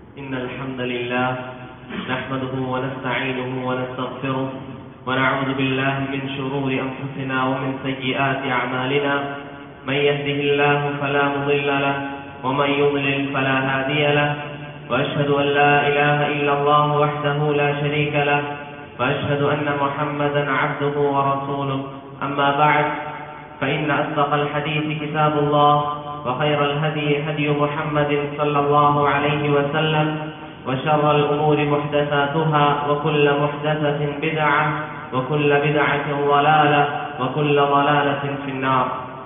إن الحمد لله نحمده ونستعينه ونستغفره ونعوذ بالله من شرور أنفسنا ومن سيئات أعمالنا من يهده الله فلا مضل له ومن يضلل فلا هادي له وأشهد أن لا إله إلا الله وحده لا شريك له وأشهد أن محمدا عبده ورسوله أما بعد فإن أصدق الحديث كتاب الله وخير الهدي هدي محمد صلى الله عليه وسلم وشر الأمور محدثاتها وكل محدثة بدعة وكل بدعة ضلالة وكل ضلالة في النار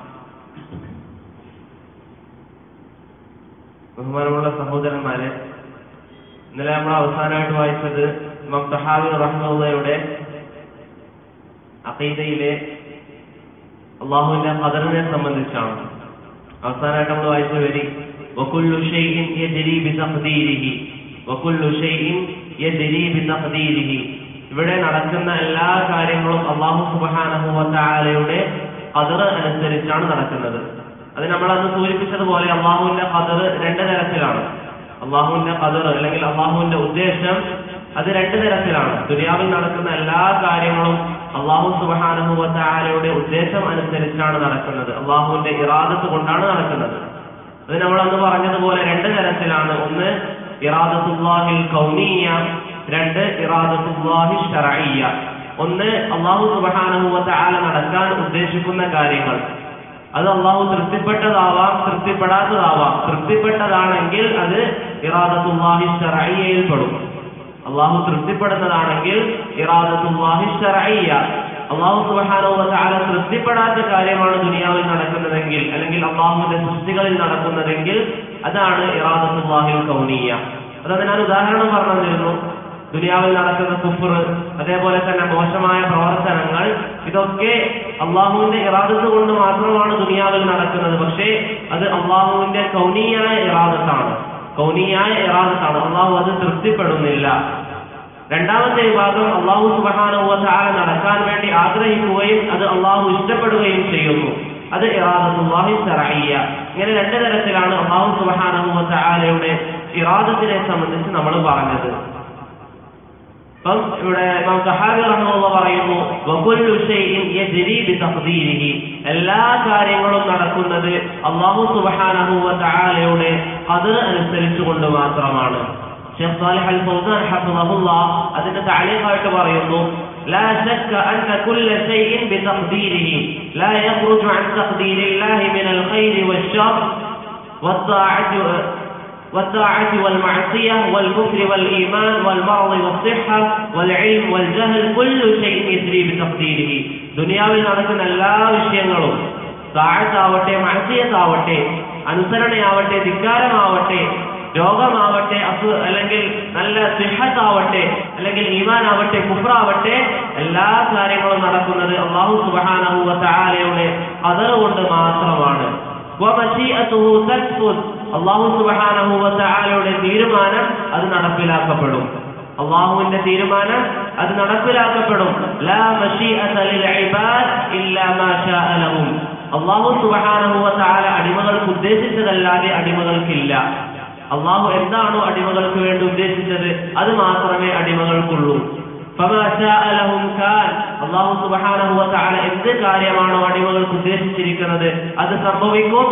ബഹുമാനമുള്ള സഹോദരന്മാരെ ഇന്നലെ നമ്മൾ അവസാനമായിട്ട് വായിച്ചത് ഇമാം തഹാവി റഹ്മുള്ളയുടെ അഖീദയിലെ അള്ളാഹുവിന്റെ ഖദറിനെ സംബന്ധിച്ചാണ് അവസാനമായിട്ട് നമ്മൾ വായിച്ച വരി വകുല്ലു ഷൈഇൻ യജ്രി ബിതഖ്ദീരിഹി വകുല്ലു ഷൈഇൻ യജ്രി ബിതഖ്ദീരിഹി ഇവിടെ നടക്കുന്ന എല്ലാ കാര്യങ്ങളും അള്ളാഹു സുബ്ഹാനഹു വതആലയുടെ ഖദർ അനുസരിച്ചാണ് നടക്കുന്നത് അത് നമ്മൾ അന്ന് സൂചിപ്പിച്ചതുപോലെ അള്ളാഹുവിന്റെ ഖദർ രണ്ട് തരത്തിലാണ് അള്ളാഹുവിന്റെ ഖദർ അല്ലെങ്കിൽ അള്ളാഹുവിന്റെ ഉദ്ദേശം അത് രണ്ട് തരത്തിലാണ് ദുനിയാവിൽ നടക്കുന്ന എല്ലാ കാര്യങ്ങളും അള്ളാഹു സുബാനുഭവത്താലയുടെ ഉദ്ദേശം അനുസരിച്ചാണ് നടക്കുന്നത് അള്ളാഹുവിന്റെ ഇറാദത്ത് കൊണ്ടാണ് നടക്കുന്നത് അത് നമ്മൾ അന്ന് പറഞ്ഞതുപോലെ രണ്ട് തരത്തിലാണ് ഒന്ന് ഇറാദത്തുല്ലാഹിൽ കൗനീയ രണ്ട് ഇറാദത്തുല്ലാഹി ഷറയ്യ ഒന്ന് അള്ളാഹു സുബാനുഭവത്താല നടക്കാൻ ഉദ്ദേശിക്കുന്ന കാര്യങ്ങൾ അത് അള്ളാഹു തൃപ്തിപ്പെട്ടതാവാം തൃപ്തിപ്പെടാത്തതാവാം തൃപ്തിപ്പെട്ടതാണെങ്കിൽ അത് ഇറാദത്തുല്ലാഹി ഷറയ്യയിൽ പെടും അള്ളാഹു തൃപ്തിപ്പെടുന്നതാണെങ്കിൽ ഇറാദത്തുല്ലാഹി ഷറയ്യ അള്ളാഹു സുബ്ഹാനഹു വതആല തൃപ്തിപ്പെടാത്ത കാര്യമാണ് ദുനിയാവിൽ നടക്കുന്നതെങ്കിൽ അല്ലെങ്കിൽ അള്ളാഹുവിന്റെ സൃഷ്ടികളിൽ നടക്കുന്നതെങ്കിൽ അതാണ് ഇറാദത്തുല്ലാഹിൽ കൗനിയ അതായത് ഞാൻ ഉദാഹരണം പറഞ്ഞു തന്നിരുന്നു ദുനിയാവിൽ നടക്കുന്ന കുഫർ അതേപോലെ തന്നെ മോശമായ പ്രവർത്തനങ്ങൾ ഇതൊക്കെ അള്ളാഹുവിന്റെ ഇറാദത്ത് കൊണ്ട് മാത്രമാണ് ദുനിയാവിൽ നടക്കുന്നത് പക്ഷേ അത് അള്ളാഹുവിന്റെ കൗനീയായ ഇറാദത്താണ് കൗനീയായ ഇറാദത്താണ് അള്ളാഹു അത് തൃപ്തിപ്പെടുന്നില്ല രണ്ടാമത്തെ വിഭാഗം അള്ളാഹു സുബാനുവല നടക്കാൻ വേണ്ടി ആഗ്രഹിക്കുകയും അത് അള്ളാഹു ഇഷ്ടപ്പെടുകയും ചെയ്യുന്നു അത് ഇറാദത്തുല്ലാഹി സറയ്യ ഇങ്ങനെ രണ്ട് തരത്തിലാണ് അള്ളാഹു സുബാനുവലയുടെ ഇറാദത്തിനെ സംബന്ധിച്ച് നമ്മൾ പറഞ്ഞത് അപ്പം ഇവിടെ ഇമാം സഹാബി റഹ്മുള്ള പറയുന്നു വകുല്ലു ഷൈഇൻ യജ്രി ബിതഖ്ദീരിഹി എല്ലാ കാര്യങ്ങളും നടക്കുന്നത് അല്ലാഹു സുബ്ഹാനഹു വ തആലയുടെ ഖദർ അനുസരിച്ചുകൊണ്ട് മാത്രമാണ് ഷെയ്ഖ് സാലിഹ് അൽ ഫൗസാൻ ഹഫിളഹുല്ലാഹ് അതിന്റെ തഅലീഖായിട്ട് പറയുന്നു لا شك أن كل شيء بتقديره لا يخرج عن تقدير الله من الخير والشر والطاعة والطاعة والمعصية والكفر والإيمان والمرض والصحة والعلم والجهل كل شيء يجري بتقديره ദുനിയാവിൽ നടക്കുന്ന എല്ലാ വിഷയങ്ങളും താഴത്താവട്ടെ മനസ്സിയത്താവട്ടെ അനുസരണയാവട്ടെ ധിക്കാരമാവട്ടെ രോഗമാവട്ടെ അസു അല്ലെങ്കിൽ നല്ല സിഹത്താവട്ടെ അല്ലെങ്കിൽ ഈമാനാവട്ടെ കുഫ്രാവട്ടെ എല്ലാ കാര്യങ്ങളും നടക്കുന്നത് അള്ളാഹു സുബാനഹുവ താലയുടെ അതറുകൊണ്ട് മാത്രമാണ് അള്ളാഹു സുബാനഹുവലയുടെ തീരുമാനം അത് നടപ്പിലാക്കപ്പെടും അള്ളാഹുവിന്റെ തീരുമാനം അത് നടപ്പിലാക്കപ്പെടും അള്ളാഹു സുബാനഹുവല അടിമകൾക്ക് ഉദ്ദേശിച്ചതല്ലാതെ അടിമകൾക്കില്ല അള്ളാഹു എന്താണോ അടിമകൾക്ക് വേണ്ടി ഉദ്ദേശിച്ചത് അത് മാത്രമേ അടിമകൾക്കുള്ളൂ അള്ളാഹു സുബാനഹു വതആല എന്ത് കാര്യമാണോ അടിമകൾക്ക് ഉദ്ദേശിച്ചിരിക്കുന്നത് അത് സംഭവിക്കും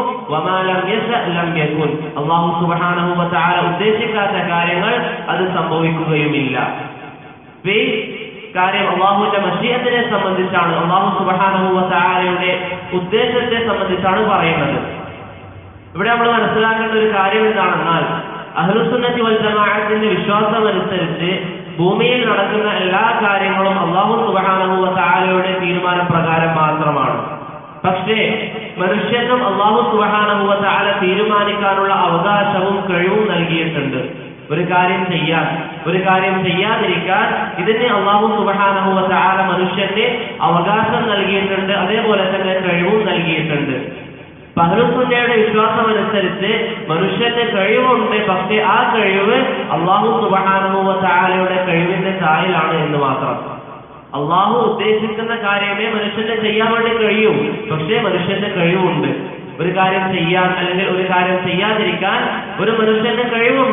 അള്ളാഹു സുബാനഹു വതആല ഉദ്ദേശിക്കാത്ത കാര്യങ്ങൾ അത് സംഭവിക്കുകയുമില്ല ഈ കാര്യം അള്ളാഹുവിന്റെ മഷീയത്തിനെ സംബന്ധിച്ചാണ് അള്ളാഹു സുബാനഹു വതആലയുടെ ഉദ്ദേശത്തെ സംബന്ധിച്ചാണ് പറയുന്നത് ഇവിടെ നമ്മൾ മനസ്സിലാക്കേണ്ട ഒരു കാര്യം എന്താണെന്നാൽ അഹ്ലുസുന്നത്തി വൽ ജമാഅത്തിന്റെ വിശ്വാസം അനുസരിച്ച് ഭൂമിയിൽ നടക്കുന്ന എല്ലാ കാര്യങ്ങളും അള്ളാഹു സുബാനഹുവ താലയുടെ തീരുമാനപ്രകാരം മാത്രമാണ് പക്ഷേ മനുഷ്യനും അള്ളാഹു സുബാനഹുവ താല തീരുമാനിക്കാനുള്ള അവകാശവും കഴിവും നൽകിയിട്ടുണ്ട് ഒരു കാര്യം ചെയ്യാൻ ഒരു കാര്യം ചെയ്യാതിരിക്കാൻ ഇതിന് അള്ളാഹു സുബാനഹുവ താല മനുഷ്യന് അവകാശം നൽകിയിട്ടുണ്ട് അതേപോലെ തന്നെ കഴിവും നൽകിയിട്ടുണ്ട് പഹ്ലുസുന്നയുടെ വിശ്വാസം അനുസരിച്ച് മനുഷ്യന്റെ കഴിവുണ്ട് പക്ഷെ ആ കഴിവ് അള്ളാഹു സുബാനുഭവ താലയുടെ കഴിവിന്റെ ചായലാണ് എന്ന് മാത്രം അള്ളാഹു ഉദ്ദേശിക്കുന്ന കാര്യമേ മനുഷ്യന് ചെയ്യാൻ വേണ്ടി കഴിയൂ പക്ഷേ മനുഷ്യന്റെ കഴിവുണ്ട് ഒരു കാര്യം ചെയ്യാൻ അല്ലെങ്കിൽ ഒരു കാര്യം ചെയ്യാതിരിക്കാൻ ഒരു മനുഷ്യന്റെ കഴിവുണ്ട്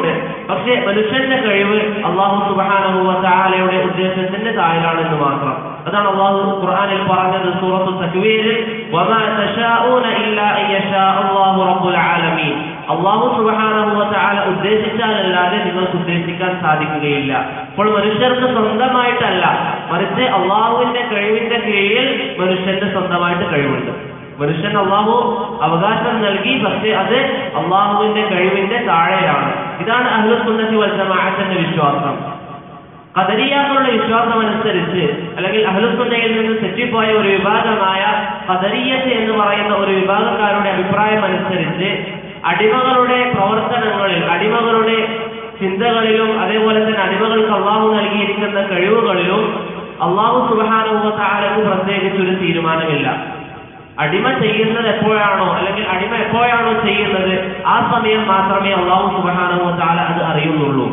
പക്ഷേ മനുഷ്യന്റെ കഴിവ് അള്ളാഹു സുബാനഹുവ താലയുടെ ഉദ്ദേശത്തിന്റെ താഴിലാണെന്ന് മാത്രം അതാണ് അള്ളാഹു ഖുർആനിൽ പറഞ്ഞത് സൂറത്തു തക്വീരിൽ വമാ തശാഊന ഇല്ലാ അൻ യശാ അല്ലാഹു റബ്ബുൽ ആലമീൻ അള്ളാഹു സുബാനഹുവ താല ഉദ്ദേശിച്ചാലല്ലാതെ നിങ്ങൾക്ക് ഉദ്ദേശിക്കാൻ സാധിക്കുകയില്ല അപ്പോൾ മനുഷ്യർക്ക് സ്വന്തമായിട്ടല്ല മറിച്ച് അള്ളാഹുവിന്റെ കഴിവിന്റെ കീഴിൽ മനുഷ്യന്റെ സ്വന്തമായിട്ട് കഴിവുണ്ട് മനുഷ്യൻ അള്ളാഹു അവകാശം നൽകി പക്ഷേ അത് അള്ളാഹുവിന്റെ കഴിവിന്റെ താഴെയാണ് ഇതാണ് അഹ്ലുസുന്നത്തി വൽ ജമാഅത്തിന്റെ വിശ്വാസം ഖദരിയാക്കളുടെ വിശ്വാസം അനുസരിച്ച് അല്ലെങ്കിൽ അഹ്ലുസുന്നയിൽ നിന്ന് തെറ്റിപ്പോയ ഒരു വിഭാഗമായ ഖദരിയത്ത് എന്ന് പറയുന്ന ഒരു വിഭാഗക്കാരുടെ അഭിപ്രായം അനുസരിച്ച് അടിമകളുടെ പ്രവർത്തനങ്ങളിൽ അടിമകളുടെ ചിന്തകളിലും അതേപോലെ തന്നെ അടിമകൾക്ക് അള്ളാഹു നൽകിയിരിക്കുന്ന കഴിവുകളിലും അള്ളാഹു സുബാനുഭവത്താലക്ക് പ്രത്യേകിച്ച് ഒരു തീരുമാനമില്ല അടിമ ചെയ്യുന്നത് എപ്പോഴാണോ അല്ലെങ്കിൽ അടിമ എപ്പോഴാണോ ചെയ്യുന്നത് ആ സമയം മാത്രമേ അള്ളാഹു സുബാനുഭവത്താല അത് അറിയുന്നുള്ളൂ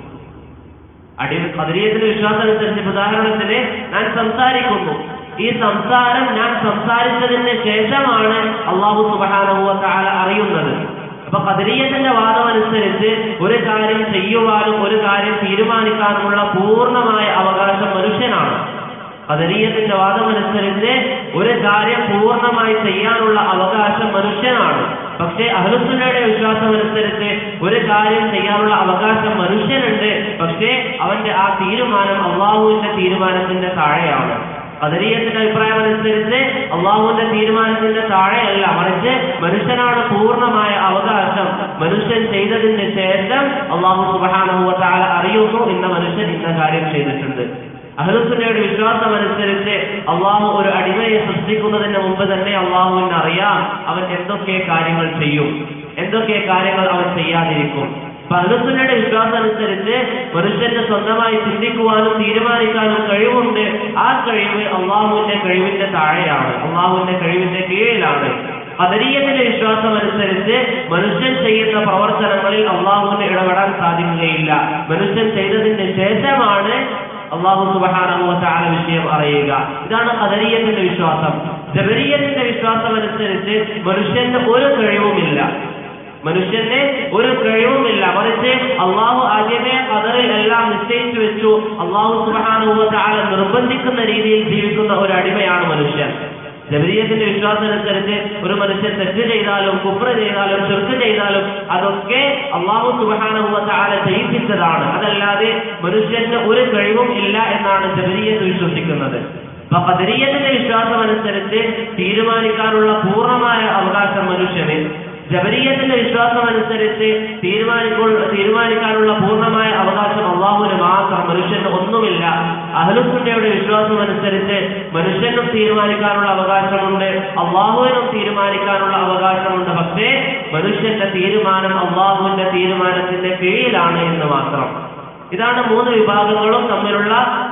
അടി പതിനീയത്തിന്റെ വിശ്വാസം അനുസരിച്ച് ഉദാഹരണത്തിന് ഞാൻ സംസാരിക്കുന്നു ഈ സംസാരം ഞാൻ സംസാരിച്ചതിന് ശേഷമാണ് അള്ളാഹു സുബാനുഭവത്താല അറിയുന്നത് അപ്പൊ കദരീയത്തിന്റെ വാദം അനുസരിച്ച് ഒരു കാര്യം ചെയ്യുവാനും ഒരു കാര്യം തീരുമാനിക്കാനുമുള്ള പൂർണ്ണമായ അവകാശം മനുഷ്യനാണ് കദരീയത്തിന്റെ വാദം അനുസരിച്ച് ഒരു കാര്യം പൂർണ്ണമായി ചെയ്യാനുള്ള അവകാശം മനുഷ്യനാണ് പക്ഷേ അഹ്ലുസുന്നയുടെ വിശ്വാസം അനുസരിച്ച് ഒരു കാര്യം ചെയ്യാനുള്ള അവകാശം മനുഷ്യനുണ്ട് പക്ഷേ അവന്റെ ആ തീരുമാനം അള്ളാഹുവിന്റെ തീരുമാനത്തിന്റെ താഴെയാണ് കദരീയത്തിന്റെ അഭിപ്രായം അനുസരിച്ച് അള്ളാഹുവിന്റെ തീരുമാനത്തിന്റെ താഴെയല്ല മറിച്ച് മനുഷ്യനാണ് പൂർണ്ണമായ അവകാശം മനുഷ്യൻ ചെയ്തതിന് ശേഷം അള്ളാഹു സുബാനുഭവത്താല അറിയുന്നു ഇന്ന മനുഷ്യൻ ഇന്ന കാര്യം ചെയ്തിട്ടുണ്ട് അഹ്ലുസുന്നയുടെ വിശ്വാസം അനുസരിച്ച് അള്ളാഹു ഒരു അടിമയെ സൃഷ്ടിക്കുന്നതിന് മുമ്പ് തന്നെ അള്ളാഹുവിന് അറിയാം അവൻ എന്തൊക്കെ കാര്യങ്ങൾ ചെയ്യും എന്തൊക്കെ കാര്യങ്ങൾ അവൻ ചെയ്യാതിരിക്കും അപ്പൊ അഹ്ലുസുന്നയുടെ വിശ്വാസം അനുസരിച്ച് മനുഷ്യന്റെ സ്വന്തമായി ചിന്തിക്കുവാനും തീരുമാനിക്കാനും കഴിവുണ്ട് ആ കഴിവ് അള്ളാഹുവിന്റെ കഴിവിന്റെ താഴെയാണ് അള്ളാഹുവിന്റെ കഴിവിന്റെ കീഴിലാണ് പദരീയത്തിന്റെ വിശ്വാസം അനുസരിച്ച് മനുഷ്യൻ ചെയ്യുന്ന പ്രവർത്തനങ്ങളിൽ അള്ളാഹുവിന് ഇടപെടാൻ സാധിക്കുകയില്ല മനുഷ്യൻ ചെയ്തതിന് ശേഷമാണ് അള്ളാഹു സുബാനുഭവത്താല വിഷയം അറിയുക ഇതാണ് കദരീയത്തിന്റെ വിശ്വാസം ജബരീയത്തിന്റെ വിശ്വാസം അനുസരിച്ച് മനുഷ്യന്റെ ഒരു കഴിവുമില്ല മനുഷ്യന് ഒരു കഴിവുമില്ല മറിച്ച് അള്ളാഹു ആദ്യമേ കതറിൽ എല്ലാം നിശ്ചയിച്ചു വെച്ചു അള്ളാഹു സുബാനുഭവത്താല നിർബന്ധിക്കുന്ന രീതിയിൽ ജീവിക്കുന്ന ഒരു അടിമയാണ് മനുഷ്യൻ ജബരീയത്തിന്റെ വിശ്വാസം അനുസരിച്ച് ഒരു മനുഷ്യൻ തെറ്റ് ചെയ്താലും കുഫ്ര ചെയ്താലും ചെറുക്ക് ചെയ്താലും അതൊക്കെ അള്ളാഹു സുബാനുഭവത്താല ചെയ്യിപ്പിച്ചതാണ് അതല്ലാതെ മനുഷ്യന് ഒരു കഴിവും ഇല്ല എന്നാണ് ജബരീയത്ത് വിശ്വസിക്കുന്നത് അപ്പൊ കദരീയത്തിന്റെ വിശ്വാസം അനുസരിച്ച് തീരുമാനിക്കാനുള്ള പൂർണ്ണമായ അവകാശം മനുഷ്യന് ജബരീയത്തിന്റെ വിശ്വാസം അനുസരിച്ച് തീരുമാനിക്കുള്ള തീരുമാനിക്കാനുള്ള പൂർണ്ണമായ അവകാശം അള്ളാഹുവിന് മാത്രം മനുഷ്യന് ഒന്നുമില്ല അഹ്ലുസുന്നയുടെ വിശ്വാസം അനുസരിച്ച് മനുഷ്യനും തീരുമാനിക്കാനുള്ള അവകാശമുണ്ട് അള്ളാഹുവിനും തീരുമാനിക്കാനുള്ള അവകാശമുണ്ട് പക്ഷേ മനുഷ്യന്റെ തീരുമാനം അള്ളാഹുവിന്റെ തീരുമാനത്തിന്റെ കീഴിലാണ് എന്ന് മാത്രം ഇതാണ് മൂന്ന് വിഭാഗങ്ങളും തമ്മിലുള്ള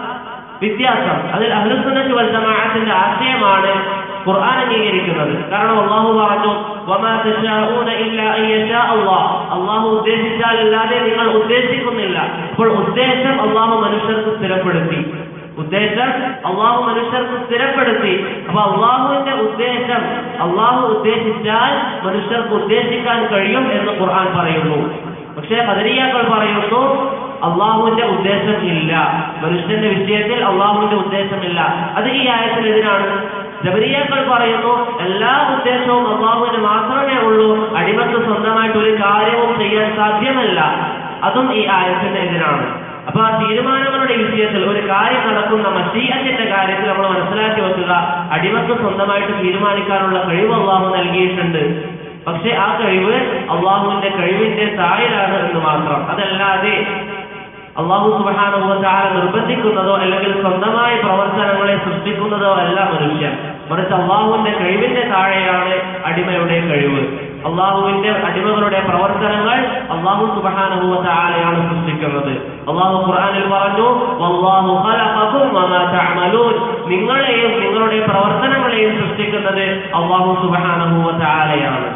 വ്യത്യാസം അതിൽ അഹ്ലുസുന്നത്ത് വൽ ജമാഅത്തിന്റെ ആശയമാണ് ഖുർആൻ അംഗീകരിക്കുന്നത് കാരണം അള്ളാഹു പറഞ്ഞു വമാ തശാഊന ഇല്ലാ അൻ യശാ അല്ലാഹ് അള്ളാഹു ഉദ്ദേശിച്ചാൽ അല്ലാതെ നിങ്ങൾ ഉദ്ദേശിക്കുന്നില്ല അപ്പോൾ ഉദ്ദേശം അള്ളാഹു മനുഷ്യർക്ക് സ്ഥിരപ്പെടുത്തി ഉദ്ദേശം അള്ളാഹു മനുഷ്യർക്ക് സ്ഥിരപ്പെടുത്തി അപ്പൊ അള്ളാഹുവിന്റെ ഉദ്ദേശം അള്ളാഹു ഉദ്ദേശിച്ചാൽ മനുഷ്യർക്ക് ഉദ്ദേശിക്കാൻ കഴിയും എന്ന് ഖുർആൻ പറയുന്നു പക്ഷേ കദരിയാക്കൾ പറയുന്നു അള്ളാഹുവിന്റെ ഉദ്ദേശം ഇല്ല മനുഷ്യന്റെ വിഷയത്തിൽ അള്ളാഹുവിന്റെ ഉദ്ദേശമില്ല അത് ഈ ആയത്തിനെതിരാണ് ജബരിയാക്കൾ പറയുന്നു എല്ലാ ഉദ്ദേശവും അള്ളാഹുവിന് മാത്രമേ ഉള്ളൂ അടിമക്ക് സ്വന്തമായിട്ട് ഒരു കാര്യവും ചെയ്യാൻ സാധ്യമല്ല അതും ഈ ആയത്തിന് എതിരാണ് അപ്പൊ ആ തീരുമാനങ്ങളുടെ വിഷയത്തിൽ ഒരു കാര്യം നടക്കുന്ന മഷീയത്തിന്റെ കാര്യത്തിൽ നമ്മൾ മനസ്സിലാക്കി വെക്കുക അടിമക്ക് സ്വന്തമായിട്ട് തീരുമാനിക്കാനുള്ള കഴിവ് അള്ളാഹു നൽകിയിട്ടുണ്ട് പക്ഷെ ആ കഴിവ് അള്ളാഹുവിന്റെ കഴിവിന്റെ താഴിലാണ് എന്ന് മാത്രം അതല്ലാതെ അള്ളാഹു സുബാനുഭവത്താല നിർബന്ധിക്കുന്നതോ അല്ലെങ്കിൽ സ്വന്തമായ പ്രവർത്തനങ്ങളെ സൃഷ്ടിക്കുന്നതോ അല്ല മനുഷ്യൻ മറിച്ച് അള്ളാഹുവിന്റെ കഴിവിന്റെ താഴെയാണ് അടിമയുടെ കഴിവ് അള്ളാഹുവിന്റെ അടിമകളുടെ പ്രവർത്തനങ്ങൾ അള്ളാഹു സുബാനുഭവത്താലയാണ് സൃഷ്ടിക്കുന്നത് അള്ളാഹു ഖുർആനിൽ പറഞ്ഞു വല്ലാഹു ഖലഖകും വമാ തഅമലൂൻ നിങ്ങളെയും നിങ്ങളുടെ പ്രവർത്തനങ്ങളെയും സൃഷ്ടിക്കുന്നത് അള്ളാഹു സുബാനുഭവത്താലയാണ്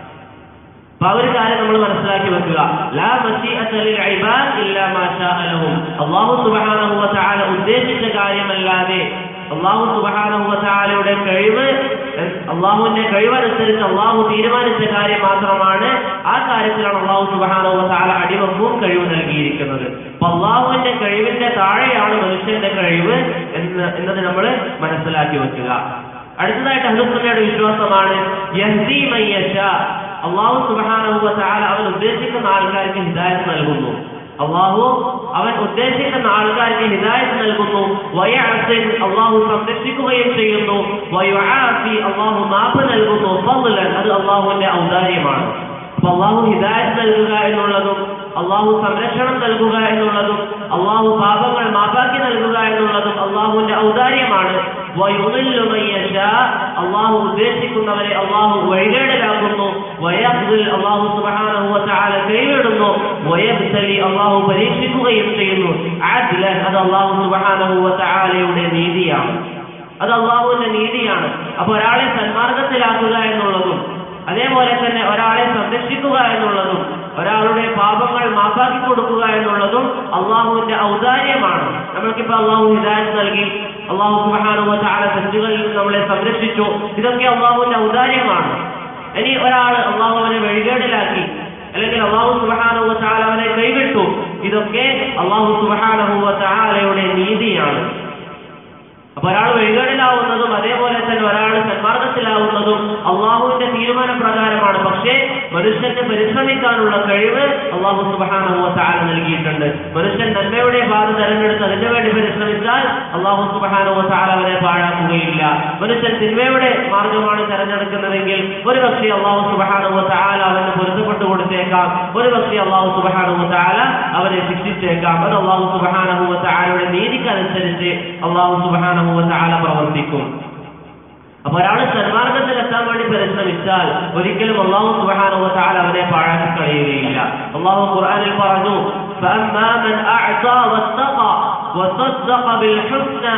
അപ്പൊ ആ ഒരു കാര്യം നമ്മൾ മനസ്സിലാക്കി വെക്കുക ലാ മശീഅത ലിൽ ഇബാദ് ഇല്ലാ മാ ശാഅ ലഹും അല്ലാഹു സുബ്ഹാനഹു വ തആല ഉദ്ദേശിച്ച കാര്യമല്ലാതെ അല്ലാഹു സുബ്ഹാനഹു വ തആലയുടെ കഴിവ് അള്ളാഹുവിന്റെ കഴിവനുസരിച്ച് അള്ളാഹു തീരുമാനിച്ച കാര്യം മാത്രമാണ് ആ കാര്യത്തിലാണ് അള്ളാഹു സുബാനോ താല അടിമക്കും കഴിവ് നൽകിയിരിക്കുന്നത് അപ്പൊ അള്ളാഹുവിന്റെ കഴിവിന്റെ താഴെയാണ് മനുഷ്യന്റെ കഴിവ് എന്ന് എന്നത് നമ്മൾ മനസ്സിലാക്കി വെക്കുക അടുത്തതായിട്ട് അഹുസുന്നയുടെ വിശ്വാസമാണ് യഹ്ദി മയ്യശ അള്ളാഹു സുബാനഹുവ താല അവൻ ഉദ്ദേശിക്കുന്ന ആൾക്കാർക്ക് ഹിദായത്ത് നൽകുന്നു അള്ളാഹു അവൻ ഉദ്ദേശിക്കുന്ന ആൾക്കാർക്ക് ഹിദായത്ത് നൽകുന്നു വയഅസിൻ അള്ളാഹു സംരക്ഷിക്കുകയും ചെയ്യുന്നു വയുആഫി അള്ളാഹു മാപ്പ് നൽകുന്നു ഫضലൻ അത് അള്ളാഹുവിന്റെ ഔദാര്യമാണ് അപ്പൊ അള്ളാഹു ഹിദായത്ത് നൽകുക എന്നുള്ളതും അള്ളാഹു സംരക്ഷണം നൽകുക എന്നുള്ളതും അള്ളാഹു പാപങ്ങൾ മാപ്പാക്കി നൽകുക എന്നുള്ളതും അള്ളാഹുവിന്റെ ഔദാര്യമാണ് വയുദില്ലു മൻ യശാ. അള്ളാഹു ഉദ്ദേശിക്കുന്നവരെ അള്ളാഹു വഴികേടലാക്കുന്നു വയഹ്ദിൽ അള്ളാഹു സുബ്ഹാനഹു വ തആല കൈവിടുന്നു വയബ്തലി അള്ളാഹു പരീക്ഷിക്കുകയും ചെയ്യുന്നു അദ്ലൻ അത് അള്ളാഹു സുബ്ഹാനഹു വ തആലയുടെ നീതിയാണ് അത് അള്ളാഹുവിന്റെ നീതിയാണ് അപ്പൊ ഒരാളെ സന്മാർഗത്തിലാക്കുക എന്നുള്ളതും അതേപോലെ തന്നെ ഒരാളെ സംരക്ഷിക്കുക എന്നുള്ളതും ഒരാളുടെ പാപങ്ങൾ മാപ്പാക്കി കൊടുക്കുക എന്നുള്ളതും അള്ളാഹുവിന്റെ ഔദാര്യമാണ് നമ്മൾക്കിപ്പോ അള്ളാഹു ഹിദായത്ത് നൽകി അള്ളാഹു സുബാനുവ താഴെ തെറ്റുകളിൽ നിന്ന് നമ്മളെ സംരക്ഷിച്ചു ഇതൊക്കെ അള്ളാഹുവിന്റെ ഔദാര്യമാണ് ഇനി ഒരാൾ അള്ളാഹു അവനെ വഴികേടിലാക്കി അല്ലെങ്കിൽ അള്ളാഹു സുബാനുവ താല അവനെ കൈവിട്ടു ഇതൊക്കെ അള്ളാഹു സുബാനുവ താലയുടെ നീതിയാണ് അപ്പൊ ഒരാൾ വഴികേടിലാവുന്നതും അതേപോലെ തന്നെ ഒരാൾ സന്മാർഗത്തിലാവുന്നതും അള്ളാഹുവിന്റെ തീരുമാന പ്രകാരമാണ് പക്ഷേ മനുഷ്യന് പരിശ്രമിക്കാനുള്ള കഴിവ് അള്ളാഹു സുബാനഹുവ താല നൽകിയിട്ടുണ്ട് മനുഷ്യൻ നന്മയുടെ പാത തെരഞ്ഞെടുത്ത് അതിനു വേണ്ടി പരിശ്രമിച്ചാൽ അള്ളാഹു സുബാനഹുവ താല അവനെ പാഴാക്കുകയില്ല മനുഷ്യൻ തിന്മയുടെ മാർഗമാണ് തെരഞ്ഞെടുക്കുന്നതെങ്കിൽ ഒരു പക്ഷേ അള്ളാഹു സുബാനഹുവ താല അവന് പൊരുത്തപ്പെട്ടു കൊടുത്തേക്കാം ഒരു പക്ഷേ അള്ളാഹു സുബാനഹുവ താല അവനെ ശിക്ഷിച്ചേക്കാം അത് അള്ളാഹു സുബാനഹുവ താലയുടെ നീതിക്കനുസരിച്ച് അള്ളാഹു സുബാനഹുവ താല പ്രവർത്തിക്കും അപ്പൊ ഒരാൾ സന്മാർഗത്തിൽ എത്താൻ വേണ്ടി പരിശ്രമിച്ചാൽ ഒരിക്കലും അള്ളാഹു സുബാനുവ താല അവനെ പാഴാക്കി കളയുകയില്ല അള്ളാഹു ഖുർആനിൽ പറഞ്ഞു فأما من أعطى واتقى وصدق بالحسنى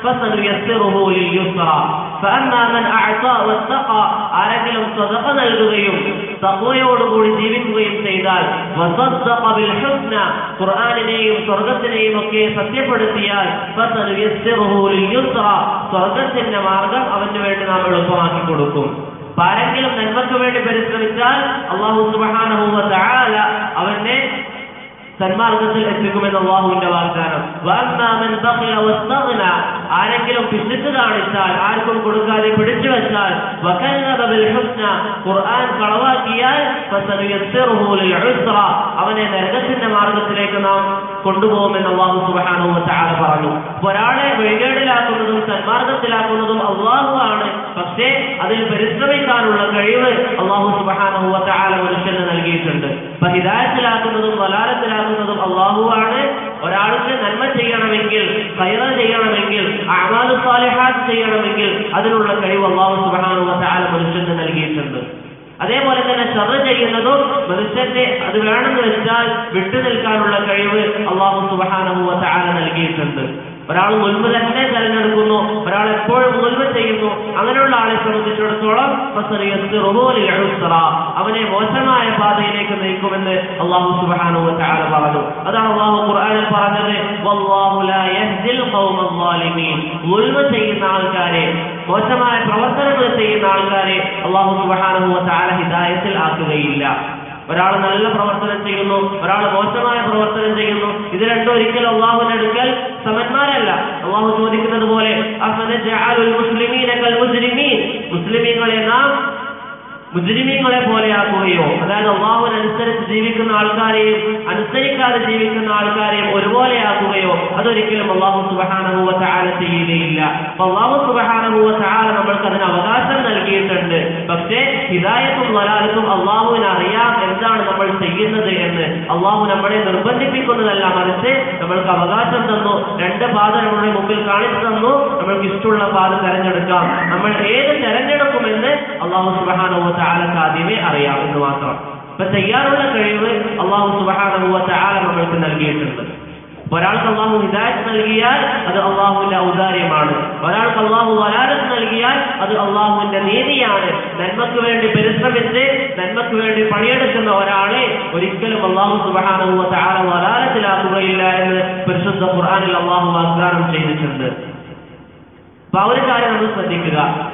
فسنيسره لليسرى فأما من أعطى واتقى ആരെങ്കിലും സ്വതക നൽകുകയും തഖ്വയോടുകൂടി ജീവിക്കുകയും ചെയ്താൽ വസദ്ദഖ ബിൽഹുസ്ന ഖുർആനിനെയും സ്വർഗത്തിനെയും ഒക്കെ സത്യപ്പെടുത്തിയാൽ ഫസനുയസ്സിറുഹു ലിൽയുസ്ര സ്വർഗത്തിന്റെ മാർഗം അവന് വേണ്ടി നാം എളുപ്പമാക്കി കൊടുക്കും അപ്പൊ ആരെങ്കിലും നന്മയ്ക്ക് വേണ്ടി പരിശ്രമിച്ചാൽ അള്ളാഹു സുബ്ഹാനഹു വ തആല അവനെ സന്മാർഗത്തിൽ എത്തിക്കുമെന്ന് അള്ളാഹുവിന്റെ വാഗ്ദാനം വഅമ്മാ മൻ ബഖില വസ്തഗ്ന ആരെങ്കിലും പിശുക്ക് കാണിച്ചാൽ ആർക്കും കൊടുക്കാതെ പിടിച്ചു വെച്ചാൽ വകല്ലബ ബിൽ ഹുസ്ന ഖുർആൻ കളവാക്കിയാൽ ഫസനുയസ്സിറുഹു ലിൽ ഉസ്ര അവനെ നരകത്തിന്റെ മാർഗത്തിലേക്ക് നാം കൊണ്ടുപോകുമെന്ന് അള്ളാഹു സുബ്ഹാനഹു വ തആല പറഞ്ഞു അപ്പൊ ഒരാളെ വഴികേടിലാക്കുന്നതും സന്മാർഗത്തിലാക്കുന്നതും അള്ളാഹു ആണ് പക്ഷേ അതിൽ പരിശ്രമിക്കാനുള്ള കഴിവ് അള്ളാഹു സുബ്ഹാനഹു വ തആല മനുഷ്യന് നൽകിയിട്ടുണ്ട് അപ്പൊ ഹിദായത്തിലാക്കുന്നതും വലാലത്തിലാക്കുന്നതും അള്ളാഹു ആണ് ഒരാൾക്ക് നന്മ ചെയ്യണമെങ്കിൽ കൈറ ചെയ്യണമെങ്കിൽ അമാലു സാലിഹാത്ത് ചെയ്യണമെങ്കിൽ അതിനുള്ള കഴിവ് അള്ളാഹു സുബ്ഹാനഹു വ തആല മനുഷ്യന് നൽകിയിട്ടുണ്ട് അതേപോലെ തന്നെ ഷറ ചെയ്യുന്നതും മനുഷ്യന്റെ അത് വേണമെന്ന് വെച്ചാൽ വിട്ടുനിൽക്കാനുള്ള കഴിവ് അള്ളാഹു സുബ്ഹാനഹു വ തആല നൽകിയിട്ടുണ്ട് ഒരാൾ മുൻപ് തന്നെ തെരഞ്ഞെടുക്കുന്നു ഒരാൾ എപ്പോഴും മുൻപ് ചെയ്യുന്നു അങ്ങനെയുള്ള ആളെ സംബന്ധിച്ചിടത്തോളം ഫസറിയസ്സിറുഹു ലിൽ ഉസ്ര. അവനെ മോശമായ പാതയിലേക്ക് നയിക്കുമെന്ന് അള്ളാഹു സുബ്ഹാനഹു വ തആല പറഞ്ഞു അതാണ് അള്ളാഹു ഖുർആനിൽ പറഞ്ഞത് വല്ലാഹു ലാ യഹ്ദിൽ ഖൗമ ളാലിമീൻ മുൻപ് ചെയ്യുന്ന ആൾക്കാരെ മോശമായ പ്രവർത്തനങ്ങൾ ചെയ്യുന്ന ആൾക്കാരെ അള്ളാഹു സുബ്ഹാനഹു വ തആല ഹിദായത്തിൽ ആക്കുകയില്ല ഒരാൾ നല്ല പ്രവർത്തനം ചെയ്യുന്നു ഒരാൾ മോശമായ പ്രവർത്തനം ചെയ്യുന്നു ഇത് രണ്ടും ഒരിക്കലും അള്ളാഹുവിന്റെ അടുക്കൽ സമന്മാരല്ല അള്ളാഹു ചോദിക്കുന്നത് പോലെ അഫനജഅലുൽ മുസ്ലിമീന കൽ മുസ്ലിമീൻ മുസ്ലിമീങ്ങളെ നാം മുജ്രിമീങ്ങളെ പോലെയാക്കുകയോ അതായത് അള്ളാഹുവിനനുസരിച്ച് ജീവിക്കുന്ന ആൾക്കാരെയും അനുസരിക്കാതെ ജീവിക്കുന്ന ആൾക്കാരെയും ഒരുപോലെയാക്കുകയോ അതൊരിക്കലും അള്ളാഹു സുബഹാനഹുവ ചാല ചെയ്യുകയില്ല അപ്പൊ അള്ളാഹു സുബഹാനഹുവ ചാല നമ്മൾക്ക് അതിന് അവകാശം നൽകിയിട്ടുണ്ട് പക്ഷേ ഹിദായത്തും വലാലത്തും അള്ളാഹുവിന് അറിയാം എന്താണ് നമ്മൾ ചെയ്യുന്നത് എന്ന് അള്ളാഹു നമ്മളെ നിർബന്ധിപ്പിക്കുന്നതല്ല മറിച്ച് നമ്മൾക്ക് അവകാശം തന്നു രണ്ട് പാത നമ്മുടെ മുമ്പിൽ കാണിച്ചു തന്നു നമ്മൾക്ക് ഇഷ്ടമുള്ള പാത തെരഞ്ഞെടുക്കാം നമ്മൾ ഏത് തെരഞ്ഞെടുക്കുമെന്ന് അള്ളാഹു സുബഹാനഹുവ ചാലക്ക് ആദ്യമേ അറിയാം എന്ന് മാത്രം ഇപ്പൊ ചെയ്യാനുള്ള കഴിവ് അള്ളാഹു സുബഹാനഹുവ ചാല നമ്മൾക്ക് നൽകിയിട്ടുണ്ട് ഒരാൾക്ക് അള്ളാഹു ഹിദായത്ത് നൽകിയാൽ അത് അള്ളാഹുവിന്റെ ഔദാര്യമാണ് ഒരാൾക്ക് അള്ളാഹു വലാലത്ത് നൽകിയാൽ അത് അള്ളാഹുവിന്റെ നീതിയാണ് നന്മക്ക് വേണ്ടി പരിശ്രമിച്ച് നന്മക്ക് വേണ്ടി പണിയെടുക്കുന്ന ഒരാളെ ഒരിക്കലും അള്ളാഹു സുബഹാനഹുവ ചാല വലാലത്തിലാക്കുകയില്ല എന്ന് പരിശുദ്ധ ഖുർആനിൽ അള്ളാഹു വാഗ്ദാനം ചെയ്തിട്ടുണ്ട് അപ്പൊ ആ ഒരു കാര്യം നമ്മൾ ശ്രദ്ധിക്കുക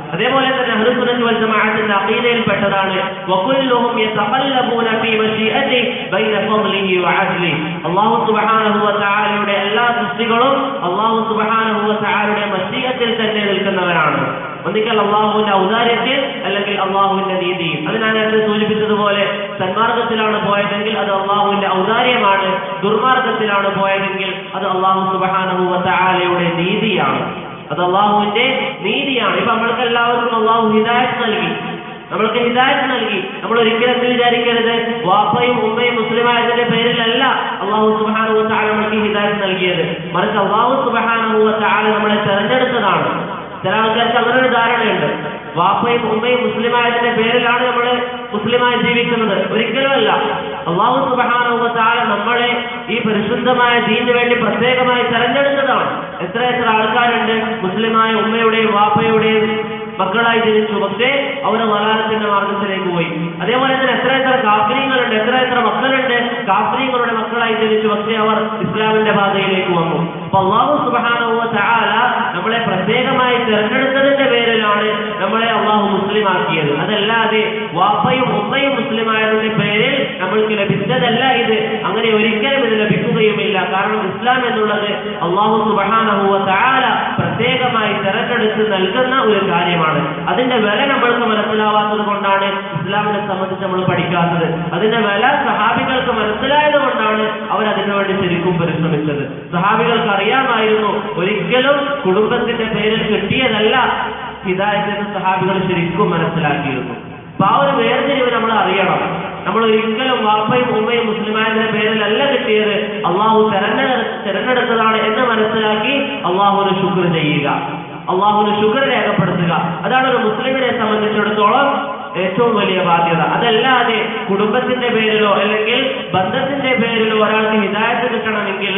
അതേപോലെ തന്നെ അഹ്ലുസുന്നത്തി വൽ ജമാഅത്തിന്റെ അഖീദയിൽപ്പെട്ടതാണ് വകുല്ലുഹും യതഖല്ലബൂന ഫീ മശീഅതി ബൈന ഫദ്ലിഹി വഅദ്ലി അല്ലാഹു സുബ്ഹാനഹു വ തആലയുടെ എല്ലാ സൃഷ്ടികളും അല്ലാഹു സുബ്ഹാനഹു വ തആലയുടെ മശീഅത്തിൽ തന്നെ നിൽക്കുന്നവരാണ് ഒന്നിക്കൽ അള്ളാഹുവിന്റെ ഔദാര്യത്തിൽ അല്ലെങ്കിൽ അള്ളാഹുവിന്റെ നീതിയിൽ അത് ഞാൻ നേരത്തെ സൂചിപ്പിച്ചതുപോലെ സന്മാർഗത്തിലാണ് പോയതെങ്കിൽ അത് അള്ളാഹുവിന്റെ ഔദാര്യമാണ് ദുർമാർഗത്തിലാണ് പോയതെങ്കിൽ അത് അള്ളാഹു സുബാനഹുവ തആലയുടെ നീതിയാണ് അത് അള്ളാഹുവിന്റെ നീതിയാണ് ഇപ്പൊ നമ്മൾക്ക് എല്ലാവർക്കും അള്ളാഹു ഹിദായത്ത് നൽകി നമ്മൾക്ക് ഹിദായത്ത് നൽകി നമ്മൾ ഒരിക്കലും എന്ത് വിചാരിക്കരുത് വാപ്പയും ഉമ്മയും മുസ്ലിമായതിന്റെ പേരിലല്ല അള്ളാഹു സുബാനുവ താല നമ്മൾക്ക് ഹിദായത്ത് നൽകിയത് മറിച്ച് അള്ളാഹു സുബാനുവ താല നമ്മളെ തെരഞ്ഞെടുത്തതാണ് ചില ആൾക്കാർക്ക് അങ്ങനെ ഒരു ധാരണയുണ്ട് വാപ്പയും ഉമ്മയും മുസ്ലിമായതിന്റെ പേരിലാണ് നമ്മൾ മുസ്ലിമായി ജീവിക്കുന്നത് ഒരിക്കലുമല്ല അള്ളാഹു സുബാനുവ താല നമ്മളെ ഈ പരിശുദ്ധമായ ദീനിന് വേണ്ടി പ്രത്യേകമായി തെരഞ്ഞെടുത്തതാണ് എത്ര എത്ര ആൾക്കാരുണ്ട് മുസ്ലിമായ ഉമ്മയുടെയും വാപ്പയുടെയും മക്കളായി ജനിച്ചു പക്ഷേ അവർ വലാലത്തിന്റെ മാർഗത്തിലേക്ക് പോയി അതേപോലെ തന്നെ എത്ര എത്ര കാഫര്യങ്ങളുണ്ട് എത്ര എത്ര മക്കളുണ്ട് കാഫര്യങ്ങളുടെ മക്കളായി ജനിച്ചു പക്ഷേ അവർ ഇസ്ലാമിന്റെ പാതയിലേക്ക് വന്നു അപ്പൊ അള്ളാഹു സുബാനുവ ചാല നമ്മളെ പ്രത്യേകമായി തിരഞ്ഞെടുത്തതിന്റെ പേരിലാണ് നമ്മളെ അള്ളാഹു മുസ്ലിം ആക്കിയത് അതല്ലാതെ വാപ്പയും ഉമ്മയും മുസ്ലിമായതിന്റെ പേരിൽ നമ്മൾക്ക് ലഭിച്ചതല്ല ഇത് അങ്ങനെ ഒരിക്കലും ഇത് ലഭിക്കുകയുമില്ല കാരണം ഇസ്ലാം എന്നുള്ളത് അള്ളാഹു സുബാനഹുവ ചാല പ്രത്യേകമായി തെരഞ്ഞെടുത്ത് നൽകുന്ന ഒരു കാര്യമാണ് അതിന്റെ വില നമ്മൾക്ക് മനസ്സിലാവാത്തത് കൊണ്ടാണ് ഇസ്ലാമിനെ സംബന്ധിച്ച് നമ്മൾ പഠിക്കാത്തത് അതിന്റെ വില സഹാബികൾക്ക് മനസ്സിലായത് കൊണ്ടാണ് അവർ അതിനു വേണ്ടി ശരിക്കും പരിശ്രമിച്ചത് സഹാബികൾക്ക് അറിയാമായിരുന്നു ഒരിക്കലും കുടുംബത്തിന്റെ പേരിൽ കിട്ടിയതല്ല ഹിദായത്തിന് സഹാബികൾ ശരിക്കും മനസ്സിലാക്കിയിരുന്നു അപ്പൊ ആ ഒരു വേർതിരിവ് നമ്മൾ അറിയണം നമ്മൾ ഒരിക്കലും വാപ്പയും ഉമ്മയും മുസ്ലിമായതിന്റെ പേരിലല്ല കിട്ടിയത് അള്ളാഹു തെരഞ്ഞെടു തെരഞ്ഞെടുത്തതാണ് എന്ന് മനസ്സിലാക്കി അള്ളാഹുവിന് ശുക്ർ ചെയ്യുക അള്ളാഹുവിന് ശുക്ർ രേഖപ്പെടുത്തുക അതാണ് ഒരു മുസ്ലിമിനെ സംബന്ധിച്ചിടത്തോളം ഏറ്റവും വലിയ ബാധ്യത അതല്ലാതെ കുടുംബത്തിന്റെ പേരിലോ അല്ലെങ്കിൽ ബന്ധത്തിന്റെ പേരിലോ ഒരാൾക്ക് ഹിദായത്ത് കിട്ടണമെങ്കിൽ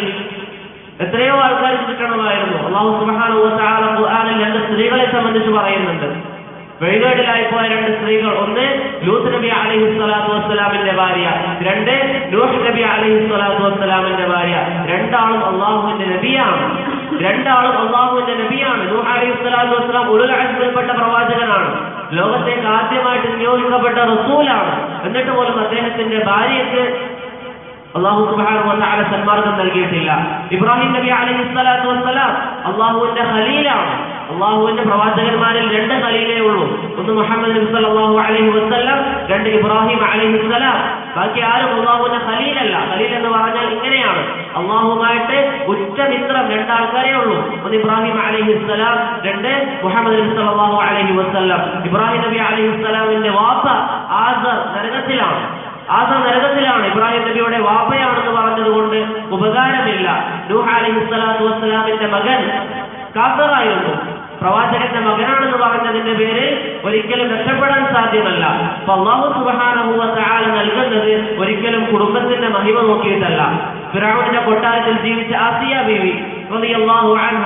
എത്രയോ ആൾക്കാർ കിട്ടണമായിരുന്നു അള്ളാഹു സുബ്ഹാനഹു വ തആല ഖുർആനിൽ രണ്ട് സ്ത്രീകളെ സംബന്ധിച്ച് പറയുന്നുണ്ട് വഴികേടിലായി പോയ രണ്ട് സ്ത്രീകൾ ഒന്ന് ലൂത്ത് നബി അലൈഹി സ്വലാത്തു വസ്സലാമിന്റെ ഭാര്യ രണ്ട് നൂഹ് നബി അലൈഹി സ്വലാത്തു വസ്സലാമിന്റെ ഭാര്യ രണ്ടാളും അള്ളാഹുവിന്റെ നബിയാണ് രണ്ടാളും അള്ളാഹുവിന്റെ നബിയാണ് നൂഹ് അലൈഹി സ്വലാത്തു വസ്സലാം ഉലുൽ അസ്മിൽപ്പെട്ട പ്രവാചകനാണ് ലോകത്തേക്ക് ആദ്യമായിട്ട് നിയോഗിക്കപ്പെട്ട റസൂലാണ് എന്നിട്ട് പോലും അദ്ദേഹത്തിന്റെ ഭാര്യയ്ക്ക് അള്ളാഹു സുബ്ഹാനഹു വ തആല സന്മാർഗം നൽകിയിട്ടില്ല ഇബ്രാഹിം നബി അലൈഹി സ്വലാത്തു വസ്സലാം അള്ളാഹുവിന്റെ ഖലീലാണ് അള്ളാഹുവിന്റെ പ്രവാചകന്മാരിൽ രണ്ട് ഖലീലേ ഉള്ളൂ ഒന്ന് മുഹമ്മദ് നബി സല്ലല്ലാഹു അലൈഹി വസല്ലം രണ്ട് ഇബ്രാഹിം അലൈഹി സ്വലാം ബാക്കി ആരും അള്ളാഹുവിന്റെ ഖലീലല്ല ഖലീൽ എന്ന് പറഞ്ഞാൽ ഇങ്ങനെയാണ് അള്ളാഹുമായിട്ട് ഉച്ചമിത്രം രണ്ടാൾക്കാരേ ഉള്ളൂ ഒന്ന് ഇബ്രാഹിം അലൈഹി സ്വലാം രണ്ട് മുഹമ്മദ് നബി സല്ലല്ലാഹു അലൈഹി വസല്ലം ഇബ്രാഹിം നബി അലൈഹി സ്വലാമിന്റെ വാപ്പ ആസർ നരകത്തിലാണ് ആസർ നരകത്തിലാണ് ഇബ്രാഹിം നബിയുടെ വാപ്പയാണെന്ന് പറഞ്ഞതുകൊണ്ട് ഉപകാരമില്ല നൂഹ് അലൈഹി സ്വലാത്തു വസ്സലാമിന്റെ മകൻ കാസറായിരുന്നു പ്രവാചകന്റെ മകനാണെന്ന് പറഞ്ഞതിന്റെ പേരിൽ ഒരിക്കലും രക്ഷപ്പെടാൻ സാധ്യമല്ല അപ്പൊ അള്ളാഹു സുബ്ഹാനഹു വ തആല നൽകുന്നത് ഒരിക്കലും കുടുംബത്തിന്റെ മഹിമ നോക്കിയിട്ടല്ല ഫിറഔനിന്റെ കൊട്ടാരത്തിൽ ജീവിച്ച ആസിയ ബീവി റളിയല്ലാഹു അൻഹ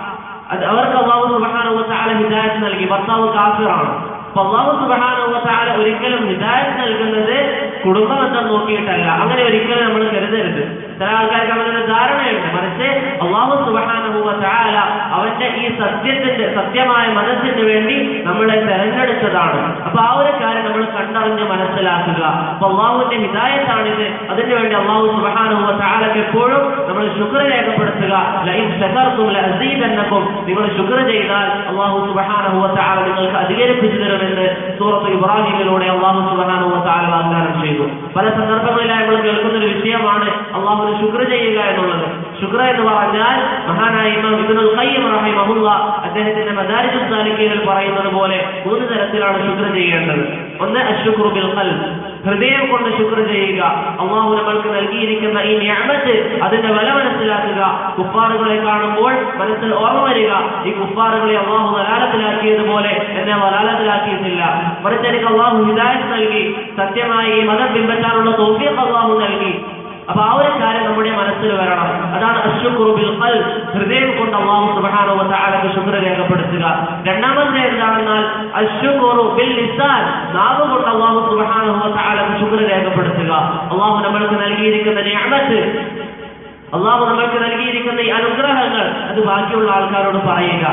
അത് അവർക്ക് അള്ളാഹു സുബ്ഹാനഹു വ തആല ഹിദായത്ത് നൽകി ഭർത്താവ് കാഫിറാണ് അപ്പൊ അള്ളാഹു സുബ്ഹാനഹു വ തആല ഒരിക്കലും ഹിദായത്ത് നൽകുന്നത് കുടുംബബന്ധം നോക്കിയിട്ടല്ല അങ്ങനെ ഒരിക്കലും നമ്മൾ കരുതരുത് ചില ആൾക്കാർക്ക് അങ്ങനെ ഒരു ധാരണയുണ്ട് മറിച്ച് അള്ളാഹു സുബ്ഹാനഹു വ തആല അവന്റെ ഈ സത്യത്തിന്റെ സത്യമായ മനസ്സിന് വേണ്ടി നമ്മളെ തെരഞ്ഞെടുത്തതാണ് അപ്പൊ ആ ഒരു കാര്യം നമ്മൾ കണ്ടറിഞ്ഞ് മനസ്സിലാക്കുക അപ്പൊ അള്ളാഹുവിന്റെ ഹിദായത്താണിത് അതിനു വേണ്ടി അള്ളാഹു സുബ്ഹാനഹു വ തആലക്ക് എപ്പോഴും നമ്മൾ ശുക്ർ രേഖപ്പെടുത്തുക ലഇൻ ശകർതും ലഅസീദന്നകും നിങ്ങൾ ശുക്ർ ചെയ്താൽ അള്ളാഹു സുബ്ഹാനഹു വ തആല നിങ്ങൾക്ക് അധികരിപ്പിച്ചു തരുമെന്ന് സൂറത്ത് ഇബ്രാഹിമിലൂടെ അള്ളാഹു സുബ്ഹാനഹു വ തആല വാഗ്ദാനം ചെയ്തു പല സന്ദർഭങ്ങളിലായി നമ്മൾ കേൾക്കുന്ന ഒരു വിഷയമാണ് അള്ളാഹുവിന് ശുക്ർ ചെയ്യുക എന്നുള്ളത് ശുക്ര എന്ന് പറഞ്ഞാൽ മഹാനായ ഇമാം ഇബ്നുൽ ഖയ്യിം റഹിമഹുല്ല അദ്ദേഹത്തിന്റെ മദാരിജുസ് സാലിക്കീനിൽ പറയുന്നത് പോലെ മൂന്ന് തരത്തിലാണ് ശുക്ർ ചെയ്യേണ്ടത് ഒന്ന് അശുക്രു ബിൽ ഖൽബ് ഹൃദയം കൊണ്ട് ശുക്ർ ചെയ്യുക അള്ളാഹു നമ്മൾക്ക് നൽകിയിരിക്കുന്ന ഈ ഞാമത്ത് അതിന്റെ വില മനസ്സിലാക്കുക കുഫാറുകളെ കാണുമ്പോൾ മനസ്സിൽ ഓർമ്മ വരിക ഈ കുഫാറുകളെ അള്ളാഹു വലാലത്തിലാക്കിയതുപോലെ എന്നെ വലാലത്തിലാക്കിയിട്ടില്ല മറിച്ച് എനിക്ക് അള്ളാഹു ഹിദായത്ത് നൽകി സത്യമായി ഈ മതം പിൻപറ്റാനുള്ള തോഫിയൊക്കെ അള്ളാഹു നൽകി അപ്പൊ ആ ഒരു കാര്യം നമ്മുടെ മനസ്സിൽ വരണം അതാണ് അശുക്രു ബിൽ ഖൽബ് ഹൃദയം കൊണ്ട് അള്ളാഹു സുബ്ഹാനഹു വ തആലക്ക് ശുക്ർ രേഖപ്പെടുത്തുക രണ്ടാമത്തെ എന്താണെന്നാൽ അശുക്രു ബിൽ ലിസാൻ നാവ് കൊണ്ട് അള്ളാഹു സുബ്ഹാനഹു വ തആലക്ക് ശുക്ർ രേഖപ്പെടുത്തുക അള്ളാഹു നമ്മൾക്ക് നൽകിയിരിക്കുന്ന നിഅമത്ത് അള്ളാഹു നമ്മൾക്ക് നൽകിയിരിക്കുന്ന ഈ അനുഗ്രഹങ്ങൾ അത് ബാക്കിയുള്ള ആൾക്കാരോട് പറയുക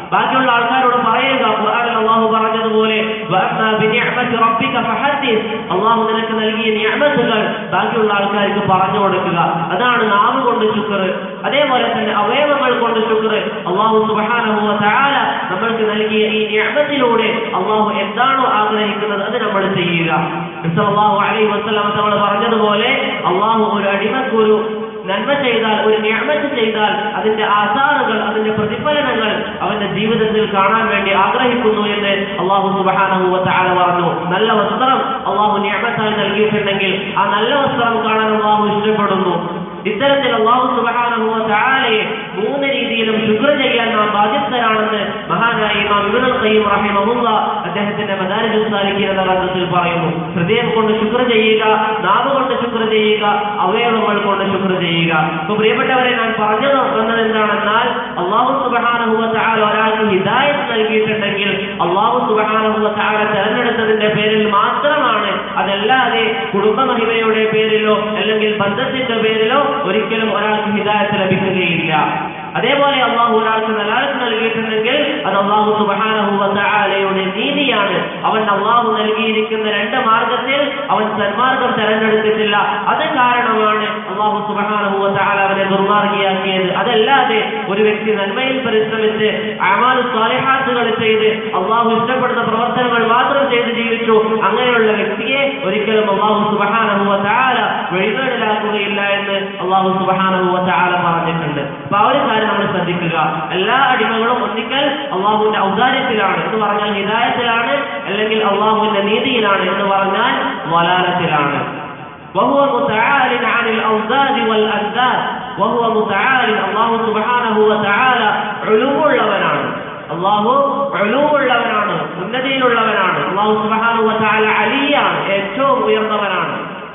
ബാക്കിയുള്ള ആൾക്കാരോട് പറയുക ഖുർആനിൽ അള്ളാഹു പറഞ്ഞതുപോലെ "വഅമ്മാ ബിനിഅമതി റബ്ബിക ഫഹദ്ദിസ്." അള്ളാഹു നിനക്ക് നൽകിയ നിഅമത്തുകൾ ബാക്കിയുള്ള ആൾക്കാർക്ക് പറഞ്ഞു കൊടുക്കുക അതാണ് നാവ് കൊണ്ട് ശുക്ർ അതേപോലെ തന്നെ അവയവങ്ങൾ കൊണ്ട് ശുക്ർ അള്ളാഹു സുബ്ഹാനഹു വ തആല നമ്മൾക്ക് നൽകിയ ഈ നിഅമത്തിലൂടെ അള്ളാഹു എന്താണോ ആഗ്രഹിക്കുന്നത് അത് നമ്മൾ ചെയ്യുക സല്ലല്ലാഹു അലൈഹി വസല്ലം തങ്ങൾ പറഞ്ഞതുപോലെ അള്ളാഹു ഒരു അടിമക്ക് ഒരു നന്മ ചെയ്താൽ ഒരു നിയമത്ത് ചെയ്താൽ അതിന്റെ ആധാറുകൾ അതിന്റെ പ്രതിഫലനങ്ങൾ അവന്റെ ജീവിതത്തിൽ കാണാൻ വേണ്ടി ആഗ്രഹിക്കുന്നു എന്ന് അള്ളാഹു സുബാനഹു താല പറഞ്ഞു നല്ല വസ്ത്രം അള്ളാഹു നിയമത്തായി നൽകിയിട്ടുണ്ടെങ്കിൽ ആ നല്ല വസ്ത്രം കാണാൻ അള്ളാഹു ഇഷ്ടപ്പെടുന്നു ഇത്തരത്തിൽ അള്ളാഹു സുബാനഹു താലയെ മൂന്ന് രീതിയിലും ശുക്ർ ചെയ്യാൻ നാം ബാധ്യസ്ഥരാണെന്ന് മഹാനായ ഇമാം ഇബ്നുൽ ഖയ്യിം റഹിമഹുല്ല അദ്ദേഹത്തിന്റെ മദാരിജുൽ സാലിഖീൻ എന്ന ഗ്രന്ഥത്തിൽ പറയുന്നു ഹൃദയം കൊണ്ട് ശുക്ർ ചെയ്യുക നാവ് കൊണ്ട് ശുക്ർ ചെയ്യുക അവയവങ്ങൾ കൊണ്ട് ശുക്ർ ചെയ്യുക ഇപ്പൊ പ്രിയപ്പെട്ടവരെ ഞാൻ പറഞ്ഞു വന്നത് എന്താണെന്നാൽ അള്ളാഹു സുബാനഹുവ താല ഒരാൾക്ക് ഹിദായത്ത് നൽകിയിട്ടുണ്ടെങ്കിൽ അള്ളാഹു സുബാനഹുവ താല തെരഞ്ഞെടുത്തതിന്റെ പേരിൽ മാത്രമാണ് അതല്ലാതെ കുടുംബ മഹിമയുടെ പേരിലോ അല്ലെങ്കിൽ ബന്ധത്തിന്റെ പേരിലോ ഒരിക്കലും ഒരാൾക്ക് ഹിദായത്ത് ലഭിക്കുകയില്ല അതേപോലെ അള്ളാഹു ഒരാൾക്ക് നലാലത്ത് നൽകിയിട്ടുണ്ടെങ്കിൽ അത് അള്ളാഹു സുബാനഹുവലയുടെ നീതിയാണ് അവൻ അള്ളാഹു നൽകിയിരിക്കുന്ന രണ്ട് മാർഗത്തിൽ അവൻ സന്മാർഗം തെരഞ്ഞെടുത്തിട്ടില്ല അത് കാരണമാണ് അള്ളാഹു സുബാനഹുവല അവനെ ദുർമാർഗിയാക്കിയത് അതല്ലാതെ ഒരു വ്യക്തി നന്മയിൽ പരിശ്രമിച്ച് അമാൽ സ്വാലിഹാത്തുകൾ ചെയ്ത് അള്ളാഹു ഇഷ്ടപ്പെടുന്ന പ്രവർത്തനങ്ങൾ മാത്രം ചെയ്ത് ജീവിച്ചു അങ്ങനെയുള്ള വ്യക്തിയെ ഒരിക്കലും അള്ളാഹു സുബാനഹുവ താല വഴികേടിലാക്കുകയില്ല എന്ന് അള്ളാഹു സുബാനഹുവ താല പറഞ്ഞിട്ടുണ്ട് അപ്പൊ ആ ഒരു കാര്യം നമ്മൾ ശ്രദ്ധിക്കുക എല്ലാ അടിമകളും ഒന്നിക്കൽ അള്ളാഹുവിന്റെ ഔദാര്യത്തിലാണ് എന്ന് പറഞ്ഞാൽ ഹിദായത്തിലാണ് അല്ലെങ്കിൽ അള്ളാഹുവിന്റെ നീതിയിലാണ് എന്ന് പറഞ്ഞാൽ വലാലത്തിലാണ് وهو متعال عن الأوزاد والأنداد وهو متعال الله سبحانه وتعالى علوമുള്ളവനാണ് അള്ളാഹു ഒഴുവുള്ളവനാണ് ഉന്നതിയിലുള്ളവനാണ് അള്ളാഹു സുബാനു വതാല അലിയാണ് ഏറ്റവും ഉയർന്നവനാണ്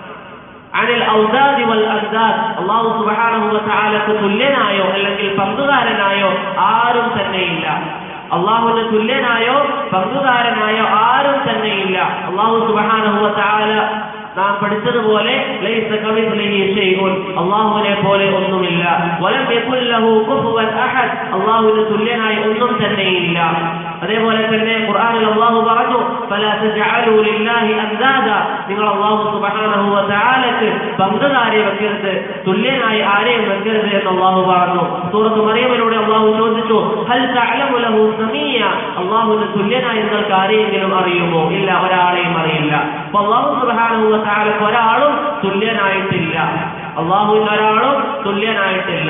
അനിൽ ഔദാദി വൽ അന്ദാദ് അള്ളാഹു സുബ്ഹാനഹു വ തആലക്ക് തുല്യനായോ അല്ലെങ്കിൽ പങ്കുകാരനായോ ആരും തന്നെയില്ല അള്ളാഹുവിന് തുല്യനായോ പങ്കുകാരനായോ ആരും തന്നെയില്ല അള്ളാഹു സുബ്ഹാനഹു വ തആല നാം പഠിച്ചതുപോലെ ലൈസ കമിസ്ലിഹി ഷൈഉൻ അല്ലാഹുവിനെ പോലെ ഒന്നുമില്ല വലം യകുൽ ലഹു കുഫുവൻ അഹദ് അല്ലാഹുവിന് തുല്യനായി ഒന്നും തന്നെയില്ല അതേപോലെ തന്നെ ഖുർആനിൽ അല്ലാഹു പറഞ്ഞു ഫലാ തജഅലു ലില്ലാഹി അൻദാദ നിങ്ങൾ അല്ലാഹു സുബ്ഹാനഹു വ തആലക്ക് പങ്കുകാരെ വെക്കരുത് തുല്യനായി ആരെയും വെക്കരുത് എന്ന് അല്ലാഹു പറഞ്ഞു സൂറത്ത് മറിയമിലൂടെ അല്ലാഹു ചോദിച്ചു ഹൽ തഅലമു ലഹു സമീയ അല്ലാഹുവിന് തുല്യനായി നിങ്ങൾക്ക് ആരെയെങ്കിലും അറിയുമോ ഇല്ല ഒരാളെയും അറിയില്ല അപ്പൊ അല്ലാഹു സുബ്ഹാനഹു വ തആലക്ക് ഒരാളും തുല്യനായിട്ടില്ല അള്ളാഹുവിന് ഒരാളും തുല്യനായിട്ടില്ല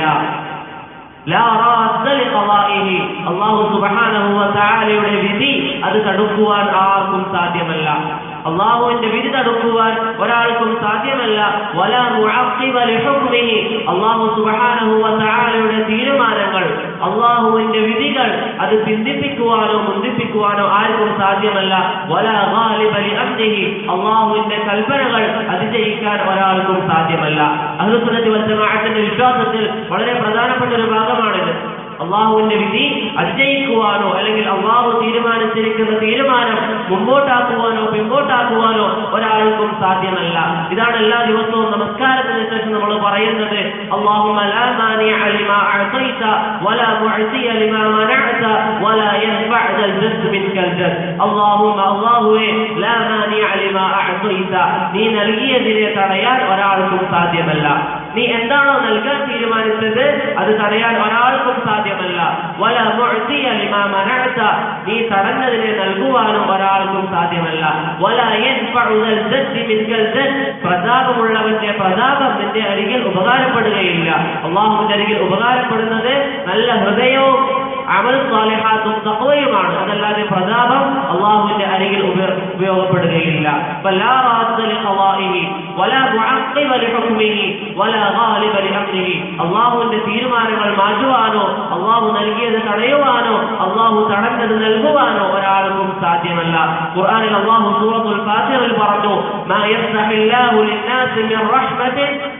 ലാ റാദ്ദ ലിഖളാഇഹി. അള്ളാഹു സുബ്ഹാനഹു വ തആലയുടെ വിധി അത് തടുക്കുവാൻ ആർക്കും സാധ്യമല്ല അള്ളാഹുവിന്റെ വിധി തടുക്കുവാൻ ഒരാൾക്കും സാധ്യമല്ല വലാ മുഅഖിബ ലിഹുക്മിഹി. അള്ളാഹു സുബ്ഹാനഹു വ തആലയുടെ തീരുമാനങ്ങൾ അള്ളാഹുവിന്റെ വിധികൾ അത് പിന്തിപ്പിക്കുവാനോ മുന്തിപ്പിക്കുവാനോ ആർക്കും സാധ്യമല്ല വലാ ഗാലിബ ലിഅംരിഹി. അള്ളാഹുവിന്റെ കൽപ്പനകൾ അതിജയിക്കാൻ ഒരാൾക്കും സാധ്യമല്ല അഹ്ലുസുന്നത്തി വൽ ജമാഅത്തിന്റെ വിശ്വാസത്തിൽ വളരെ പ്രധാനപ്പെട്ട ഒരു ഭാഗമാണിത് അള്ളാഹുവിന്റെ വിധി അതിജയിക്കുവാനോ അല്ലെങ്കിൽ അള്ളാഹു തീരുമാനിച്ചിരിക്കുന്ന തീരുമാനം മുമ്പോട്ടാക്കുവാനോ പിമ്പോട്ടാക്കുവാനോ ഒരാൾക്കും സാധ്യമല്ല ഇതാണ് എല്ലാ ദിവസവും നമസ്കാരത്തിന് ശേഷം നമ്മൾ പറയുന്നത് اللهم لا مانع لما أعطيت ولا معطي لما منعت ولا ينفع ذا الجد منك الجد اللهم الله لا مانع لما أعطيت നീ നൽകിയതിനെ തടയാൻ ഒരാൾക്കും സാധ്യമല്ല നീ എന്താണോ നൽകാൻ തീരുമാനിച്ചത് അത് തടയാൻ ഒരാൾക്കും സാധ്യമല്ല വല മുഅ്തിയ ലിമാ മനഅത നീ തടഞ്ഞതിനെ നൽകുവാനും ഒരാൾക്കും സാധ്യമല്ല വല യൻഫഉ ദൽ ജദ്ദി മിൻകൽ ജദ്ദ് പ്രതാപമുള്ളവന്റെ പ്രതാപം നിന്റെ അരികിൽ ഉപകാരപ്പെടുകയില്ല അള്ളാഹുവിന്റെ അരികിൽ ഉപകാരപ്പെടുന്നത് നല്ല ഹൃദയവും അമൽ സ്വാലിഹാത്തും തഖ്വയുമാണ് അതല്ലാതെ പ്രതാപം അള്ളാഹുവിന്റെ അരികിൽ ഉപ- ഉപയോഗപ്പെടുകയില്ല ഫലാ റാദ്ദ ലിഖളാഇഹി വലാ മുഅഖിബ ലിഹുക്മിഹി വലാ ഗാലിബ ലിഅംരിഹി അള്ളാഹുവിന്റെ തീരുമാനങ്ങൾ മാറ്റുവാനോ അള്ളാഹു നൽകിയത് തടയുവാനോ അള്ളാഹു തടഞ്ഞത് നൽകുവാനോ ഒരാൾക്കും സാധ്യമല്ല ഖുർആനിൽ അള്ളാഹു സൂറത്തുൽ ഫാത്തിറിൽ പറഞ്ഞു മാ യഫ്തഹില്ലാഹു ലിന്നാസി മിൻ റഹ്മത്തിൻ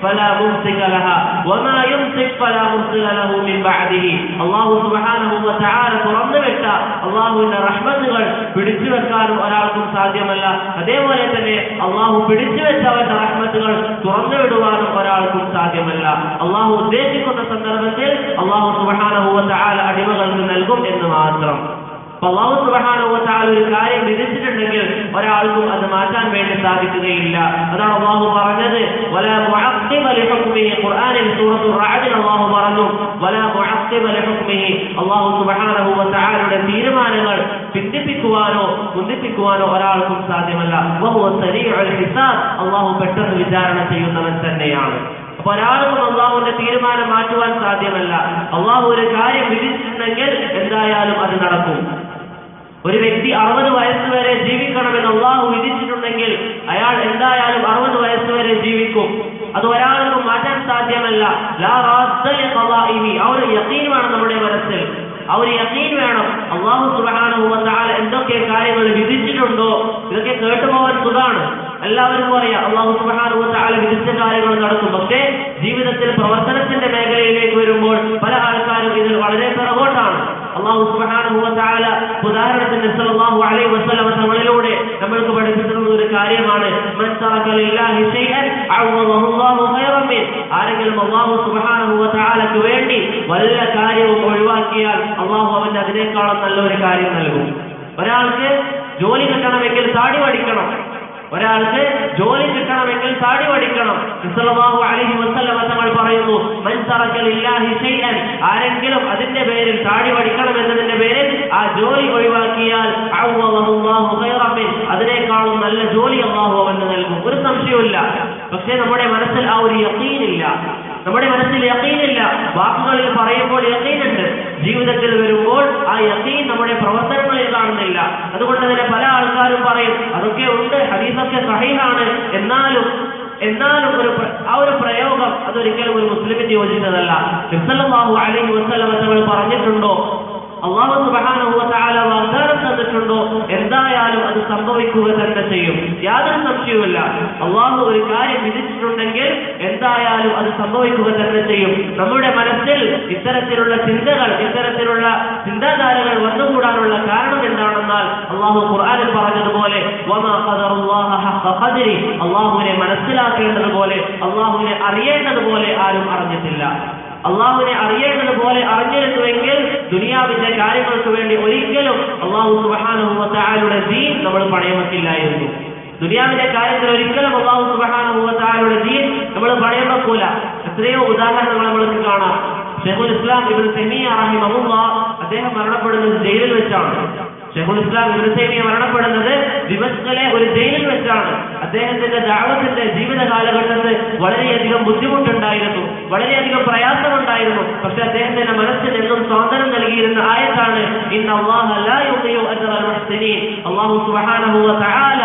فلا ممسك لها وما يمسك فلا مرسل له من بعده അള്ളാഹു സുബ്ഹാനഹു വ തആല തുറന്നു വെച്ച അള്ളാഹുവിന്റെ റഹ്മത്തുകൾ പിടിച്ചു വെക്കാനും ഒരാൾക്കും സാധ്യമല്ല അതേപോലെ തന്നെ അള്ളാഹു പിടിച്ചു വെച്ച അവന്റെ റഹ്മത്തുകൾ തുറന്നു വിടുവാനും ഒരാൾക്കും സാധ്യമല്ല അള്ളാഹു ഉദ്ദേശിക്കുന്ന സന്ദർഭത്തിൽ അള്ളാഹു സുബ്ഹാനഹു വ തആല അടിമകൾക്ക് നൽകും എന്ന് മാത്രം അപ്പൊ അള്ളാഹു സുബ്ഹാനഹു വ തആല ഒരു കാര്യം വിധിച്ചിട്ടുണ്ടെങ്കിൽ ഒരാൾക്കും അത് മാറ്റാൻ വേണ്ടി സാധിക്കുകയില്ല അതാണ് അള്ളാഹു പറഞ്ഞത് വലാ മുഅഖ്ഖിബ ലിഹുക്മിഹി ഖുർആനിൽ സൂറത്തുർ റഅദിൽ അള്ളാഹു പറഞ്ഞു വലാ മുഅഖ്ഖിബ ലിഹുക്മിഹി അള്ളാഹു സുബ്ഹാനഹു വ തആലയുടെ തീരുമാനങ്ങൾ പിന്തിപ്പിക്കുവാനോ മുന്തിപ്പിക്കുവാനോ ഒരാൾക്കും സാധ്യമല്ല വഹുവ സരീഉൽ ഹിസാബ് അള്ളാഹു പെട്ടെന്ന് വിചാരണ ചെയ്യുന്നവൻ തന്നെയാണ് അപ്പൊ ഒരാൾക്കും അള്ളാഹുവിന്റെ തീരുമാനം മാറ്റുവാൻ സാധ്യമല്ല അള്ളാഹു ഒരു കാര്യം വിധിച്ചിട്ടുണ്ടെങ്കിൽ എന്തായാലും അത് നടക്കും ഒരു വ്യക്തി അറുപത് വയസ്സ് വരെ ജീവിക്കണമെന്ന് അള്ളാഹു വിധിച്ചിട്ടുണ്ടെങ്കിൽ അയാൾ എന്തായാലും അറുപത് വയസ്സ് വരെ ജീവിക്കും അത് ഒരാൾക്കും മാറ്റാൻ സാധ്യമല്ല ലാ റാദ്ദ ലിഖളാഇഹി. ആ ഒരു യഖീൻ വേണം നമ്മുടെ മനസ്സിൽ ആ ഒരു യഖീൻ വേണം അള്ളാഹു സുബ്ഹാനഹു വ തആല എന്തൊക്കെ കാര്യങ്ങൾ വിധിച്ചിട്ടുണ്ടോ ഇതൊക്കെ കേട്ടുപോകാൻ സുഖാണ് എല്ലാവർക്കും അറിയാം അള്ളാഹു സുബ്ഹാനഹു വ തആല വിധിച്ച കാര്യങ്ങൾ നടക്കും പക്ഷേ ജീവിതത്തിൽ പ്രവർത്തനത്തിന്റെ മേഖലയിലേക്ക് വരുമ്പോൾ പല ആൾക്കാരും ഇതിൽ വളരെ പിറകോട്ടാണ് അള്ളാഹു സുബ്ഹാനഹു വ തആല ഉദാഹരണത്തിന് സല്ലല്ലാഹു അലൈഹി വസല്ലം തങ്ങളിലൂടെ നമ്മൾക്ക് പഠിപ്പിച്ചിട്ടുള്ള ഒരു കാര്യമാണ് മൻ തറക ലില്ലാഹി ശൈഅൻ അഅവദഹു അല്ലാഹു ഖൈറൻ മിൻ ആരെങ്കിലും അള്ളാഹു സുബ്ഹാനഹു വ തആലക്ക് വേണ്ടി വല്ല കാര്യവും ഒഴിവാക്കിയാൽ അള്ളാഹു അവന് അതിനേക്കാളും നല്ലൊരു കാര്യം നൽകും ഒരാൾക്ക് ജോലി കിട്ടണമെങ്കിൽ താടി വടിക്കണം ഒരാൾക്ക് ജോലി കിട്ടണമെങ്കിൽ താടി വടിക്കണം ഇസ്ലാഹു അലൈഹി വസല്ലമ തങ്ങൾ പറയുന്നു മൻ തറക ലില്ലാഹി ശൈഅൻ ആരെങ്കിലും അതിന്റെ പേരിൽ താടി വടിക്കണം എന്നതിന്റെ പേരിൽ ആ ജോലി ഒഴിവാക്കിയാൽ അഅ്വദഹു അല്ലാഹു ഖൈറൻ മിൻ അതിനേക്കാളും നല്ല ജോലി അള്ളാഹു അവന് നൽകും ഒരു സംശയവുമില്ല പക്ഷേ നമ്മുടെ മനസ്സിൽ ആ ഒരു യഖീനില്ല നമ്മുടെ മനസ്സിൽ യഖീനില്ല വാക്കുകളിൽ പറയുമ്പോൾ യഖീനുണ്ട് ജീവിതത്തിൽ വരുമ്പോൾ ആ യഖീൻ നമ്മുടെ പ്രവർത്തനങ്ങളിൽ കാണുന്നില്ല അതുകൊണ്ട് തന്നെ പല ആൾക്കാരും പറയും അതൊക്കെ ഉണ്ട് ഹദീസൊക്കെ സഹീഹാണ് എന്നാലും എന്നാലും ഒരു പ്ര- ആ ഒരു പ്രയോഗം അതൊരിക്കലും ഒരു മുസ്ലിമിന് യോജിച്ചതല്ല നബിസല്ലല്ലാഹു അലൈഹി വസല്ലമ തങ്ങൾ പറഞ്ഞിട്ടുണ്ടോ അള്ളാഹു സുബ്ഹാനഹു വ തആല വാഗ്ദാനം തന്നിട്ടുണ്ടോ എന്തായാലും അത് സംഭവിക്കുക തന്നെ ചെയ്യും യാതൊരു സംശയവുമില്ല അള്ളാഹു ഒരു കാര്യം വിധിച്ചിട്ടുണ്ടെങ്കിൽ എന്തായാലും അത് സംഭവിക്കുക തന്നെ ചെയ്യും നമ്മുടെ മനസ്സിൽ ഇത്തരത്തിലുള്ള ചിന്തകൾ ഇത്തരത്തിലുള്ള ചിന്താധാരകൾ വന്നുകൂടാനുള്ള കാരണം എന്താണെന്നാൽ അള്ളാഹു ഖുർആനിൽ പറഞ്ഞതുപോലെ വമാ ഖദറുല്ലാഹ ഹഖ ഖദ്രി അള്ളാഹുവിനെ മനസ്സിലാക്കേണ്ടതുപോലെ അള്ളാഹുവിനെ അറിയേണ്ടതുപോലെ ആരും അറിഞ്ഞിട്ടില്ല അള്ളാഹുവിനെ അറിയേണ്ടതുപോലെ അറിഞ്ഞിരുന്നുവെങ്കിൽ ദുനിയാവിന്റെ കാര്യങ്ങൾക്ക് വേണ്ടി ഒരിക്കലും അള്ളാഹു സുബഹാനുഭവത്തായാലുടെ ദീൻ നമ്മൾ പണയം വെക്കില്ലായിരുന്നു ദുനിയാവിന്റെ കാര്യത്തിൽ ഒരിക്കലും അള്ളാഹു സുബഹാനുഭവത്തായാലുടെ ദീൻ നമ്മൾ പണയം വെക്കൂല എത്രയോ ഉദാഹരണങ്ങൾ നമ്മൾക്ക് കാണാം ഷെയ്ഖുൽ ഇസ്ലാം ഇബ്നു തൈമിയ റഹിമഹുല്ലാ അദ്ദേഹം മരണപ്പെടുന്നത് ജയിലിൽ വെച്ചാണ് ഷെയ്ഖുൽ ഇസ്ലാം ഇബ്നു തൈമിയ മരണപ്പെടുന്നത് ദിമസ്കിലെ ഒരു ജയിലിൽ വെച്ചാണ് അദ്ദേഹത്തിന്റെ ദാവത്തിന്റെ ജീവിത കാലഘട്ടത്തിൽ വളരെയധികം ബുദ്ധിമുട്ടുണ്ടായിരുന്നു വളരെയധികം പ്രയാസമുണ്ടായിരുന്നു പക്ഷെ അദ്ദേഹത്തിന്റെ മനസ്സിന് എന്നും സ്വാതന്ത്ര്യം നൽകിയിരുന്ന ആയത്താണ് ഇന്ന് അള്ളാഹു ലാ യുദിയു അജ്റൽ മുഹ്സിനീൻ അള്ളാഹു സുബ്ഹാനഹു വ തആല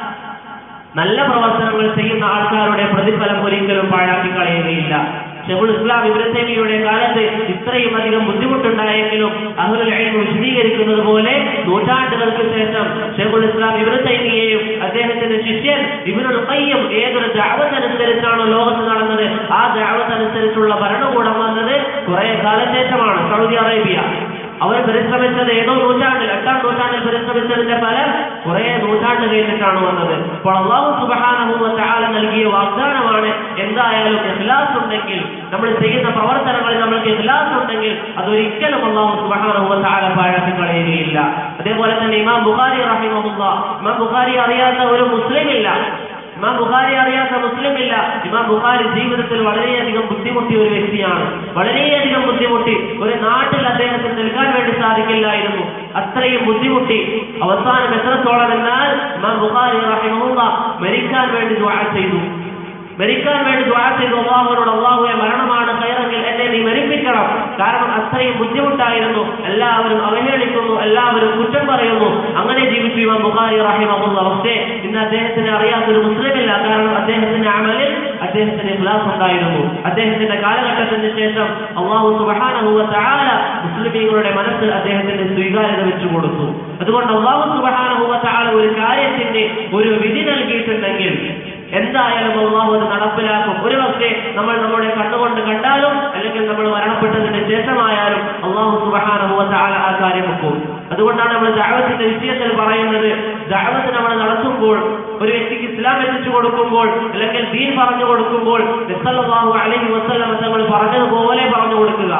നല്ല പ്രവർത്തനങ്ങൾ ചെയ്യുന്ന ആൾക്കാരുടെ പ്രതിഫലം ഒരിക്കലും പാഴാക്കി കളയുകയില്ല ഷെഹുൽ ഇസ്ലാം ഇബ്രത്തൈമിയുടെ കാലത്ത് ഇത്രയും അധികം ബുദ്ധിമുട്ടുണ്ടായെങ്കിലും അഹുൽ അൽമ വിശദീകരിക്കുന്നത് പോലെ നൂറ്റാണ്ടുകൾക്ക് ശേഷം ഷെഹുൽ ഇസ്ലാം ഇബ്രത്തൈമിയെയും അദ്ദേഹത്തിന്റെ ശിഷ്യൻ ഇബ്നുൽ ഖയ്യം ഏതൊരു ദഅവത്ത് അനുസരിച്ചാണോ ലോകത്ത് നടന്നത് ആ ദഅവത്ത് അനുസരിച്ചുള്ള ഭരണകൂടം വന്നത് കുറെ കാലശേഷമാണ് സൗദി അറേബ്യ അവർ പരിശ്രമിച്ചത് ഏതോ നൂറ്റാണ്ടിൽ എട്ടാം നൂറ്റാണ്ടിൽ പരിശ്രമിച്ചതിന്റെ ഫലം കുറെ നൂറ്റാണ്ട് കഴിഞ്ഞിട്ടാണ് വന്നത് അപ്പോൾ അള്ളാഹു സുബ്ഹാനഹു വ തആല നൽകിയ വാഗ്ദാനമാണ് എന്തായാലും ഇഖ്ലാസ് ഉണ്ടെങ്കിൽ നമ്മൾ ചെയ്യുന്ന പ്രവർത്തനങ്ങളിൽ നമ്മൾക്ക് ഇഖ്ലാസ് ഉണ്ടെങ്കിൽ അതൊരിക്കലും അള്ളാഹു സുബ്ഹാനഹു വ തആല പാഴാക്കി കളയുകയില്ല അതേപോലെ തന്നെ ഇമാം ബുഖാരി റഹിമഹുല്ലാ ഇമാം ബുഖാരി അറിയാത്ത ഒരു മുസ്ലിം ഇല്ല ഇമാം ബുഖാരി അറിയാത്ത മുസ്ലിം ഇല്ല ഇമാം ബുഖാരി ജീവിതത്തിൽ വളരെയധികം ബുദ്ധിമുട്ടിയ ഒരു വ്യക്തിയാണ് വളരെയധികം ബുദ്ധിമുട്ടി ഒരു നാട്ടിൽ അദ്ദേഹത്തിന് നിൽക്കാൻ വേണ്ടി സാധിക്കില്ലായിരുന്നു അത്രയും ബുദ്ധിമുട്ടി അവസാനം എത്രത്തോളം എന്നാൽ ഇമാം ബുഖാരി റഹിമഹുല്ല മരിക്കാൻ വേണ്ടി ദുആ ചെയ്തു മരിക്കാൻ വേണ്ടി ദ്വാ ചെയ്തു അള്ളാഹുവിനോട് അള്ളാഹുവെ മരണമാണ് കയറെങ്കിൽ എന്നെ നീ മരിപ്പിക്കണം കാരണം അത്രയും ബുദ്ധിമുട്ടായിരുന്നു എല്ലാവരും അവഹേളിക്കുന്നു എല്ലാവരും കുറ്റം പറയുന്നു അങ്ങനെ ജീവിച്ചു ഇമാം ബുഖാരി റഹിമഹുല്ല പക്ഷേ ഇന്ന് അദ്ദേഹത്തിന് അറിയാത്തൊരു മുസ്ലിമില്ല കാരണം അദ്ദേഹത്തിന്റെ അമലിൽ അദ്ദേഹത്തിന് ഇഖ്ലാസ് ഉണ്ടായിരുന്നു അദ്ദേഹത്തിന്റെ കാലഘട്ടത്തിന് ശേഷം അള്ളാഹു സുബ്ഹാനഹു വ തആല മുസ്ലിമീങ്ങളുടെ മനസ്സിൽ അദ്ദേഹത്തിന് സ്വീകാര്യത വെച്ചു കൊടുത്തു അതുകൊണ്ട് അള്ളാഹു സുബ്ഹാനഹു വ തആല ഒരു കാര്യത്തിന്റെ ഒരു വിധി നൽകിയിട്ടുണ്ടെങ്കിൽ എന്തായാലും അള്ളാഹു അത് നടപ്പിലാക്കും ഒരു പക്ഷേ നമ്മൾ നമ്മുടെ കണ്ണുകൊണ്ട് കണ്ടാലും അല്ലെങ്കിൽ നമ്മൾ മരണപ്പെട്ടതിന് ശേഷമായാലും അള്ളാഹു സുബഹാനുഭവ ആ കാര്യം വെക്കും അതുകൊണ്ടാണ് നമ്മൾ ദാവത്തിന്റെ വിഷയത്തിൽ പറയുന്നത് ദാവത്ത് നമ്മൾ നടത്തുമ്പോൾ ഒരു വ്യക്തിക്ക് ഇസ്ലാം എത്തിച്ചു കൊടുക്കുമ്പോൾ അല്ലെങ്കിൽ ദീൻ പറഞ്ഞു കൊടുക്കുമ്പോൾ നിസ്സല്ലാഹു അലൈഹി വസല്ലമ തങ്ങൾ പറഞ്ഞതുപോലെ പറഞ്ഞു കൊടുക്കുക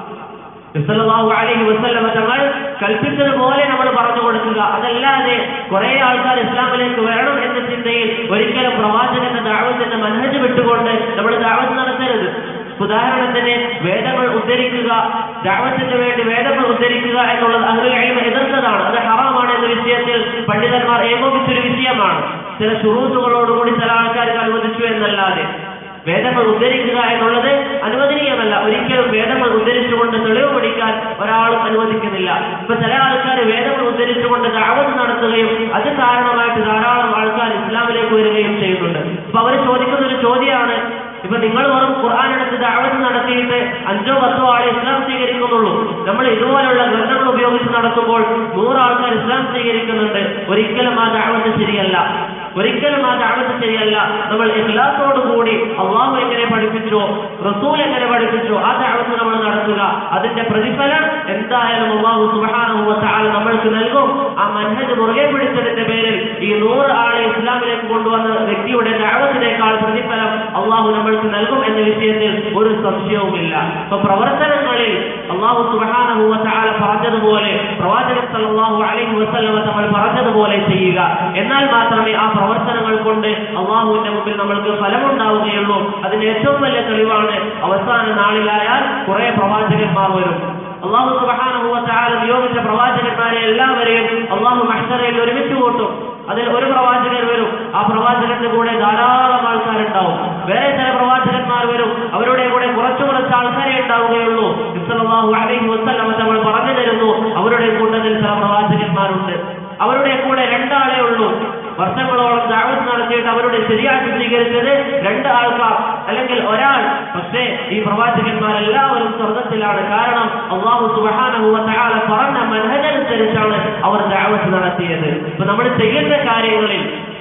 നിസ്സല്ലാഹു അലൈഹി വസല്ലമ തങ്ങൾ കൽപ്പിച്ചതുപോലെ നമ്മൾ പറഞ്ഞു കൊടുക്കുക അതല്ലാതെ കുറെ ആൾക്കാർ ഇസ്ലാമിലേക്ക് വരണം എന്ന ചിന്തയിൽ ഒരിക്കലും പ്രവാചകന്റെ ദാവത്തിന്റെ മനഹജ് വിട്ടുകൊണ്ട് നമ്മൾ ദാവത്ത് നടത്തരുത് ഉദാഹരണത്തിന് വേദങ്ങൾ ഉദ്ധരിക്കുക ദാവത്തിന് വേണ്ടി വേദങ്ങൾ ഉദ്ധരിക്കുക എന്നുള്ളത് അഹ്ലുൽ എതിർത്തതാണ് അത് ഹറാമാണ് എന്ന വിഷയത്തിൽ പണ്ഡിതന്മാർ ഏകോപിച്ചൊരു വിഷയമാണ് ചില ശുറൂത്തുകളോടുകൂടി ചില ആൾക്കാർക്ക് അനുവദിച്ചു എന്നല്ലാതെ വേദങ്ങൾ ഉദ്ധരിക്കുക എന്നുള്ളത് അനുവദനീയമല്ല ഒരിക്കലും വേദങ്ങൾ ഉദ്ധരിച്ചുകൊണ്ട് തെളിവ് പഠിക്കാൻ ഒരാളും അനുവദിക്കുന്നില്ല ഇപ്പൊ ചില ആൾക്കാർ വേദങ്ങൾ ഉദ്ധരിച്ചുകൊണ്ട് ദാവത്ത് നടത്തുകയും അത് കാരണമായിട്ട് ധാരാളം ആൾക്കാർ ഇസ്ലാമിലേക്ക് വരികയും ചെയ്യുന്നുണ്ട് അപ്പൊ അവർ ചോദിക്കുന്ന ഒരു ചോദ്യമാണ് ഇപ്പൊ നിങ്ങൾ വെറും ഖുർആൻ എടുത്ത് ദാവത്ത് നടത്തിയിട്ട് അഞ്ചോ പത്തോ ആളെ ഇസ്ലാം സ്വീകരിക്കുന്നുള്ളൂ നമ്മൾ ഇതുപോലുള്ള ഗ്രന്ഥങ്ങൾ ഉപയോഗിച്ച് നടത്തുമ്പോൾ നൂറ് ആൾക്കാർ ഇസ്ലാം സ്വീകരിക്കുന്നുണ്ട് ഒരിക്കലും ആ ദാവത്ത് ശരിയല്ല ഒരിക്കലും ആ ദാവത്ത് ശരിയല്ല നമ്മൾ ഇഖ്ലാസോട് കൂടി അള്ളാഹു എങ്ങനെ പഠിപ്പിച്ചോ റസൂൽ എങ്ങനെ പഠിപ്പിച്ചോ ആ ദാവത്ത് നമ്മൾ നടത്തുക അതിന്റെ പ്രതിഫലം എന്തായാലും അള്ളാഹു സുബാനുഭവ താല നമ്മൾക്ക് നൽകും ആ മൻഹജ് മുറുകെ പിടിച്ചതിന്റെ പേരിൽ ഈ നൂറ് ആളെ ഇസ്ലാമിലേക്ക് കൊണ്ടുവന്ന വ്യക്തിയുടെ ദാവത്തിനേക്കാൾ പ്രതിഫലം അള്ളാഹു നമ്മൾക്ക് നൽകും എന്ന വിഷയത്തിൽ ഒരു സംശയവുമില്ല അപ്പൊ പ്രവർത്തനങ്ങളിൽ അള്ളാഹു സുബാനുഭവ താല പറഞ്ഞതുപോലെ പ്രവാചകൻ സല്ലല്ലാഹു അലൈഹി വസല്ലമ തങ്ങൾ പറഞ്ഞതുപോലെ ചെയ്യുക എന്നാൽ മാത്രമേ ആ പ്രവർത്തനങ്ങൾ കൊണ്ട് അള്ളാഹുവിന്റെ മുമ്പിൽ നമ്മൾക്ക് ഫലമുണ്ടാവുകയുള്ളൂ അതിന് ഏറ്റവും വലിയ തെളിവാണ് അവസാന നാളിലായാൽ കുറെ പ്രവാചകന്മാർ വരും അള്ളാഹു സുബാനുഭവത്താല നിയോഗിച്ച പ്രവാചകന്മാരെ എല്ലാവരെയും അള്ളാഹു മഹ്സറയിൽ ഒരുമിച്ച് കൂട്ടും അതിൽ ഒരു പ്രവാചകർ വരും ആ പ്രവാചകന്റെ കൂടെ ധാരാളം ആൾക്കാരുണ്ടാവും വേറെ ചില പ്രവാചകന്മാർ വരും അവരുടെ കൂടെ കുറച്ചു കുറച്ച് ആൾക്കാരെ ഉണ്ടാവുകയുള്ളൂ ഇസ്ലാഹു അലൈഹി വസ്ലം തങ്ങൾ പറഞ്ഞു തരുന്നു അവരുടെ കൂട്ടത്തിൽ ചില പ്രവാചകന്മാരുണ്ട് അവരുടെ കൂടെ രണ്ടാളേ ഉള്ളൂ വർഷങ്ങളോളം ദാവത്ത് നടത്തിയിട്ട് അവരുടെ ശരിയാക്കി സ്വീകരിച്ചത് രണ്ട് ആൾക്കാർ അല്ലെങ്കിൽ ഒരാൾ പക്ഷേ ഈ പ്രവാചകന്മാരെല്ലാവരും സ്വർഗത്തിലാണ് കാരണം അള്ളാഹു സുബാനഹുവ തആല പറഞ്ഞ മനഹജനുസരിച്ചാണ് അവർ ദാവത്ത് നടത്തിയത് ഇപ്പൊ നമ്മൾ ചെയ്യുന്ന കാര്യങ്ങളിൽ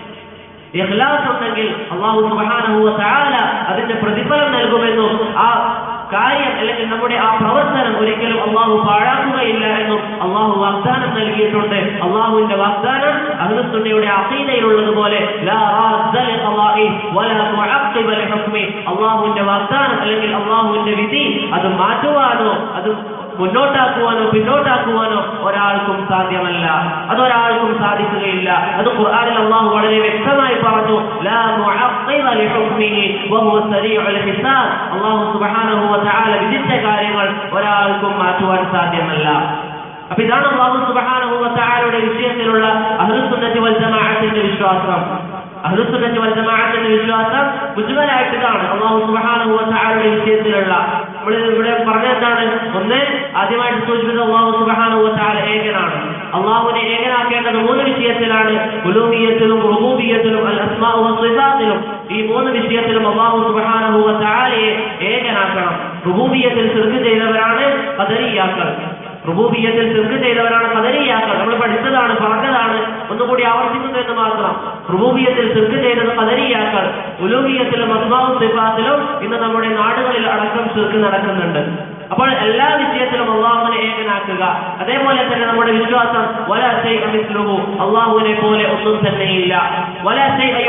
ഇഖ്ലാസ് ഉണ്ടെങ്കിൽ അള്ളാഹു സുബാനഹുവ തആല അതിന്റെ പ്രതിഫലം നൽകുമെന്നും ആ കാര്യം അല്ലെങ്കിൽ നമ്മുടെ ആ പ്രവർത്തനം ഒരിക്കലും അള്ളാഹു പാഴാക്കുകയില്ല എന്നും അള്ളാഹു വാഗ്ദാനം നൽകിയിട്ടുണ്ട് അള്ളാഹുവിന്റെ വാഗ്ദാനം അഹ്ലുസുന്നയുടെ അഖീദയിലുള്ളതുപോലെ ലാ റാദ്ദ ലിഖളാഇ വലാ മുഅഖ്ഖിബ ലിഹുക്മി അള്ളാഹുവിന്റെ വാഗ്ദാനം അല്ലെങ്കിൽ അള്ളാഹുവിന്റെ വിധി അത് മാറ്റുവാനോ അത് മുന്നോട്ടാക്കുവാനോ പിന്നോട്ടാക്കുവാനോ ഒരാൾക്കും സാധ്യമല്ല അതൊരാൾക്കും സാധിക്കുകയില്ല അത് ഖുർആനിൽ അള്ളാഹു വളരെ വ്യക്തമായി പറഞ്ഞു ലാ മുഅഖ്ഖിബ ലിഹുക്മിഹി വഹുവ സരീഉൽ ഹിസാബ് അള്ളാഹു സുബ്ഹാനഹു വ തആല വിധിച്ച കാര്യങ്ങൾ ഒരാൾക്കും മാറ്റുവാൻ സാധ്യമല്ല അപ്പൊ ഇതാണ് അള്ളാഹു സുബ്ഹാനഹു വ തആലയുടെ വിഷയത്തിലുള്ള അഹ്ലുസുന്നത്തി വൽ ജമാഅത്തിന്റെ വിശ്വാസം അഹ്ലുസുന്നത്തി വൽ ജമാഅത്തിന്റെ വിശ്വാസം മുജ്മലായിട്ട് ഇതാണ് അള്ളാഹു സുബ്ഹാനഹു വ തആലയുടെ വിഷയത്തിലുള്ള നമ്മൾ ഇവിടെ പറഞ്ഞെന്താണ് ഒന്ന് ആദ്യമായിട്ട് സൂചിപ്പിച്ചത് അള്ളാഹു സുബ്ഹാനഹു വ തആല ഏകനാണ് അള്ളാഹുവിനെ ഏകനാക്കേണ്ടത് മൂന്ന് വിഷയത്തിലാണ് ഉലൂഹിയത്തിലും റുബൂബിയത്തിലും അൽ അസ്മാഉ വസ്സിഫാത്തിലും ഈ മൂന്ന് വിഷയത്തിലും അള്ളാഹു സുബ്ഹാനഹു വ തആലയെ ഏകനാക്കണം റുബൂബിയത്തിൽ ശിർക്ക് ചെയ്തവരാണ് ഖദരിയാക്കൾ റുബൂബിയത്തിൽ ശിർക്ക് ചെയ്തവരാണ് ഖദരിയാക്കൾ നമ്മൾ പഠിച്ചതാണ് പറഞ്ഞതാണ് ഒന്നുകൂടി ആവർത്തിക്കുന്നു എന്ന് മാത്രം റുബൂബിയത്തിൽ ശിർക്ക് ചെയ്തത് ഖദരിയാക്കൾ ഉലൂഹിയത്തിലും അസ്മാഉ സിഫാത്തിലും ഇന്ന് നമ്മുടെ നാടുകളിൽ അടക്കം ശിർക്ക് നടക്കുന്നുണ്ട് അപ്പോൾ എല്ലാ വിഷയത്തിലും അള്ളാഹുവിനെ ഏകനാക്കുക അതേപോലെ തന്നെ നമ്മുടെ വിശ്വാസം വല മിസ്ലുഹു അള്ളാഹുവിനെ പോലെ ഒന്നും തന്നെയില്ല വല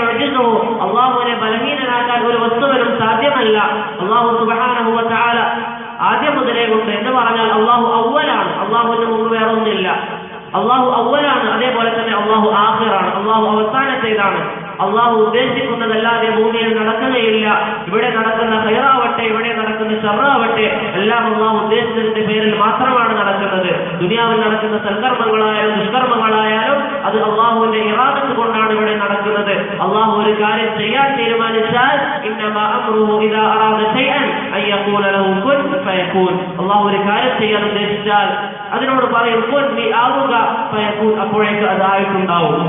അള്ളാഹുവിനെ ബലഹീനനാക്കാൻ ഒരു വസ്തുവിനും സാധ്യമല്ല അള്ളാഹു സുബാനഹു വതആല ആദ്യം മുതലേ ഉണ്ട് എന്ന് പറഞ്ഞാൽ അള്ളാഹു അവലാണ് അള്ളാഹുവിന് മുമ്പ് വേറൊന്നില്ല അള്ളാഹു അവലാണ് അതേപോലെ തന്നെ അള്ളാഹു ആഹിറാണ് അള്ളാഹു അവസാനത്തേതാണ് അള്ളാഹു ഉദ്ദേശിക്കുന്നതല്ലാതെ ഭൂമിയിൽ നടക്കുകയില്ല ഇവിടെ നടക്കുന്ന ഹൈറാവട്ടെ ഇവിടെ നടക്കുന്ന ഷറാവട്ടെ എല്ലാം അള്ളാഹു ഉദ്ദേശിച്ചതിന്റെ പേരിൽ മാത്രമാണ് നടക്കുന്നത് ദുനിയാവിൽ നടക്കുന്ന സൽക്കർമ്മങ്ങളായാലും ദുഷ്കർമ്മങ്ങളായാലും അത് അള്ളാഹുവിന്റെ ഇറാദത്ത് കൊണ്ടാണ് ഇവിടെ നടക്കുന്നത് അള്ളാഹു ഒരു കാര്യം ചെയ്യാൻ തീരുമാനിച്ചാൽ ഇന്നമാ അംറുഹു ഇദാ അറാദ ശൈഅൻ അൻ യഖൂല ലഹു കുൻ ഫയകൂൻ അള്ളാഹു ഒരു കാര്യം ചെയ്യാൻ ഉദ്ദേശിച്ചാൽ അതിനോട് പറയും കുൻ നീ ആവുക ഫയകൂൻ അപ്പോഴേക്ക് അതായിട്ടുണ്ടാവും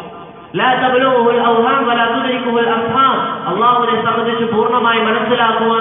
لا تبلغه الاوهام ولا تدركه الافهام അള്ളാഹുവിനെ സംബന്ധിച്ച് പൂർണ്ണമായി മനസ്സിലാക്കുവാനോ ചിന്തിക്കുവാനോ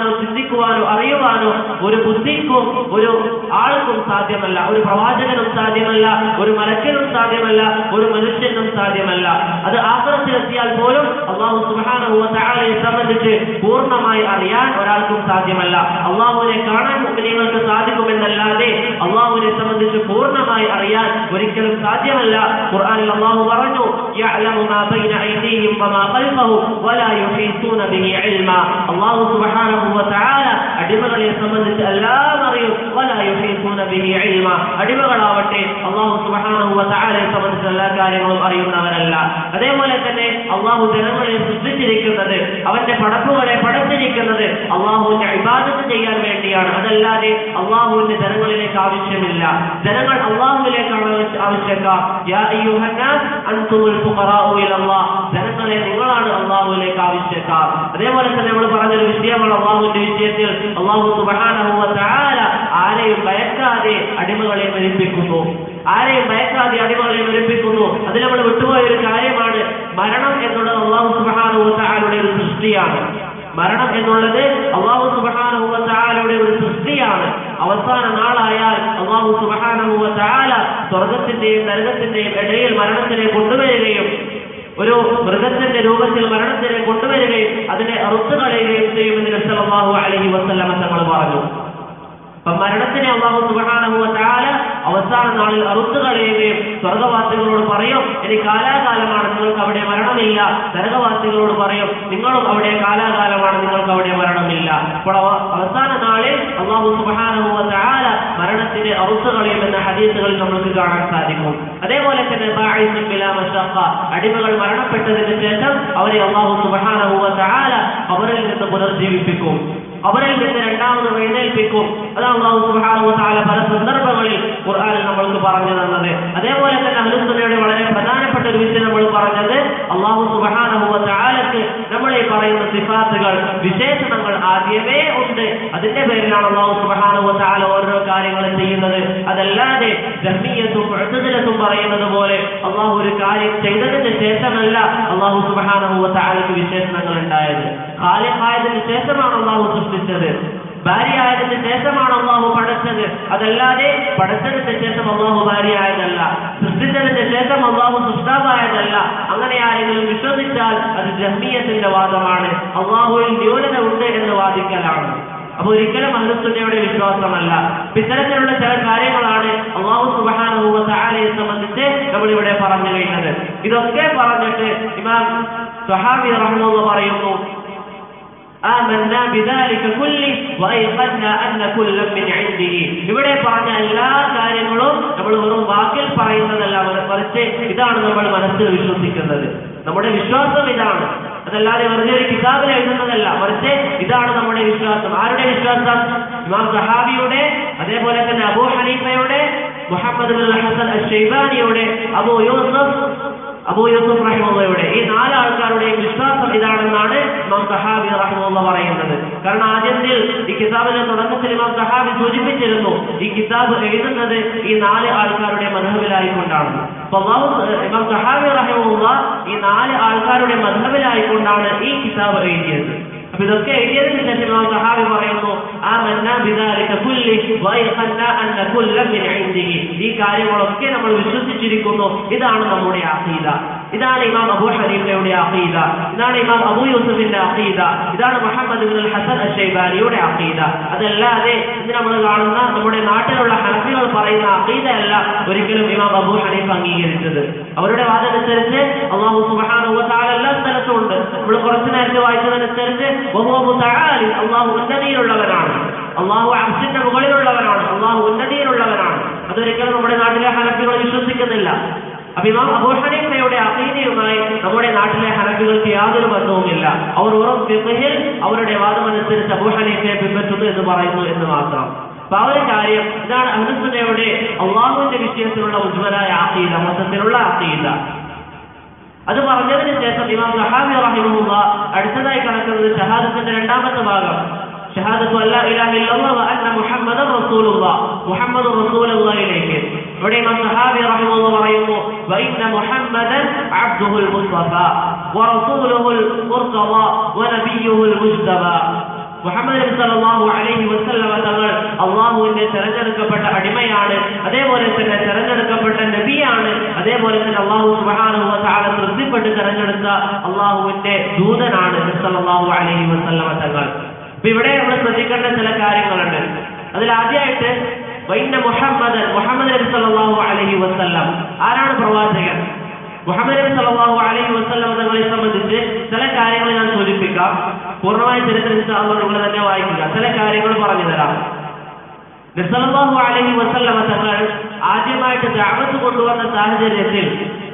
മനസ്സിലാക്കുവാനോ അറിയുവാനോ ഒരു ബുദ്ധിക്കും ഒരു ആൾക്കും സാധ്യമല്ല ഒരു പ്രവാചകനും സാധ്യമല്ല ഒരു മലക്കിനും സാധ്യമല്ല ഒരു മനുഷ്യനും സാധ്യമല്ല അത് ആക്രത്തിലെത്തിയാൽ പോലും അള്ളാഹു സുബാനുഭവത്തെ സംബന്ധിച്ച് പൂർണ്ണമായി അറിയാൻ ഒരാൾക്കും സാധ്യമല്ല അള്ളാഹുവിനെ കാണാൻ നിങ്ങൾക്ക് സാധിക്കുമെന്നല്ലാതെ അള്ളാഹുവിനെ സംബന്ധിച്ച് പൂർണ്ണമായി അറിയാൻ ഒരിക്കലും സാധ്യമല്ല ഖുർആനിൽ അള്ളാഹു പറഞ്ഞു يعلم ما بين أيديهم وما خلفهم ولا يحيطون به علما അള്ളാഹു സുബ്ഹാനഹു വതആല അടിമകളെ സംബന്ധിച്ച് എല്ലാം അറിയും ولا يحيطون به علما അടിമകളാവട്ടെ അള്ളാഹു സുബ്ഹാനഹു വതആലയെ സംബന്ധിച്ച് എല്ലാ കാര്യങ്ങളും അറിയുന്നവരല്ല അതേപോലെ തന്നെ അള്ളാഹു ജനങ്ങളെ സൃഷ്ടിച്ചിരിക്കുന്നത് അവന്റെ പടപ്പുകളെ പടച്ചിരിക്കുന്നത് അള്ളാഹുവിന്റെ ഇബാദത്ത് ചെയ്യാൻ വേണ്ടിയാണ് അതല്ലാതെ അള്ളാഹുവിന്റെ ജനങ്ങളിലേക്ക് ആവശ്യമില്ല ജനങ്ങൾ അള്ളാഹുവിലേക്കാണ് ആവശ്യക്കാർ യാ അയ്യുഹന്നാസ് അൻതുമുൽ ഫുഖറാഉ ഇലല്ലാഹ് ജനങ്ങളെ നിങ്ങളാണ് അള്ളാഹുവിലേക്ക് ആവശ്യക്കാർ അതേപോലെ തന്നെ നമ്മൾ പറഞ്ഞൊരു വിഷയമാണ് അള്ളാഹുവിന്റെ വിഷയത്തിൽ അള്ളാഹു സുബ്ഹാനഹു വ തആല ആരെയും ഭയക്കാതെ അടിമകളെ മരിപ്പിക്കുന്നു ആരെയും ഭയക്കാതെ അടിമകളെ മരിപ്പിക്കുന്നു അതിൽ നമ്മൾ വിട്ടുപോയ ഒരു കാര്യമാണ് മരണം എന്നുള്ളത് അള്ളാഹു സുബ്ഹാനഹു വ തആലയുടെ ഒരു സൃഷ്ടിയാണ് മരണം എന്നുള്ളത് അള്ളാഹു സുബ്ഹാനഹു വ തആലയുടെ ഒരു സൃഷ്ടിയാണ് അവസാന നാളായാൽ അള്ളാഹു സുബ്ഹാനഹു വ തആല സ്വർഗത്തിന്റെയും നരകത്തിന്റെയും ഇടയിൽ മരണത്തിനെ കൊണ്ടുവരികയും ഒരു മൃഗത്തിന്റെ രൂപത്തിൽ മരണത്തിനെ കൊണ്ടുവരികയും അതിനെ അറുത്തു കളയുകയും ചെയ്യുമെന്ന് നബി സല്ലല്ലാഹു അലൈഹി വസല്ലമ തങ്ങൾ പറഞ്ഞു അപ്പൊ മരണത്തിനെ അള്ളാഹു സുബ്ഹാനഹു വ തആല അവസാന നാളിൽ അറുത്തു കളയുകയും സ്വർഗവാസികളോട് പറയും ഇനി കാലാകാലമാണ് നിങ്ങൾക്ക് അവിടെ മരണമില്ല നരകവാസികളോട് പറയും നിങ്ങളും അവിടെ കാലാകാലമാണ് നിങ്ങൾക്ക് അവിടെ മരണമില്ല അപ്പോൾ അവ- അവസാന നാളിൽ അള്ളാഹു സുബ്ഹാനഹു വ തആല മരണത്തിനെ അറുത്തു കളയുമെന്ന ഹദീസുകളിൽ നമുക്ക് കാണാൻ സാധിക്കും അതേപോലെ തന്നെ ബാഇസുൻ ബിലാ മശഖ അടിമകൾ മരണപ്പെട്ടതിന് ശേഷം അവരെ അള്ളാഹു സുബ്ഹാനഹു വ തആല അവരിൽ നിന്ന് പുനർജീവിപ്പിക്കും അവരിൽ നിന്ന് രണ്ടാമത് എഴുന്നേൽപ്പിക്കും അതാണ് അള്ളാഹു സുബ്ഹാനഹു വ തആല പല സന്ദർഭങ്ങളിൽ ഖുർആനിൽ നമ്മൾക്ക് പറഞ്ഞു തന്നത് അതേപോലെ തന്നെ അഹ്ലുസുന്നയുടെ വളരെ പ്രധാനപ്പെട്ട ഒരു വിഷയം നമ്മൾ പറഞ്ഞത് അള്ളാഹു സുബ്ഹാനഹു വ തആലക്ക് നമ്മൾ ഈ പറയുന്ന സിഫാത്തുകൾ വിശേഷണങ്ങൾ ആദ്യമേ ഉണ്ട് അതിന്റെ പേരിലാണ് അള്ളാഹു സുബ്ഹാനഹു വ തആല ഓരോ കാര്യങ്ങളും ചെയ്യുന്നത് അതല്ലാതെ ജഹ്മിയത്തും മുഅ്തസിലത്തും പറയുന്നത് പോലെ അള്ളാഹു ഒരു കാര്യം ചെയ്തതിന് ശേഷമല്ല അള്ളാഹു സുബ്ഹാനഹു വ തആലക്ക് വിശേഷണങ്ങൾ ഉണ്ടായത് ഖാലിഖായതിന് ശേഷമാണ് അള്ളാഹു സൃഷ്ടിച്ചത് ഭാര്യയായതിന് ശേഷമാണ് അള്ളാഹു പഠിച്ചത് അതല്ലാതെ പഠിച്ചതിന് ശേഷം അള്ളാഹു ഭാര്യയായതല്ല സൃഷ്ടിച്ചതിന് ശേഷം അള്ളാഹു സൃഷ്ടാവായതല്ല അങ്ങനെ ആരെങ്കിലും വിശ്വസിച്ചാൽ അത് ജഹ്മീയത്തിന്റെ വാദമാണ് അള്ളാഹുവിൽ ന്യൂനത ഉണ്ട് എന്ന് വാദിക്കലാണ് അപ്പൊ ഒരിക്കലും അഹ്ലുസുന്നയുടെ വിശ്വാസമല്ല അപ്പൊ ഇത്തരത്തിലുള്ള ചില കാര്യങ്ങളാണ് അള്ളാഹു സുബ്ഹാനഹു വ തആലയെ സംബന്ധിച്ച് നമ്മൾ ഇവിടെ പറഞ്ഞു കഴിഞ്ഞത് ഇതൊക്കെ പറഞ്ഞിട്ട് ഇമാം സ്വഹാബി റഹ്മുള്ള പറയുന്നു آمنا بذلك كله وأيقنا أن كل من عنده ഇവിടെ പറഞ്ഞ എല്ലാ കാര്യങ്ങളും നമ്മൾ വെറും വാക്കിൽ പറയുന്നതല്ല മറി- മറിച്ച് ഇതാണ് നമ്മൾ മനസ്സിൽ വിശ്വസിക്കുന്നത് നമ്മുടെ വിശ്വാസം ഇതാണ് അതല്ലാതെ വെറുതെ ഒരു കിതാബിൽ എഴുതുന്നതല്ല മറിച്ച് ഇതാണ് നമ്മുടെ വിശ്വാസം ആരുടെ വിശ്വാസം ഇമാം സഹാബിയുടെ അതേപോലെ തന്നെ അബൂ ഹനീഫയുടെ മുഹമ്മദ് ബിൻ ഹസൻ അഷൈബാനിയുടെ അബൂ യൂസഫ് അബൂ യൂസുഫ് റഹിമുള്ളയുടെ ഈ നാല് ആൾക്കാരുടെയും വിശ്വാസം ഇതാണെന്നാണ് ഇമാം സഹാബി റഹിമുള്ള പറയുന്നത് കാരണം ആദ്യത്തിൽ ഈ കിതാബിന്റെ തുടക്കത്തിൽ ഇമാം സഹാബി സൂചിപ്പിച്ചിരുന്നു ഈ കിതാബ് എഴുതുന്നത് ഈ നാല് ആൾക്കാരുടെ മധബിലായിക്കൊണ്ടാണ് അപ്പൊ അള്ളാഹു ഇമാം സഹാബി റഹിമുള്ള ഈ നാല് ആൾക്കാരുടെ മധബിലായിക്കൊണ്ടാണ് ഈ കിതാബ് എഴുതിയത് അപ്പൊ ഇതൊക്കെ എഴുതിയതിന് ശേഷം ഇമാം സഹാബി പറയുന്നു ആമന്നാ ബിദാലിക കുല്ലി വയഖന്നാ അന്ന കുല്ലം മിൻ ഇൻദിഹി ഈ കാര്യങ്ങളൊക്കെ നമ്മൾ വിശ്വസിച്ചിരിക്കുന്നു ഇതാണ് നമ്മുടെ അഖീദ ഇതാണ് ഇമാം അബൂ ഹനീഫയുടെ അഖീദ ഇതാണ് ഇമാം അബൂ യൂസുഫിന്റെ അഖീദ ഇതാണ് മുഹമ്മദ് ബിൻ ഹസൻ അഷൈബാനിയുടെ അഖീദ അതല്ലാതെ ഇന്ന് നമ്മൾ കാണുന്ന നമ്മുടെ നാട്ടിലുള്ള ഹനഫികൾ പറയുന്ന അഖീദ അല്ല ഒരിക്കലും ഇമാം അബൂ ഹനീഫ് അംഗീകരിച്ചത് അവരുടെ വാദമനുസരിച്ച് അള്ളാഹു സുബ്ഹാനഹു വ തആല എല്ലാ സ്ഥലത്തും ഉണ്ട് നമ്മൾ കുറച്ച് നേരത്തെ വായിച്ചതനുസരിച്ച് വഹുവ മുതആലി അള്ളാഹു ഉന്നതിയിലുള്ളവനാണ് അള്ളാഹു അർശിന്റെ മുകളിലുള്ളവനാണ് അള്ളാഹു ഉന്നതിയിലുള്ളവനാണ് അതൊരിക്കലും നമ്മുടെ നാട്ടിലെ ഹനഫികൾ വിശ്വസിക്കുന്നില്ല അപ്പൊ ഇമാം അബൂ ഹനീഫയുടെ അഖീദയുമായി നമ്മുടെ നാട്ടിലെ ഹനഫികൾക്ക് യാതൊരു ബന്ധവുമില്ല അവർ വെറും ഫിഖഹിൽ അവരുടെ വാദമനുസരിച്ച് അബൂ ഹനീഫയെ പിൻപറ്റുന്നു എന്ന് പറയുന്നു എന്ന് മാത്രം അപ്പൊ ആ ഒരു കാര്യം ഇതാണ് അഹ്ലുസുന്നയുടെ അള്ളാഹുവിന്റെ വിഷയത്തിലുള്ള ഉജ്വലായ അഖീദ മൊത്തത്തിലുള്ള അഖീദ അത് പറഞ്ഞതിന് ശേഷം ഇമാം സഹാബി റഹിമുള്ള അടുത്തതായി കണക്കുന്നത് ഷഹാദത്തിന്റെ രണ്ടാമത്തെ ഭാഗം ഷഹാദത്തു അല്ലാ ഇലാഹ ഇല്ലല്ലാഹ് വ അന്ന മുഹമ്മദൻ റസൂലുള്ളാഹ് മുഹമ്മദ് റസൂലുള്ളാഹിലേക്ക് ഇവിടെ ഇമാം സഹാബി റഹിമുള്ള പറയുന്നു വ ഇന്ന മുഹമ്മദൻ അബ്ദുഹുൽ മുസ്തഫ വ റസൂലുഹുൽ മുർതദ വ നബിയ്യുഹുൽ മുജ്തബ മുഹമ്മദ് നബി സല്ലല്ലാഹു അലൈഹി വസല്ലമ തങ്ങൾ അള്ളാഹുവിന്റെ തെരഞ്ഞെടുക്കപ്പെട്ട അടിമയാണ് അതേപോലെ തന്നെ തെരഞ്ഞെടുക്കപ്പെട്ട നബിയാണ് അതേപോലെ തന്നെ അള്ളാഹു സുബ്ഹാനഹു വ തആല തൃപ്തിപ്പെട്ട് തെരഞ്ഞെടുത്ത അള്ളാഹുവിന്റെ ദൂതനാണ് നബി സല്ലല്ലാഹു അലൈഹി വസല്ലമ തങ്ങൾ അപ്പൊ ഇവിടെ നമ്മൾ ശ്രദ്ധിക്കേണ്ട ചില കാര്യങ്ങളുണ്ട് അതിൽ ആദ്യമായിട്ട് വൈന്ന മുഹമ്മദൻ മുഹമ്മദ് നബി സല്ലല്ലാഹു അലൈഹി വസല്ലം ആരാണ് പ്രവാചകൻ മുഹമ്മദ് നബി സല്ലല്ലാഹു അലൈഹി വസല്ലം തങ്ങളെ സംബന്ധിച്ച് ചില കാര്യങ്ങൾ ഞാൻ സൂചിപ്പിക്കാം പൂർണ്ണമായ ചരിത്രം ഇൻഷാല്ലാഹ് നിങ്ങൾ തന്നെ വായിക്കുക ചില കാര്യങ്ങൾ പറഞ്ഞു തരാം നബി സല്ലല്ലാഹു അലൈഹി വസല്ലം തങ്ങൾ ആദ്യമായിട്ട് ദഅവത്ത് കൊണ്ടുവന്ന സാഹചര്യത്തിൽ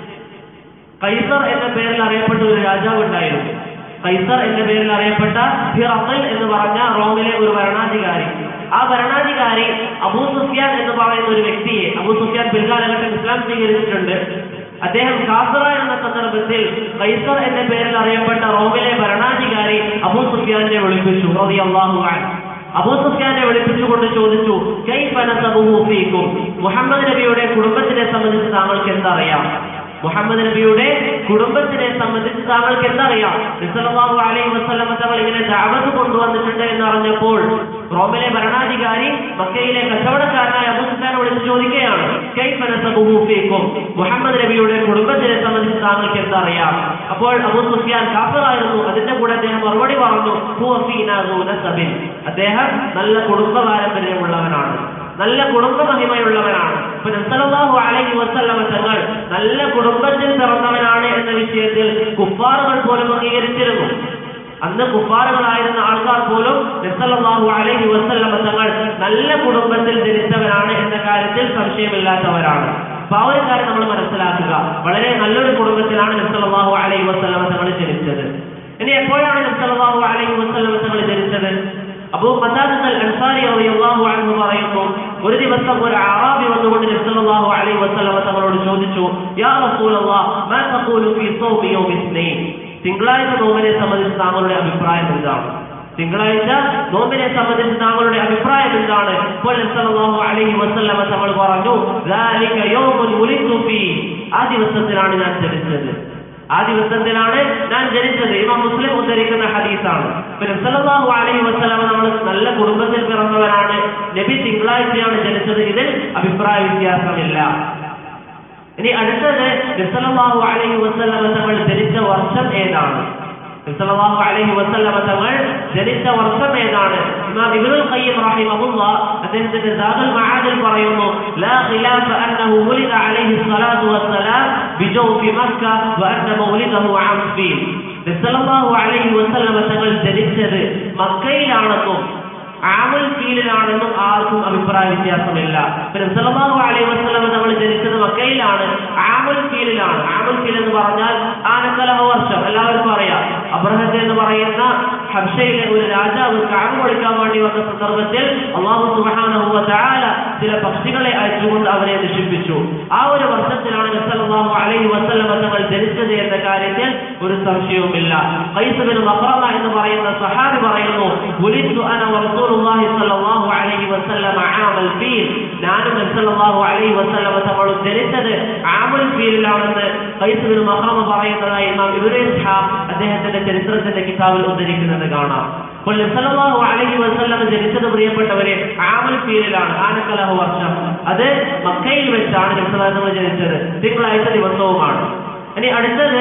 കൈസർ എന്ന പേരിൽ അറിയപ്പെട്ട ഒരു രാജാവ് ഉണ്ടായിരുന്നു കൈസർ എന്ന പേരിൽ അറിയപ്പെട്ട ഹിറക്കൽ എന്ന് പറഞ്ഞ റോമിലെ ഒരു ഭരണാധികാരി ആ ഭരണാധികാരി അബൂ സുഫിയാൻ എന്ന് പറയുന്ന ഒരു വ്യക്തിയെ അബൂ സുഫിയാൻ പിൽക്കാലഘട്ടം ഇസ്ലാം സ്വീകരിച്ചിട്ടുണ്ട് അദ്ദേഹം കാസറ എന്ന സന്ദർഭത്തിൽ കൈസർ എന്ന പേരിൽ അറിയപ്പെട്ട റോമിലെ ഭരണാധികാരി അബൂ സുഫിയാനെ വിളിപ്പിച്ചു റളിയല്ലാഹു അൻഹു അബൂ സുഫിയാനെ വിളിപ്പിച്ചുകൊണ്ട് ചോദിച്ചു കൈഫ നസബുഹു ഫീക്കും മുഹമ്മദ് നബിയുടെ കുടുംബത്തിനെ സംബന്ധിച്ച് താങ്കൾക്ക് എന്തറിയാം മുഹമ്മദ് നബിയുടെ കുടുംബത്തിനെ സംബന്ധിച്ച് താങ്കൾക്ക് എന്തറിയാം നിസലമാഹു അലൈഹി വസ്ലമ തങ്ങൾ ഇങ്ങനെ ദാവത്ത് കൊണ്ടുവന്നിട്ടുണ്ട് എന്ന് അറിഞ്ഞപ്പോൾ റോമിലെ ഭരണാധികാരി മക്കയിലെ കച്ചവടക്കാരനായ അബൂ സുഫിയാൻ വിളിച്ച് ചോദിക്കുകയാണ് കൈഫ നസബുഹു ഫീക്കും മുഹമ്മദ് നബിയുടെ കുടുംബത്തിനെ സംബന്ധിച്ച് താങ്കൾക്ക് എന്തറിയാം അപ്പോൾ അബൂ സുഫിയാൻ കാഫറായിരുന്നു അതിന്റെ കൂടെ അദ്ദേഹം മറുപടി പറഞ്ഞു ഹുവ ഫീനാ ദൂ നസബിൻ അദ്ദേഹം നല്ല കുടുംബ പാരമ്പര്യമുള്ളവനാണ് നല്ല കുടുംബ മഹിമയുള്ളവനാണ് ഇപ്പൊ നസലല്ലാഹു അലൈഹി വസല്ലമ തങ്ങൾ നല്ല കുടുംബത്തിൽ പിറന്നവനാണ് എന്ന വിഷയത്തിൽ കുഫാറുകൾ പോലും അംഗീകരിച്ചിരുന്നു അന്ന് കുഫാറുകളായിരുന്ന ആൾക്കാർ പോലും നസലല്ലാഹു അലൈഹി വസല്ലമ തങ്ങൾ നല്ല കുടുംബത്തിൽ ജനിച്ചവനാണ് എന്ന കാര്യത്തിൽ സംശയമില്ലാത്തവരാണ് അപ്പൊ ആ ഒരു കാര്യം നമ്മൾ മനസ്സിലാക്കുക വളരെ നല്ലൊരു കുടുംബത്തിലാണ് നസലല്ലാഹു അലൈഹി വസല്ലമ തങ്ങൾ ജനിച്ചത് ഇനി എപ്പോഴാണ് നസലല്ലാഹു അലൈഹി വസല്ലമ തങ്ങൾ ജനിച്ചത് അബൂ ഖതാദത്ത് അൽ അൻസാരി റളിയല്ലാഹു അൻഹു പറയുന്നു ഒരു ദിവസം ഒരു അറാബി വന്നുകൊണ്ട് നബി സല്ലല്ലാഹു അലൈഹി വസല്ലം തങ്ങളോട് ചോദിച്ചു യാ റസൂലല്ലാഹ് മാ തഖൂലു ഫീ സൗമി യൗമി ഇസ്നൈൻ തിങ്കളാഴ്ച നോമ്പിനെ സംബന്ധിച്ച് താങ്കളുടെ അഭിപ്രായം എന്താണ് തിങ്കളാഴ്ച നോമ്പിനെ സംബന്ധിച്ച് താങ്കളുടെ അഭിപ്രായം എന്താണ് ഇപ്പോൾ നബി സല്ലല്ലാഹു അലൈഹി വസല്ലം തങ്ങൾ പറഞ്ഞു ذلك يوم ولدت فيه ആ ദിവസത്തിലാണ് ഞാൻ ജനിച്ചത് ആ ദിവസത്തിലാണ് ഞാൻ ജനിച്ചത് ഇമാം മുസ്ലിം ഉദ്ധരിക്കുന്ന ഹദീസാണ് പിന്നെ സല്ലല്ലാഹു അലൈഹി വസല്ലം നമ്മൾ നല്ല കുടുംബത്തിൽ പിറന്നവരാണ് നബി തിങ്കളാഴ്ചയാണ് ജനിച്ചത് ഇതിൽ അഭിപ്രായ വ്യത്യാസമില്ല ഇനി അടുത്തത് സല്ലല്ലാഹു അലൈഹി വസല്ലം തങ്ങൾ ജനിച്ച വർഷം ഏതാണ് സല്ലല്ലാഹു അലൈഹി വസല്ലം തങ്ങൾ ജനിച്ച വർഷം ഏതാണ് ഇമാം ഇബ്നുൽ ഖയ്യിം റഹിമഹുല്ലാഹ് അദ്ദേഹത്തിന്റെ സാദുൽ മആദിൽ പറയുന്നു ലാ ഖിലാഫ അന്നഹു വുലിദ അലൈഹി സ്വലാത്തു വസ്സലാം ബിജൗഫി മക്ക വഅന്ന മൗലിദഹു ആം ഫീൽ സല്ലല്ലാഹു അലൈഹി വസല്ലം തങ്ങൾ ജനിച്ചത് മക്കയിലാണെന്നും ആമുൽ ഫീലിലാണെന്നും ആർക്കും അഭിപ്രായ വ്യത്യാസമില്ല പിന്നെ സല്ലല്ലാഹു അലൈഹി വസല്ലം നമ്മൾ ജനിച്ചത് മക്കയിലാണ് ആമുൽ ഫീലിലാണ് ആമുൽ ഫീൽ എന്ന് പറഞ്ഞാൽ ആനക്കലഹ വർഷം എല്ലാവർക്കും അറിയാം അബ്രഹത്ത് എന്ന് പറയുന്ന ഹർഷയിലെ ഒരു രാജാവ് കാവ് കൊടുക്കാൻ വേണ്ടി വന്ന സന്ദർഭത്തിൽ അള്ളാഹു സുബ്ഹാനഹു വ തആല ചില പക്ഷികളെ അയച്ചുകൊണ്ട് അവരെ നശിപ്പിച്ചു ആ ഒരു വർഷത്തിലാണ് നബി സല്ലല്ലാഹു അലൈഹി വസല്ലം തങ്ങൾ ജനിച്ചത് എന്ന കാര്യത്തിൽ ഒരു സംശയവുമില്ല ഖൈസ് ബിൻ മഖറമ എന്ന് പറയുന്ന സഹാബി പറയുന്നു വുലിദു അന റസൂലുള്ളാഹി സ്വല്ലല്ലാഹു അലൈഹി വസല്ലം ആമൽ ഫീൽ ഞാനും നബി സല്ലല്ലാഹു അലൈഹി വസല്ലം തങ്ങളും ജനിച്ചത് ആമുൽ ഫീലിലാണെന്ന് ഖൈസ് ബിൻ മഖറമ പറയുന്നതായി ഇമാം ഇബ്നു ഇസ്ഹാഖ് അദ്ദേഹത്തിന്റെ ചരിത്രത്തിന്റെ കിതാബിൽ ഉദ്ധരിക്കുന്നത് കാണാം അപ്പോൾ നബി സല്ലല്ലാഹു അലൈഹി വസല്ലം ജനിച്ചത് പ്രിയപ്പെട്ടവരെ ആമുൽ ഫീലിലാണ് ആനക്കലഹ വർഷം അത് മക്കയിൽ വെച്ചാണ് നബി സല്ലല്ലാഹു അലൈഹി വസല്ലം ജനിച്ചത് തിങ്കളാഴ്ച ദിവസവുമാണ് ഇനി അടുത്തത്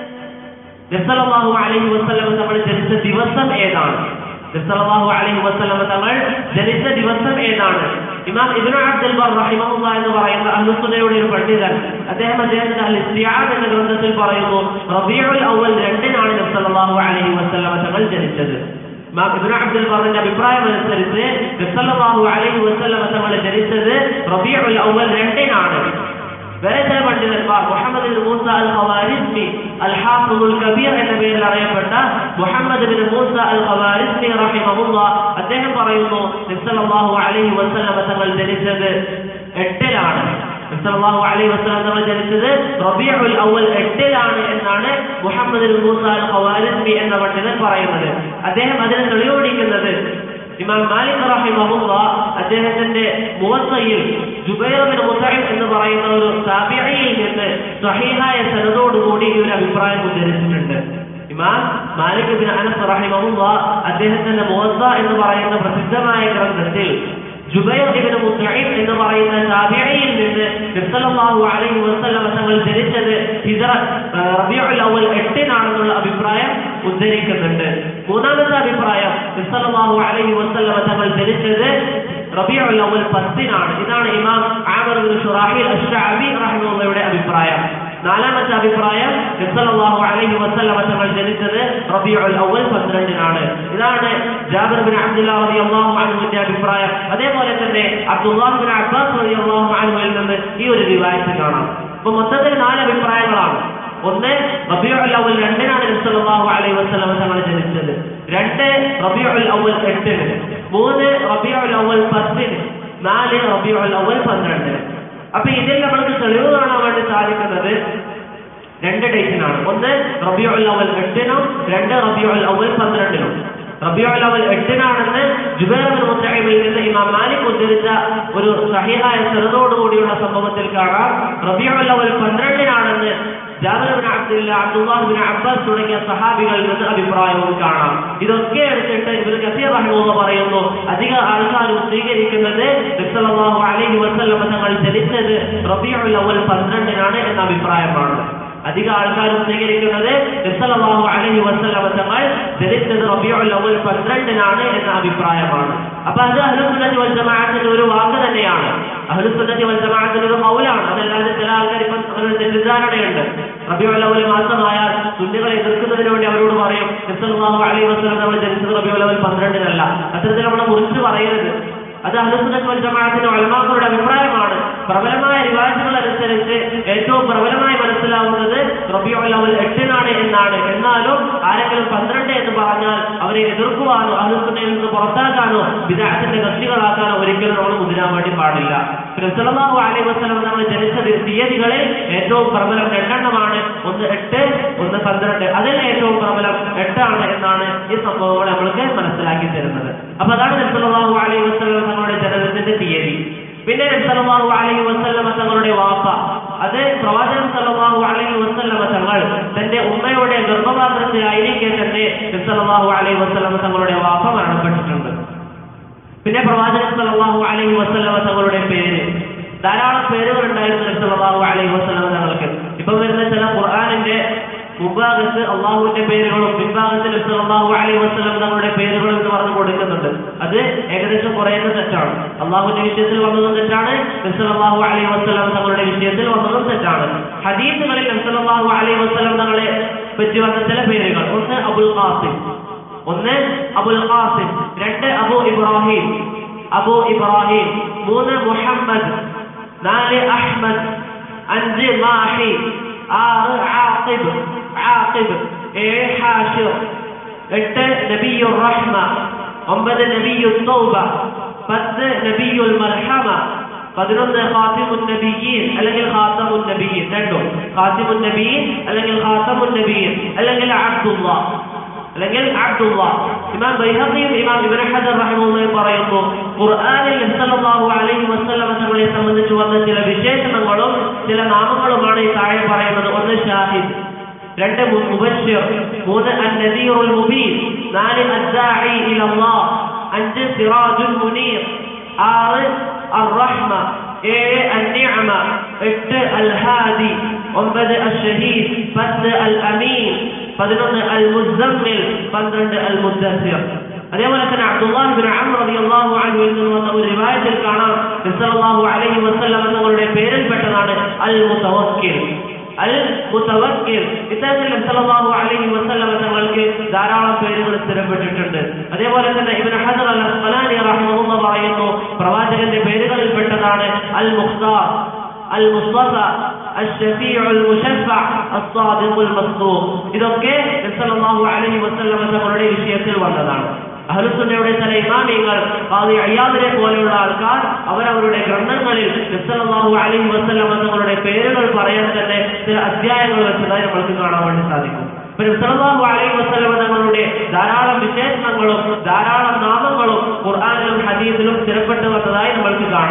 നബി സല്ലല്ലാഹു അലൈഹി വസല്ലം നമ്മൾ ജനിച്ച ദിവസം ഏതാണ് നബി സല്ലല്ലാഹു അലൈഹി വസല്ലം തങ്ങൾ ജനിച്ച ദിവസം ഏതാണ് ഇമാം ഇബ്നു അബ്ദുൽ ബർ റഹിമഹുല്ലാ എന്ന് പറയുന്ന അഹ്ലുസുന്നയുടെ ഒരു പണ്ഡിതൻ അദ്ദേഹം അദ്ദേഹത്തിന്റെ അൽ ഇസ്തിയാദ് എന്ന ഗ്രന്ഥത്തിൽ പറയുന്നു റബീഉൽ അവൽ രണ്ടിനാണ് നബി സല്ലല്ലാഹു അലൈഹി വസല്ലം തങ്ങൾ ജനിച്ചത് ഇമാം ഇബ്നു അബ്ദുൽ ബറിന്റെ അഭിപ്രായം അനുസരിച്ച് നബി സല്ലല്ലാഹു അലൈഹി വസല്ലം തങ്ങൾ ജനിച്ചത് റബീഉൽ അവൽ രണ്ടിനാണ് വേറെ ചില പണ്ഡിതന്മാർ Muhammad bin Musa al Khwarizmi അൽ ഹാഫിദുൽ കബീർ എന്ന പേരിൽ അറിയപ്പെട്ട Muhammad bin Musa al Khwarizmi റഹിമഹുല്ലാ അദ്ദേഹം പറയുന്നു നബി സല്ലല്ലാഹു അലൈഹി വസല്ലം തങ്ങൾ ജനിച്ചത് എട്ടിലാണ് നബി സല്ലല്ലാഹു അലൈഹി വസല്ലം തങ്ങൾ ജനിച്ചത് റബീഉൽ അവൽ എട്ടിലാണ് എന്നാണ് Muhammad bin Musa al Khwarizmi എന്ന പണ്ഡിതൻ പറയുന്നത് അദ്ദേഹം അതിനെ തെളിവോടിക്കുന്നത് ഇമാം മാലിക് റഹിമഹുല്ല അദ്ദേഹത്തിന്റെ മുവത്തയിൽ ജുബൈർ ബിൻ മുസൈം എന്ന് പറയുന്ന ഒരു താബിഈയിൽ നിന്ന് സഹീഹായ സനദോടുകൂടി ഈ ഒരു അഭിപ്രായം ഉദ്ധരിച്ചിട്ടുണ്ട് ഇമാം മാലിക് ബിൻ അനസ് റഹിമഹുള്ള അദ്ദേഹത്തിന്റെ മുവദ്ദ എന്ന് പറയുന്ന പ്രസിദ്ധമായ ഗ്രന്ഥത്തിൽ ജുബൈർ ഇബ്നു മുത്തഇം എന്ന് പറയുന്ന താബിഈയിൽ നിന്ന് നബിസല്ലല്ലാഹു അലൈഹി വസല്ലം തങ്ങൾ ജനിച്ചത് ഹിജ്റ ആ, റബീഉൽ അവൽ എട്ടിനാണെന്നുള്ള അഭിപ്രായം ഉദ്ധരിക്കുന്നുണ്ട് മൂന്നാമത്തെ അഭിപ്രായം നബിസല്ലല്ലാഹു അലൈഹി വസല്ലം തങ്ങൾ ജനിച്ചത് റബീഉൽ അവൽ പത്തിനാണ് ഇതാണ് ഇമാം ആമർ ബിൻ ഷുറാഹിൽ അഷ്അബി റഹിമഹുള്ളയുടെ അഭിപ്രായം നാലാമത്തെ അഭിപ്രായം നബിസല്ലല്ലാഹു അലൈഹി വസല്ലം തങ്ങൾ ജനിച്ചത് റബീഉൽ അവൽ പന്ത്രണ്ടിനാണ് ഇതാണ് ജാബിർ ബിൻ അബ്ദുല്ലാഹ് റളിയല്ലാഹു അൻഹുവിന്റെ അഭിപ്രായം അതേപോലെ തന്നെ അബ്ദുല്ലാഹ് ബിൻ അബ്ബാസ് റളിയല്ലാഹു അൻഹുവിൽ നിന്ന് ഈ ഒരു റിവായത്ത് കാണാം അപ്പൊ മൊത്തത്തിൽ നാല് അഭിപ്രായങ്ങളാണ് ഒന്ന് റബീഉൽ അവൽ രണ്ടിനാണ് നബി സല്ലല്ലാഹു അലൈഹി വസല്ലം തങ്ങൾ ജനിച്ചത് രണ്ട് റബീഉൽ അവൽ എട്ടിന് മൂന്ന് റബീഉൽ അവൽ പത്തിന് നാല് റബീഉൽ അവൽ പന്ത്രണ്ടിന് അപ്പൊ ഇതിൽ നമ്മൾക്ക് തെളിവ് കാണാൻ വേണ്ടി സാധിക്കുന്നത് രണ്ട് ഡേറ്റിനാണ് ഒന്ന് റബിയുൽ അവൽ എട്ടിനും രണ്ട് റബിയുൽ അവൽ പന്ത്രണ്ടിനും റബിയുൽ അവൽ എട്ടിനാണെന്ന് ജുബൈർ ബിൻ മുത്തഇമിൽ നിന്ന് ഇമാം മാലിക് ഉദ്ധരിച്ച ഒരു സഹിഹായ ചെറുതോടുകൂടിയുള്ള സംഭവത്തിൽ കാണാം റബിയുൽ അവൽ പന്ത്രണ്ടിനാണെന്ന് Jabir bin Abdullah Abdullah bin Abbas തുടങ്ങിയ സഹാബികളിൽ നിന്ന് അഭിപ്രായവും കാണാം ഇതൊക്കെ എടുത്തിട്ട് ഇവർ കസീർ റഹിമുള്ള പറയുന്നു അധിക ആൾക്കാരും സ്വീകരിക്കുന്നത് നബിസല്ലല്ലാഹു അലൈഹി വസല്ലം തങ്ങൾ ജനിച്ചത് റബീഉൽ അവൽ പന്ത്രണ്ടിനാണ് എന്ന അഭിപ്രായമാണ് അധിക ആൾക്കാരും സ്വീകരിക്കുന്നത് നബിസല്ലല്ലാഹു അലൈഹി വസല്ലം തങ്ങൾ ജനിച്ചത് റബീഉൽ അവൽ പന്ത്രണ്ടിനാണ് എന്ന അഭിപ്രായമാണ് അപ്പൊ അത് അഹ്ലുസുന്നത്തി വൽ ജമാഅത്തിന്റെ ഒരു വാക്ക് തന്നെയാണ് അഹ്ലുസുന്നത്തി വൽ ജമാഅത്തിന്റെ ഒരു മൗലാണ് അതല്ലാതെ ചില ആൾക്കാർ ഇപ്പം അങ്ങനെ തെറ്റിദ്ധാരണയുണ്ട് റബിയുൽ അവൽ മാസമായാൽ സുന്നികളെ എതിർക്കുന്നതിന് വേണ്ടി അവരോട് പറയും നബിസല്ലല്ലാഹു അലൈഹി വസല്ലം നമ്മൾ ജനിച്ചത് റബിയുൽ അവൽ പന്ത്രണ്ടിനല്ല അത്തരത്തിൽ നമ്മൾ മുറിച്ച് പറയരുത് അത് അഹ്ലുസുന്നത്ത് വൽ ജമാഅത്തിന്റെ ഉലമാക്കളുടെ അഭിപ്രായമാണ് പ്രബലമായ റിവാജുകൾ അനുസരിച്ച് ഏറ്റവും പ്രബലമായി മനസ്സിലാവുന്നത് റബിയുൽ അവൽ എട്ടിനാണ് എന്നാണ് എന്നാലും ആരെങ്കിലും പന്ത്രണ്ട് എന്ന് പറഞ്ഞാൽ അവരെ എതിർക്കുവാനോ അഹ്ലുസുന്നയിൽ നിന്ന് പുറത്താക്കാനോ വിദാഹത്തിന്റെ കക്ഷികളാക്കാനോ ഒരിക്കലും നമ്മൾ മുതിരാൻ വേണ്ടി പാടില്ല സല്ലല്ലാഹു അലൈഹി വസല്ലം നമ്മൾ ജനിച്ച ദി- തീയതികളിൽ ഏറ്റവും പ്രബലം രണ്ടെണ്ണമാണ് ഒന്ന് എട്ട് ഒന്ന് പന്ത്രണ്ട് അതിൽ ഏറ്റവും പ്രബലം എട്ടാണ് എന്നാണ് ഈ സംഭവങ്ങൾ നമ്മൾക്ക് മനസ്സിലാക്കി തരുന്നത് അപ്പൊ അതാണ് നബി സല്ലല്ലാഹു അലൈഹി വസല്ലം തങ്ങളുടെ ജനനത്തിന്റെ തീയതി പിന്നെ നബി സല്ലല്ലാഹു അലൈഹി വസല്ലം തങ്ങളുടെ വാപ്പ അത് പ്രവാചകൻ സല്ലല്ലാഹു അലൈഹി വസല്ലം തങ്ങൾ തന്റെ ഉമ്മയുടെ ഗർഭപാത്രത്തിലായിരിക്കെ തന്നെ നബി സല്ലല്ലാഹു അലൈഹി വസല്ലം തങ്ങളുടെ വാപ്പ മരണപ്പെട്ടിട്ടുണ്ട് പിന്നെ പ്രവാചകൻ സല്ലല്ലാഹു അലൈഹി വസല്ലമ തങ്ങളുടെ പേര് ധാരാളം പേരുകൾ ഉണ്ടായിരുന്നു നബി സല്ലല്ലാഹു അലൈഹി വസല്ലമ തങ്ങൾക്ക് ഇപ്പൊ വരുന്ന ചില ഖുർആനിന്റെ മുൻഭാഗത്ത് അള്ളാഹുവിന്റെ പേരുകളും പിൻഭാഗത്ത് നബി സല്ലല്ലാഹു അലൈഹി വസല്ലം തങ്ങളുടെ പേരുകളും എന്ന് പറഞ്ഞു കൊടുക്കുന്നുണ്ട് അത് ഏകദേശം കുറേയൊക്കെ തെറ്റാണ് അള്ളാഹുവിന്റെ വിഷയത്തിൽ വന്നതും തെറ്റാണ് നബി സല്ലല്ലാഹു അലൈഹി വസല്ലം തങ്ങളുടെ വിഷയത്തിൽ വന്നതും തെറ്റാണ് ഹദീസുകളിൽ നബി സല്ലല്ലാഹു അലൈഹി വസല്ലം തങ്ങളെ പറ്റി വന്ന ചില പേരുകൾ ഒന്ന് അബുൽ ഖാസിം ഒന്ന് അബുൽ ഖാസിം രണ്ട് അബു ഇബ്രാഹിം അബു ഇബ്രാഹിം മൂന്ന് മുഹമ്മദ് നാല് അഹ്മദ് അഞ്ച് മാഹി ആറ് ആഖിബ് ആഖിബ് ഏഴ് ഹാഷിർ എട്ട് നബിയുർ റഹ്മ ഒമ്പത് നബിയു തൗബ പത്ത് നബിയുൽ മർഹമ പതിനൊന്ന് ഖാസിമുൻ നബിയീൻ അല്ലെങ്കിൽ ഖാത്തമുൻ നബിയീൻ രണ്ടും ഖാസിമുൻ നബിയീൻ അല്ലെങ്കിൽ ഖാത്തമുൻ നബിയീൻ അല്ലെങ്കിൽ അബ്ദുല്ലാ അല്ലെങ്കിൽ അബ്ദുള്ള ഇമാം ബൈഹഖിയും ഇമാം ഇബ്നു ഹജർ റഹിമഹുള്ളയും പറയുന്നു ഖുർആനിൽ നബി സല്ലല്ലാഹു അലൈഹി വസല്ലം തങ്ങളെ സംബന്ധിച്ച് വന്ന ചില വിശേഷണങ്ങളും ചില നാമങ്ങളുമാണ് ഈ താഴെ പറയുന്നത് ഒന്ന് ഷാഹിദ് രണ്ട് മു- മുബശ്ശിർ മൂന്ന് അൻ-നദീറുൽ മുബീൻ നാല് അദ്ദാഇ ഇലല്ലാഹ് അഞ്ച് സിറാജുൽ മുനീർ ആറ് അർ-റഹ്മ ഏഴ് അൻ-നിഅമ എട്ട് അൽ-ഹാദി ഒമ്പത് അൽ-ഷഹീദ് പത്ത് അൽ-അമീൻ പതിനൊന്ന് അൽ മുസമ്മിൽ പന്ത്രണ്ട് അൽ മുദ്ദസിർ അതേപോലെ തന്നെ അബ്ദുല്ലാഹി ബിൻ അംർ റളിയല്ലാഹു അൻഹുവിൽ നിന്ന് വന്ന ഒരു റിവായത്തിൽ കാണാം നബി സല്ലല്ലാഹു അലൈഹി വസല്ലം തങ്ങളുടെ പേരിൽപ്പെട്ടതാണ് അൽ മുതവക്കിൽ അൽ മുതവക്കിൽ ഇത്തരത്തിൽ നബി സല്ലല്ലാഹു അലൈഹി വസല്ലം തങ്ങൾക്ക് ധാരാളം പേരുകൾ സ്ഥിരപ്പെട്ടിട്ടുണ്ട് അതേപോലെ തന്നെ ഇബ്നു ഹജർ അൽ അസ്ഖലാനി റഹിമഹുള്ള പറയുന്നു പ്രവാചകന്റെ പേരുകളിൽപ്പെട്ടതാണ് അൽ മുഖ്താർ المصطفى الشفيع المشفع الصادق المصدوق ഇതൊക്കെ നബി സല്ലല്ലാഹു അലൈഹി വസല്ലം തങ്ങളുടെ വിഷയത്തിൽ വന്നതാണ് അഹ്ലുസുന്നയുടെ ചില ഇമാമിയങ്ങൾ ഖാദി അയ്യാദിനെ പോലെയുള്ള ആൾക്കാർ അവരവരുടെ ഗ്രന്ഥങ്ങളിൽ നബി സല്ലല്ലാഹു അലൈഹി വസല്ലം തങ്ങളുടെ പേരുകൾ പറയാൻ തന്നെ ചില അധ്യായങ്ങൾ വെച്ചതായി നമ്മൾക്ക് കാണാൻ വേണ്ടി സാധിക്കും ഇപ്പൊ നബി സല്ലല്ലാഹു അലൈഹി വസല്ലം തങ്ങളുടെ ധാരാളം വിശേഷണങ്ങളും ധാരാളം നാമങ്ങളും ഖുർആനിലും ഹദീസിലും സ്ഥിരപ്പെട്ടു വന്നതായി നമ്മൾക്ക് കാണാം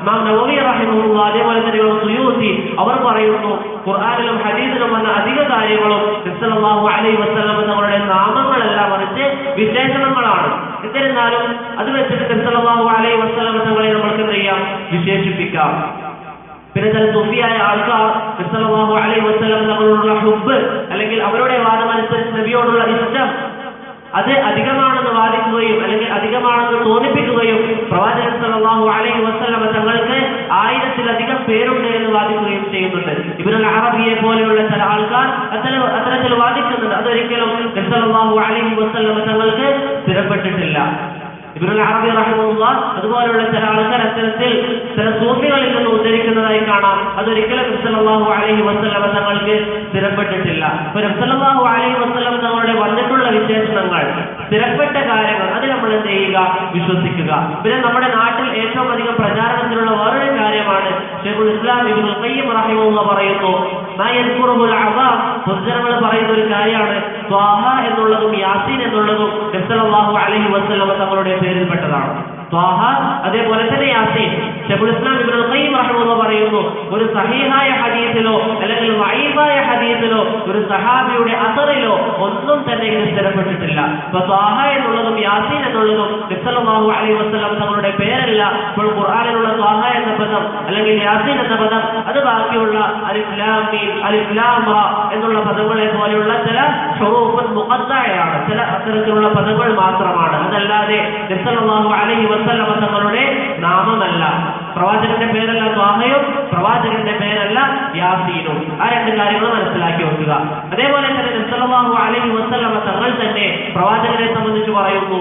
ഇമാം നവവി റഹിമഹുള്ള അതേപോലെ തന്നെ ഇമാം സുയൂത്തി അവർ പറയുന്നു ഖുർആനിലും ഹദീസിലും വന്ന അധിക കാര്യങ്ങളും നബ്സല്ലാഹു അലൈഹി വസല്ലം തങ്ങളുടെ നാമങ്ങളല്ല മറിച്ച് വിശേഷണങ്ങളാണ് എന്നിരുന്നാലും അത് വെച്ചിട്ട് നബ്സല്ലാഹു അലൈഹി വസല്ലം തങ്ങളെ നമ്മൾക്ക് എന്ത് ചെയ്യാം വിശേഷിപ്പിക്കാം പിന്നെ ചില സുഫിയായ ആൾക്കാർ നബ്സല്ലാഹു അലൈഹി വസല്ലം തങ്ങളോടുള്ള ഹുബ് അല്ലെങ്കിൽ അവരുടെ വാദമനുസരിച്ച് നബിയോടുള്ള ഇഷ്ടം അത് അധികമാണെന്ന് വാദിക്കുകയും അല്ലെങ്കിൽ അധികമാണെന്ന് തോന്നിപ്പിക്കുകയും പ്രവാചകൻ സല്ലല്ലാഹു അലൈഹി വസല്ലമ തങ്ങൾക്ക് ആയിരത്തിലധികം പേരുണ്ട് എന്ന് വാദിക്കുകയും ചെയ്യുന്നുണ്ട് ഇബ്നുൽ അറബിയെ പോലെയുള്ള ചില ആൾക്കാർ അത്തരം അത്തരത്തിൽ വാദിക്കുന്നുണ്ട് അതൊരിക്കലും നബി സല്ലല്ലാഹു അലൈഹി വസല്ലമ തങ്ങൾക്ക് സ്ഥിരപ്പെട്ടിട്ടില്ല ഇബ്നുൽ അറബി റഹിമഹുള്ള അതുപോലുള്ള ചില ആൾക്കാർ അത്തരത്തിൽ ചില സൂഫികളിൽ നിന്ന് ഉദ്ധരിക്കുന്നതായി കാണാം അതൊരിക്കലും നബി സല്ലല്ലാഹു അലൈഹി വസല്ലമ തങ്ങൾക്ക് സ്ഥിരപ്പെട്ടിട്ടില്ല അപ്പൊ നബി സല്ലല്ലാഹു അലൈഹി വസല്ലം തങ്ങളുടെ വന്നിട്ടുള്ള വിശേഷണങ്ങൾ സ്ഥിരപ്പെട്ട കാര്യങ്ങൾ അത് നമ്മൾ എന്ത് ചെയ്യുക വിശ്വസിക്കുക പിന്നെ നമ്മുടെ നാട്ടിൽ ഏറ്റവും അധികം പ്രചാരണത്തിലുള്ള വേറൊരു കാര്യമാണ് ഷെയ്ഖുൽ ഇസ്ലാം ഇബ്നുൽ ഖയ്യിം റഹിമഹുള്ള പറയുന്നു മാ യദ്കുറുൽ അവാം പൊതുജനങ്ങൾ പറയുന്ന ഒരു കാര്യമാണ് ത്വാഹ എന്നുള്ളതും യാസീൻ എന്നുള്ളതും നബി സല്ലല്ലാഹു അലൈഹി വസല്ലമ തങ്ങളുടെ പേരിൽപ്പെട്ടതാണ് ത്വാഹ അതേപോലെ തന്നെ യാസീൻ ഷെഖുൽ ഇസ്ലാം ഇബ്നുൽ ഖയ്യിം റഹിമഹുള്ള പറയുന്നു ഒരു സഹീഹായ ഹദീസിലോ അല്ലെങ്കിൽ വൈബായ ഹദീസിലോ ഒരു സഹാബിയുടെ അസറിലോ ഒന്നും തന്നെ ഇത് സ്ഥിരപ്പെട്ടിട്ടില്ല അപ്പൊ ത്വാഹ എന്നുള്ളതും യാസീൻ എന്നുള്ളതും നബി സല്ലല്ലാഹു അലൈഹി വസല്ലം തങ്ങളുടെ പേരല്ല ഇപ്പോൾ ഖുർആനിലുള്ള ത്വാഹ എന്ന പദം അല്ലെങ്കിൽ യാസീൻ എന്ന പദം അത് ബാക്കിയുള്ള അലിഫ് ലാം മീം അലിഫ് ലാം റ എന്നുള്ള പദങ്ങളെ പോലെയുള്ള ചില ഹുറൂഫുൻ മുഖദ്ദയാണ് ചില അത്തരത്തിലുള്ള പദങ്ങൾ മാത്രമാണ് അതല്ലാതെ നബി സല്ലല്ലാഹു അലൈഹി വസല്ലം തങ്ങളുടെ നാമമല്ല പ്രവാചകന്റെ പേരല്ല ത്വാഹയും പ്രവാചകന്റെ പേരല്ല യാസീനും ആ രണ്ട് കാര്യങ്ങൾ മനസ്സിലാക്കി വെക്കുക അതേപോലെ തന്നെ നബി സല്ലല്ലാഹു അലൈഹി വസല്ലം തങ്ങൾ തന്നെ പ്രവാചകനെ സംബന്ധിച്ച് പറയുന്നു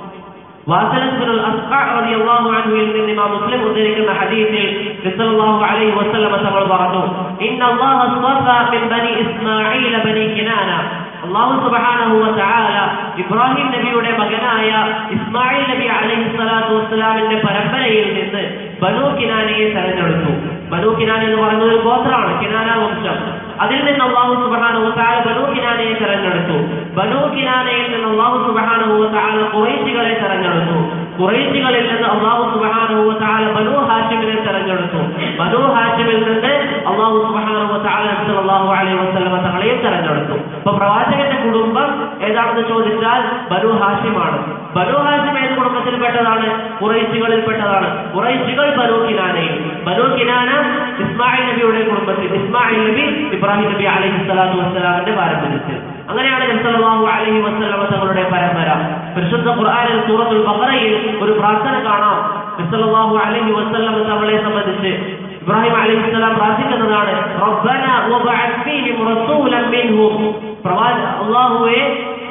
വാസലത്ത് ബിൻ അസ്ഖഅ റളിയല്ലാഹു അൻഹുവിൽ നിന്ന് ഇമാം മുസ്ലിം ഉദ്ധരിക്കുന്ന ഹദീസിൽ സല്ലല്ലാഹു അലൈഹി വസല്ലം തങ്ങൾ പറഞ്ഞു ഇന്ന അല്ലാഹ അസ്തഫ മിൻ ബനി ഇസ്മാഈല ബനി കിനാന അല്ലാഹു സുബ്ഹാനഹു വ തആല ഇബ്രാഹിം നബിയുടെ മകനായ ഇസ്മായിൽ നബി അലൈഹി സ്വലാത്തു വസ്സലാമിന്റെ പരമ്പരയിൽ നിന്ന് ബനു കിനാനയെ തെരഞ്ഞെടുത്തു ബനു കിനാന എന്ന് പറയുന്നത് ഒരു ഗോത്രമാണ് കിനാന വംശം അതിൽ നിന്ന് അള്ളാഹു സുബ്ഹാനഹു വ തആല ബനു കിനാനയെ തെരഞ്ഞെടുത്തു ബനു കിനാനയിൽ നിന്ന് അള്ളാഹു സുബ്ഹാനഹു വ തആല ഖുറൈശികളെ തെരഞ്ഞെടുത്തു ഖുറൈശികളിൽ നിന്ന് അള്ളാഹു സുബ്ഹാനഹു വ തആല ബനു ഹാഷിമിനെ തെരഞ്ഞെടുത്തു ബനു ഹാഷിമിൽ നിന്ന് അള്ളാഹു സുബ്ഹാനഹു വ തആല നബി സല്ലല്ലാഹു അലൈഹി വസല്ലം തങ്ങളെയും തെരഞ്ഞെടുത്തു അപ്പൊ പ്രവാചകന്റെ കുടുംബം ഏതാണെന്ന് ചോദിച്ചാൽ ബനു ഹാഷിമാണ് ബനു ഹാഷിം ഏത് കുടുംബത്തിൽപ്പെട്ടതാണ് ഖുറൈശികളിൽപ്പെട്ടതാണ് ഖുറൈശികൾ ബനു കിനാനയിൽ ബനു കിനാന ഇസ്മായിൽ നബിയുടെ കുടുംബത്തിൽ ഇസ്മായിൽ നബി ഇബ്രാഹിം നബി അലൈഹി സ്വലാത്തു വസ്സലാമിന്റെ പാരമ്പര്യത്തിൽ അങ്ങനെയാണ് നബി സല്ലല്ലാഹു അലൈഹി വസല്ലമ തങ്ങളുടെ പരമ്പര പരിശുദ്ധ ഖുർആനിൽ സൂറത്തുൽ ബഖറയിൽ ഒരു പ്രാർത്ഥന കാണാം നബി സല്ലല്ലാഹു അലൈഹി വസല്ലമ തങ്ങളെ സംബന്ധിച്ച് ഇബ്രാഹിം അലൈഹി സ്വലാം പ്രാർത്ഥിക്കുന്നതാണ് റബ്ബന വബഅത് ഫീഹിം റസൂലൻ മിൻഹും പ്രവാചക അല്ലാഹുവേ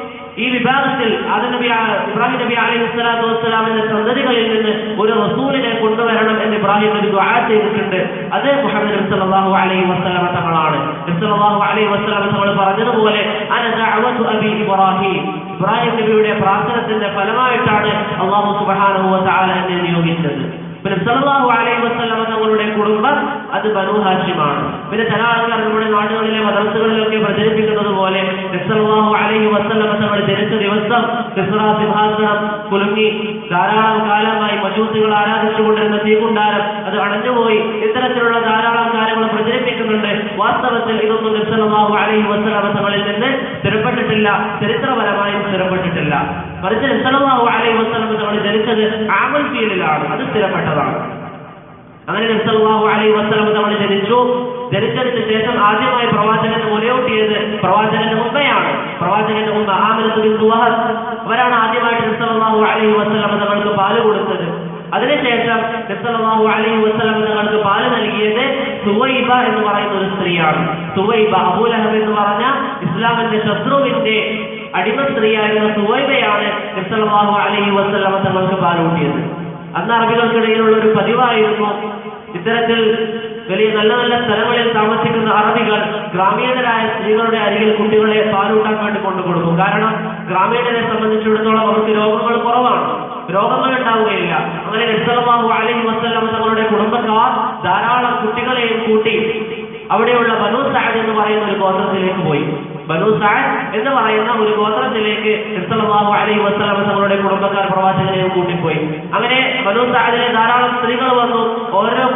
ഈ വിഭാഗത്തിൽ ആദം നബി ആ- ഇബ്രാഹിം നബി അലൈഹി സ്വലാത്തു വസ്സലാമിന്റെ സന്തതികളിൽ നിന്ന് ഒരു റസൂലിനെ കൊണ്ടുവരണം എന്ന് ഇബ്രാഹിം നബി ദുആ ചെയ്തിട്ടുണ്ട് അത് മുഹമ്മദ് നബി സല്ലല്ലാഹു അലൈഹി വസല്ലമ തങ്ങളാണ് നബി സല്ലല്ലാഹു അലൈഹി വസല്ലമ തങ്ങൾ പറഞ്ഞതുപോലെ അന ദഅവതു അബി ഇബ്രാഹിം ഇബ്രാഹിം നബിയുടെ പ്രാർത്ഥനത്തിന്റെ ഫലമായിട്ടാണ് അള്ളാഹു സുബ്ഹാനഹു വ തആല എന്നെ നിയോഗിച്ചത് പിന്നെ സല്ലല്ലാഹു അലൈഹി വസല്ലമ തങ്ങളുടെ കുടുംബം അത് ബനു ഹാഷിമാണ് പിന്നെ ചില ആൾക്കാർ നമ്മുടെ നാടുകളിലെ മദർസുകളിലൊക്കെ പ്രചരിപ്പിക്കുന്നത് പോലെ സല്ലല്ലാഹു അലൈഹി വസല്ലമ തങ്ങൾ ജനിച്ച ദിവസം കിസ്റ സിംഹാസനം കുലുങ്ങി ധാരാളം കാലമായി മജൂസികൾ ആരാധിച്ചുകൊണ്ടിരുന്ന തീകുണ്ടാരം അത് അടഞ്ഞുപോയി ഇത്തരത്തിലുള്ള ധാരാളം കാര്യങ്ങൾ പ്രചരിപ്പിക്കുന്നുണ്ട് വാസ്തവത്തിൽ ഇതൊന്നും സല്ലല്ലാഹു അലൈഹി വസല്ലമ തങ്ങളിൽ നിന്ന് സ്ഥിരപ്പെട്ടിട്ടില്ല ചരിത്രപരമായും സ്ഥിരപ്പെട്ടിട്ടില്ല മറിച്ച് സല്ലല്ലാഹു അലൈഹി വസല്ലമ തങ്ങൾ ജനിച്ചത് ആമൽ ഫീലിലാണ് അത് സ്ഥിരപ്പെട്ടതാണ് അങ്ങനെ നബ്സല്ലാഹു അലൈഹി വസ്ലം തങ്ങൾ ജനിച്ചു ജനിച്ചതിന് ശേഷം ആദ്യമായി പ്രവാചകന്റെ മുലയൂട്ടിയത് പ്രവാചകന്റെ മുമ്പയാണ് പ്രവാചകന്റെ മുമ്പ് ആമിനത്തുൽ ദുവഹദ് അവരാണ് ആദ്യമായിട്ട് നബ്സല്ലാഹു അലൈഹി വസ്ലം തങ്ങൾക്ക് പാല് കൊടുത്തത് അതിനുശേഷം നബ്സല്ലാഹു അലൈഹി വസ്ലം തങ്ങൾക്ക് പാല് നൽകിയത് സുവൈബ എന്ന് പറയുന്ന ഒരു സ്ത്രീയാണ് സുവൈബ അബൂലഹബ് എന്ന് പറഞ്ഞ ഇസ്ലാമിന്റെ ശത്രുവിന്റെ അടിമ സ്ത്രീയായിരുന്ന സുവൈബയാണ് നബ്സല്ലാഹു അലൈഹി വസ്ലം തങ്ങൾക്ക് പാലൂട്ടിയത് അന്ന് അറബികൾക്കിടയിലുള്ള ഒരു പതിവായിരുന്നു ഇത്തരത്തിൽ വലിയ നല്ല നല്ല സ്ഥലങ്ങളിൽ താമസിക്കുന്ന അറബികൾ ഗ്രാമീണരായ സ്ത്രീകളുടെ അരികിൽ കുട്ടികളെ പാലൂട്ടാൻ വേണ്ടി കൊണ്ടു കൊടുക്കും കാരണം ഗ്രാമീണരെ സംബന്ധിച്ചിടത്തോളം അവർക്ക് രോഗങ്ങൾ കുറവാണ് രോഗങ്ങൾ ഉണ്ടാവുകയില്ല അങ്ങനെ നബ്സലമാഹു അലൈഹി വസ്ലം തങ്ങളുടെ കുടുംബക്കാർ ധാരാളം കുട്ടികളെയും കൂട്ടി അവിടെയുള്ള ബനു സാദ് എന്ന് പറയുന്ന ഒരു ഗോത്രത്തിലേക്ക് പോയി ബനു സാദ് എന്ന് പറയുന്ന ഒരു ഗോത്രത്തിലേക്ക് നബ്സലമാഹു അലൈഹി വസ്ലം തങ്ങളുടെ കുടുംബക്കാർ പ്രവാചകനെയും കൂട്ടിപ്പോയി അങ്ങനെ ബനു സാദിലെ ധാരാളം സ്ത്രീകൾ വന്നു ഓരോ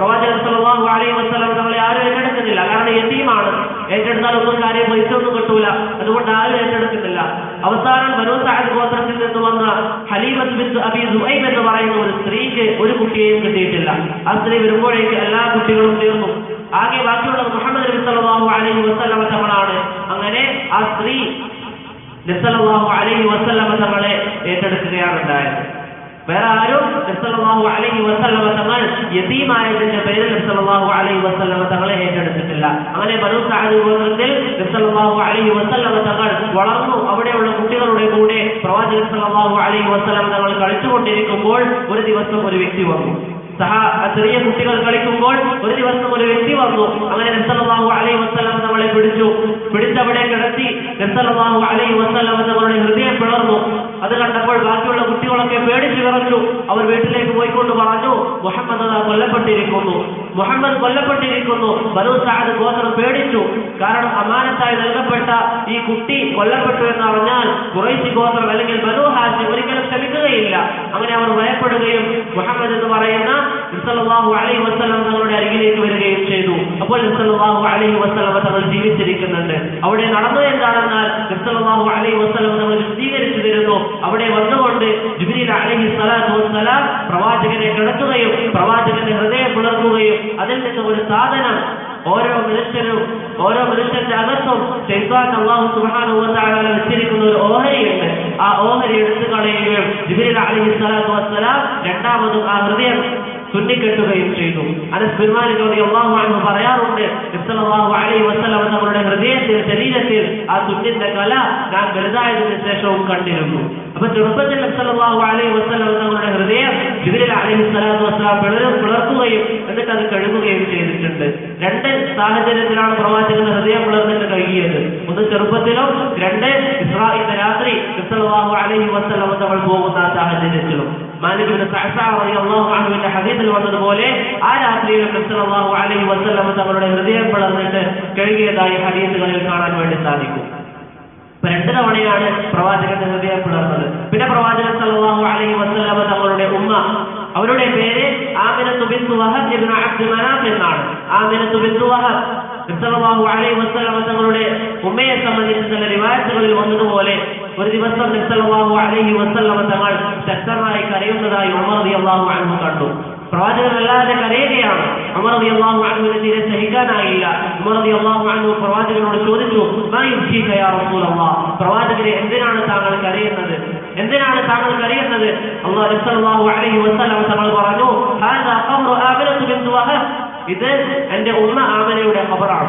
പ്രവാചകൻ സല്ലല്ലാഹു അലൈഹി വസല്ലം തങ്ങളെ ആരും ഏറ്റെടുക്കുന്നില്ല കാരണം യതീമാണ് ഏറ്റെടുത്താൽ ഒന്നും കാര്യം പൈസ ഒന്നും കിട്ടൂല അതുകൊണ്ട് ആരും ഏറ്റെടുക്കുന്നില്ല അവസാനം ബനൂ സഅദ് ഗോത്രത്തിൽ നിന്ന് വന്ന ഹലീമത്ത് ബിൻ അബി ദുഐബ് എന്ന് പറയുന്ന ഒരു സ്ത്രീക്ക് ഒരു കുട്ടിയെയും കിട്ടിയിട്ടില്ല ആ സ്ത്രീ വരുമ്പോഴേക്ക് എല്ലാ കുട്ടികളും തീർന്നു ആകെ ബാക്കിയുള്ളത് മുഹമ്മദ് നബി സല്ലല്ലാഹു അലൈഹി വസല്ലമ തങ്ങളാണ് അങ്ങനെ ആ സ്ത്രീ നബിസല്ലല്ലാഹു അലൈഹി വസല്ലമ തങ്ങളെ ഏറ്റെടുക്കുകയാണ് ഉണ്ടായത് വേറെ ആരും നബിസല്ലല്ലാഹു അലൈഹി വസല്ലമ തങ്ങൾ യതീമായതിന്റെ പേരിൽ നബിസല്ലല്ലാഹു അലൈഹി വസല്ലമ തങ്ങളെ ഏറ്റെടുത്തിട്ടില്ല അങ്ങനെ ബനു സഅദ് ഗോത്രത്തിൽ നബിസല്ലല്ലാഹു അലൈഹി വസല്ലമ തങ്ങൾ വളർന്നു അവിടെയുള്ള കുട്ടികളുടെ കൂടെ പ്രവാചകൻ സല്ലല്ലാഹു അലൈഹി വസല്ലമ തങ്ങൾ കളിച്ചുകൊണ്ടിരിക്കുമ്പോൾ ഒരു ദിവസം ഒരു വ്യക്തി വന്നു സഹ ചെറിയ കുട്ടികൾ കളിക്കുമ്പോൾ ഒരു ദിവസം ഒരു വ്യക്തി വന്നു അങ്ങനെ നബ്സല്ലാഹു അലൈഹി വസ്ലം നമ്മളെ പിടിച്ചു പിടിച്ചവിടെ കിടത്തി നബ്സല്ലാഹു അലൈഹി വസ്ലം തങ്ങളുടെ ഹൃദയം പിളർന്നു അത് കണ്ടപ്പോൾ ബാക്കിയുള്ള കുട്ടികളൊക്കെ പേടിച്ചു വിറച്ചു അവർ വീട്ടിലേക്ക് പോയിക്കൊണ്ട് പറഞ്ഞു മുഹമ്മദ് അതാ കൊല്ലപ്പെട്ടിരിക്കുന്നു മുഹമ്മദ് കൊല്ലപ്പെട്ടിരിക്കുന്നു ബനു സാദ് ഗോത്രം പേടിച്ചു കാരണം അമാനത്തായി നൽകപ്പെട്ട ഈ കുട്ടി കൊല്ലപ്പെട്ടു എന്ന് അറിഞ്ഞാൽ കുറേശി ഗോത്രം അല്ലെങ്കിൽ ബനു ഹാശി ഒരിക്കലും ക്ഷമിക്കുകയില്ല അങ്ങനെ അവർ ഭയപ്പെടുകയും മുഹമ്മദ് എന്ന് പറയുന്ന നബ്സല്ലാഹു അലൈഹി വസ്ലം തങ്ങളുടെ അരികിലേക്ക് വരികയും ചെയ്തു അപ്പോൾ നബ്സല്ലാഹു അലൈഹി വസ്ലം തങ്ങൾ ജീവിച്ചിരിക്കുന്നുണ്ട് അവിടെ നടന്നത് എന്താണെന്നാൽ നബ്സല്ലാഹു അലൈഹി വസ്ലം തങ്ങൾ വിശദീകരിച്ചു തരുന്നു അവിടെ വന്നുകൊണ്ട് ജിബ്രീൽ അലൈഹി സ്വലാത്തു വസ്സലാം പ്രവാചകനെ കിടത്തുകയും പ്രവാചകന്റെ ഹൃദയം പിളർക്കുകയും അതിൽ നിന്ന് ഒരു സാധനം ഓരോ മനുഷ്യനും ഓരോ മനുഷ്യന്റെ അകത്തും ശൈത്താൻ അള്ളാഹു സുബ്ഹാനഹു വ തആല വെച്ചിരിക്കുന്ന ഒരു ഓഹരിയുണ്ട് ആ ഓഹരി എടുത്തു കളയുകയും ജിബ്രീൽ അലൈഹി സ്വലാത്തു വസ്സലാം രണ്ടാമതും ആ ഹൃദയം തുന്നിക്കെട്ടുകയും ചെയ്തു അനസ് ബിൻ മാലിക് റളിയല്ലാഹു അൻഹു പറയാറുണ്ട് നബി സല്ലല്ലാഹു അലൈഹി വസല്ലം തങ്ങളുടെ ഹൃദയത്തിൽ ശരീരത്തിൽ ആ തുന്നിന്റെ കല ഞാൻ വലുതായതിനു ശേഷവും കണ്ടിരുന്നു അപ്പൊ ചെറുപ്പത്തിൽ നബി സല്ലല്ലാഹു അലൈഹി വസല്ലം തങ്ങളുടെ ഹൃദയം ജിബ്രീൽ അലൈഹി സ്വലാത്തു വസ്സലാം പിളർ പിളർക്കുകയും എന്നിട്ട് അത് കഴുകുകയും ചെയ്തിട്ടുണ്ട് രണ്ട് സാഹചര്യത്തിലാണ് പ്രവാചകന്റെ ഹൃദയം പിളർന്നിട്ട് കഴുകിയത് ഒന്ന് ചെറുപ്പത്തിലും രണ്ട് ഇസ്രായേലിന്റെ രാത്രി നബി സല്ലല്ലാഹു അലൈഹി വസല്ലം തങ്ങൾ പോകുന്ന ആ സാഹചര്യത്തിലും മാലിക് ബിൻ സഅസ റളിയല്ലാഹു അൻഹുവിന്റെ ഹദീസിൽ വന്നതുപോലെ ആ രാത്രിയിൽ നബി സല്ലല്ലാഹു അലൈഹി വസല്ലം തങ്ങളുടെ ഹൃദയം പിളർന്നിട്ട് കഴുകിയതായി ഹദീസുകളിൽ കാണാൻ വേണ്ടി സാധിക്കും ഇപ്പൊ രണ്ട് തവണയാണ് പ്രവാചകന്റെ ഹൃദയം പിളർന്നത് പിന്നെ പ്രവാചകൻ സല്ലല്ലാഹു അലൈഹി വസല്ലം തങ്ങളുടെ ഉമ്മ അവരുടെ പേര് ആമിനത്തു ബിന്തു വഹബ് ഇബ്നു അബ്ദു മനാഫ് എന്നാണ് ആമിനത്തു ബിന്തു വഹബ് നബി സല്ലല്ലാഹു അലൈഹി വസല്ലം തങ്ങളുടെ ഉമ്മയെ സംബന്ധിച്ച് ചില റിവായത്തുകളിൽ വന്നതുപോലെ ഒരു ദിവസം നബി സല്ലല്ലാഹു അലൈഹി വസല്ലം തങ്ങൾ ശക്തമായി കരയുന്നതായി ഉമർ റളിയല്ലാഹു അൻഹു കണ്ടു പ്രവാചകൻ വല്ലാതെ കരയുകയാണ് ഉമർ റളിയല്ലാഹു അൻഹുവിന് തീരെ സഹിക്കാനായില്ല ഉമർ റളിയല്ലാഹു അൻഹു പ്രവാചകനോട് ചോദിച്ചു മാ യുബ്കീക യാ റസൂലല്ലാഹ് പ്രവാചകരെ എന്തിനാണ് താങ്കൾ കരയുന്നത് എന്തിനാണ് താങ്കൾ കരയുന്നത് അല്ലാഹു നബി സല്ലല്ലാഹു അലൈഹി വസല്ലം തങ്ങൾ പറഞ്ഞു ഹാദാ ഖബ്റു ആമിനത്തു ബിൻതു വഹബ് ഇത് എൻ്റെ ഉമ്മ ആമനയുടെ ഖബറാണ്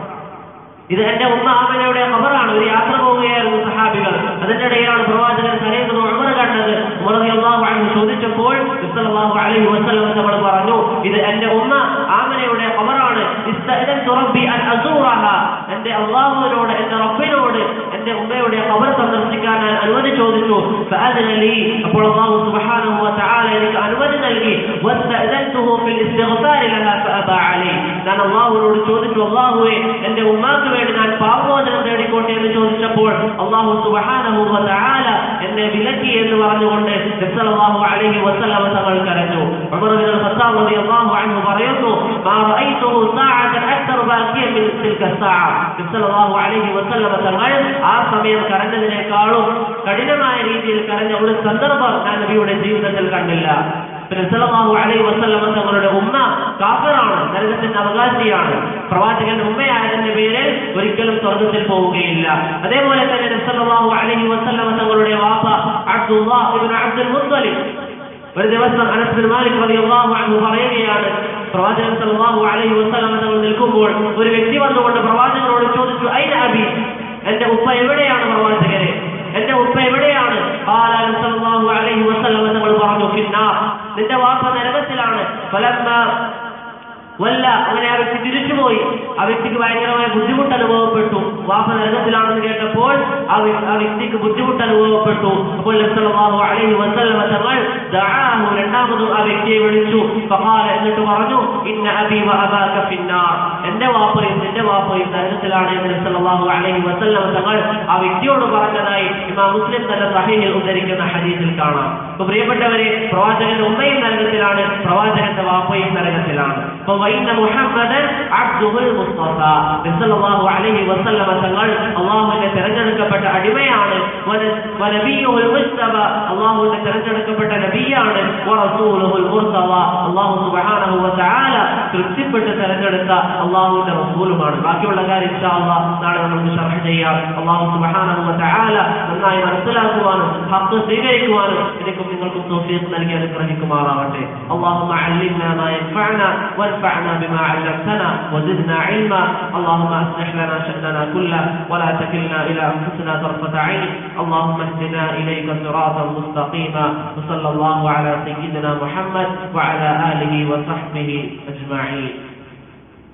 ഇത് എന്റെ ഉമ്മ ആമനയുടെ ഖബറാണ് ഒരു യാത്ര പോവുകയായിരുന്നു സഹാബികൾ അതിന്റെ ഇടയിലാണ് പ്രവാചകൻ കരയുന്നത് ഉമർ കണ്ടത് ഉമർ റളിയല്ലാഹു അൻഹു ചോദിച്ചപ്പോൾ സല്ലല്ലാഹു അലൈഹി വസല്ലം തങ്ങൾ പറഞ്ഞു ഇത് എന്റെ ഉമ്മ ആമനയുടെ ഖബറാണ് ഇസ്തഅദൻതു റബ്ബി അൻ അസൂറഹ എന്റെ അല്ലാഹുവിനോട് എന്റെ റബ്ബിനോട് എന്റെ ഉമ്മയുടെ ഖബർ സന്ദർശിക്കാൻ ഞാൻ അനുമതി ചോദിച്ചു ഫഅദന ലി അപ്പോൾ അല്ലാഹു സുബ്ഹാനഹു വ തആല എനിക്ക് അനുമതി നൽകി വസ്തഅദൻതുഹു ഫിൽ ഇസ്തിഗ്ഫാർ ലഹാ ഫഅബാ അലൈ ഞാൻ അല്ലാഹുവിനോട് ചോദിച്ചു അല്ലാഹുവേ എന്റെ ഉമ്മാക്ക് വേണ്ടി ഞാൻ പാപമോചനം തേടിക്കോട്ടെ എന്ന് ചോദിച്ചപ്പോൾ അള്ളാഹു സുബ്ഹാനഹു വ തആല എന്നെ വിലക്കി എന്ന് പറഞ്ഞുകൊണ്ട് നബിസല്ലല്ലാഹു അലൈഹി വസല്ലം തങ്ങൾ കരഞ്ഞു ഉമർ ബിൻ ഖത്താബ് റളിയല്ലാഹു അൻഹു പറയുന്നു മാ റഅയ്തുഹു സഅഅതൻ അക്തർ ബാക്കിയ മിൻ തിൽക സഅ നബിസല്ലല്ലാഹു അലൈഹി വസല്ലം തങ്ങൾ ആ സമയം കരഞ്ഞതിനേക്കാളും കഠിനമായ രീതിയിൽ കരഞ്ഞ ഒരു സന്ദർഭം ഞാൻ നബിയുടെ ജീവിതത്തിൽ കണ്ടില്ല പിന്നെ സല്ലല്ലാഹു അലൈഹി വസല്ലം തങ്ങളുടെ ഉമ്മ കാഫിറാണ് നരകത്തിന്റെ അവകാശിയാണ് പ്രവാചകന്റെ ഉമ്മയായതിന്റെ പേരിൽ ഒരിക്കലും സ്വർഗത്തിൽ പോവുകയില്ല അതേപോലെ തന്നെ നബി സല്ലല്ലാഹു അലൈഹി വസല്ലം തങ്ങളുടെ വാപ്പ അബ്ദുല്ലാഹ് ഇബ്നു അബ്ദുൽ മുത്തലിബ് ഒരു ദിവസം അനസ് ബിൻ മാലിക് റളിയല്ലാഹു അൻഹു പറയുകയാണ് പ്രവാചകൻ സല്ലല്ലാഹു അലൈഹി വസല്ലം തങ്ങൾ നിൽക്കുമ്പോൾ ഒരു വ്യക്തി വന്നുകൊണ്ട് പ്രവാചകനോട് ചോദിച്ചു ഐന അബി എന്റെ ഉപ്പ എവിടെയാണ് പ്രവാചകരെ എന്റെ ഉപ്പ എവിടെയാണ് ഖാല സല്ലല്ലാഹു അലൈഹി വസല്ലം തങ്ങൾ പറഞ്ഞു ഫിന്നാർ നിന്റെ വാപ്പ നരകത്തിലാണ് ഫലമ്മ വല്ല അങ്ങനെ ആ വ്യക്തി തിരിച്ചുപോയി ആ വ്യക്തിക്ക് ഭയങ്കരമായ ബുദ്ധിമുട്ട് അനുഭവപ്പെട്ടു വാപ്പ നരകത്തിലാണെന്ന് കേട്ടപ്പോൾ ആ വ്യ- ആ വ്യക്തിക്ക് ബുദ്ധിമുട്ട് അനുഭവപ്പെട്ടു അപ്പോൾ നബി സല്ലല്ലാഹു അലൈഹി വസല്ലം തങ്ങൾ ദഅാഹു രണ്ടാമതും ആ വ്യക്തിയെ വിളിച്ചു ഫഖാല എന്നിട്ട് പറഞ്ഞു ഇന്ന അബി വ അബാക ഫിന്നാർ എന്റെ വാപ്പയും നിന്റെ വാപ്പയും നരകത്തിലാണ് എന്ന് നബി സല്ലല്ലാഹു അലൈഹി വസല്ലം തങ്ങൾ ആ വ്യക്തിയോട് പറഞ്ഞതായി ഇമാം മുസ്ലിം തന്റെ സഹീഹിൽ ഉദ്ധരിക്കുന്ന ഹദീസിൽ കാണാം അപ്പൊ പ്രിയപ്പെട്ടവരെ പ്രവാചകന്റെ ഉമ്മയും നരകത്തിലാണ് പ്രവാചകന്റെ വാപ്പയും നരകത്തിലാണ് അപ്പൊ വൈന്ന മുഹമ്മദ് അബ്ദുൽ മുസ്തഫ നബി സല്ലല്ലാഹു അലൈഹി വസല്ലം തങ്ങൾ അള്ളാഹുവിന്റെ തെരഞ്ഞെടുക്കപ്പെട്ട അടിമയാണ് വന- വനബിയ്യുൽ മുസ്തഫ അള്ളാഹുവിന്റെ തെരഞ്ഞെടുക്കപ്പെട്ട നബിയാണ് വറസൂലുഹുൽ മുർത്തവ അള്ളാഹു സുബ്ഹാനഹു വ തആല തൃപ്തിപ്പെട്ട് തെരഞ്ഞെടുത്ത അള്ളാഹുവിന്റെ റസൂലുമാണ് ബാക്കിയുള്ള കാര്യം ഇൻഷാ അല്ലാഹ് നാളെ നമുക്ക് ഷർഹ് ചെയ്യാം അള്ളാഹു സുബ്ഹാനഹു വ തആല നന്നായി മനസ്സിലാക്കുവാനും ഹക്ക് സ്വീകരിക്കുവാനും എനിക്കും നിങ്ങൾക്കും തൗഫീഖ് നൽകി അനുഗ്രഹിക്കുമാറാവട്ടെ اللهم علمنا ما ينفعنا وانفعنا بما علمتنا وزدنا علما اللهم اصلح لنا شأننا كله ولا تكلنا إلى أنفسنا طرفة عين اللهم اهدنا إليك صراطا مستقيما وصلى الله على سيدنا محمد وعلى آله وصحبه أجمعين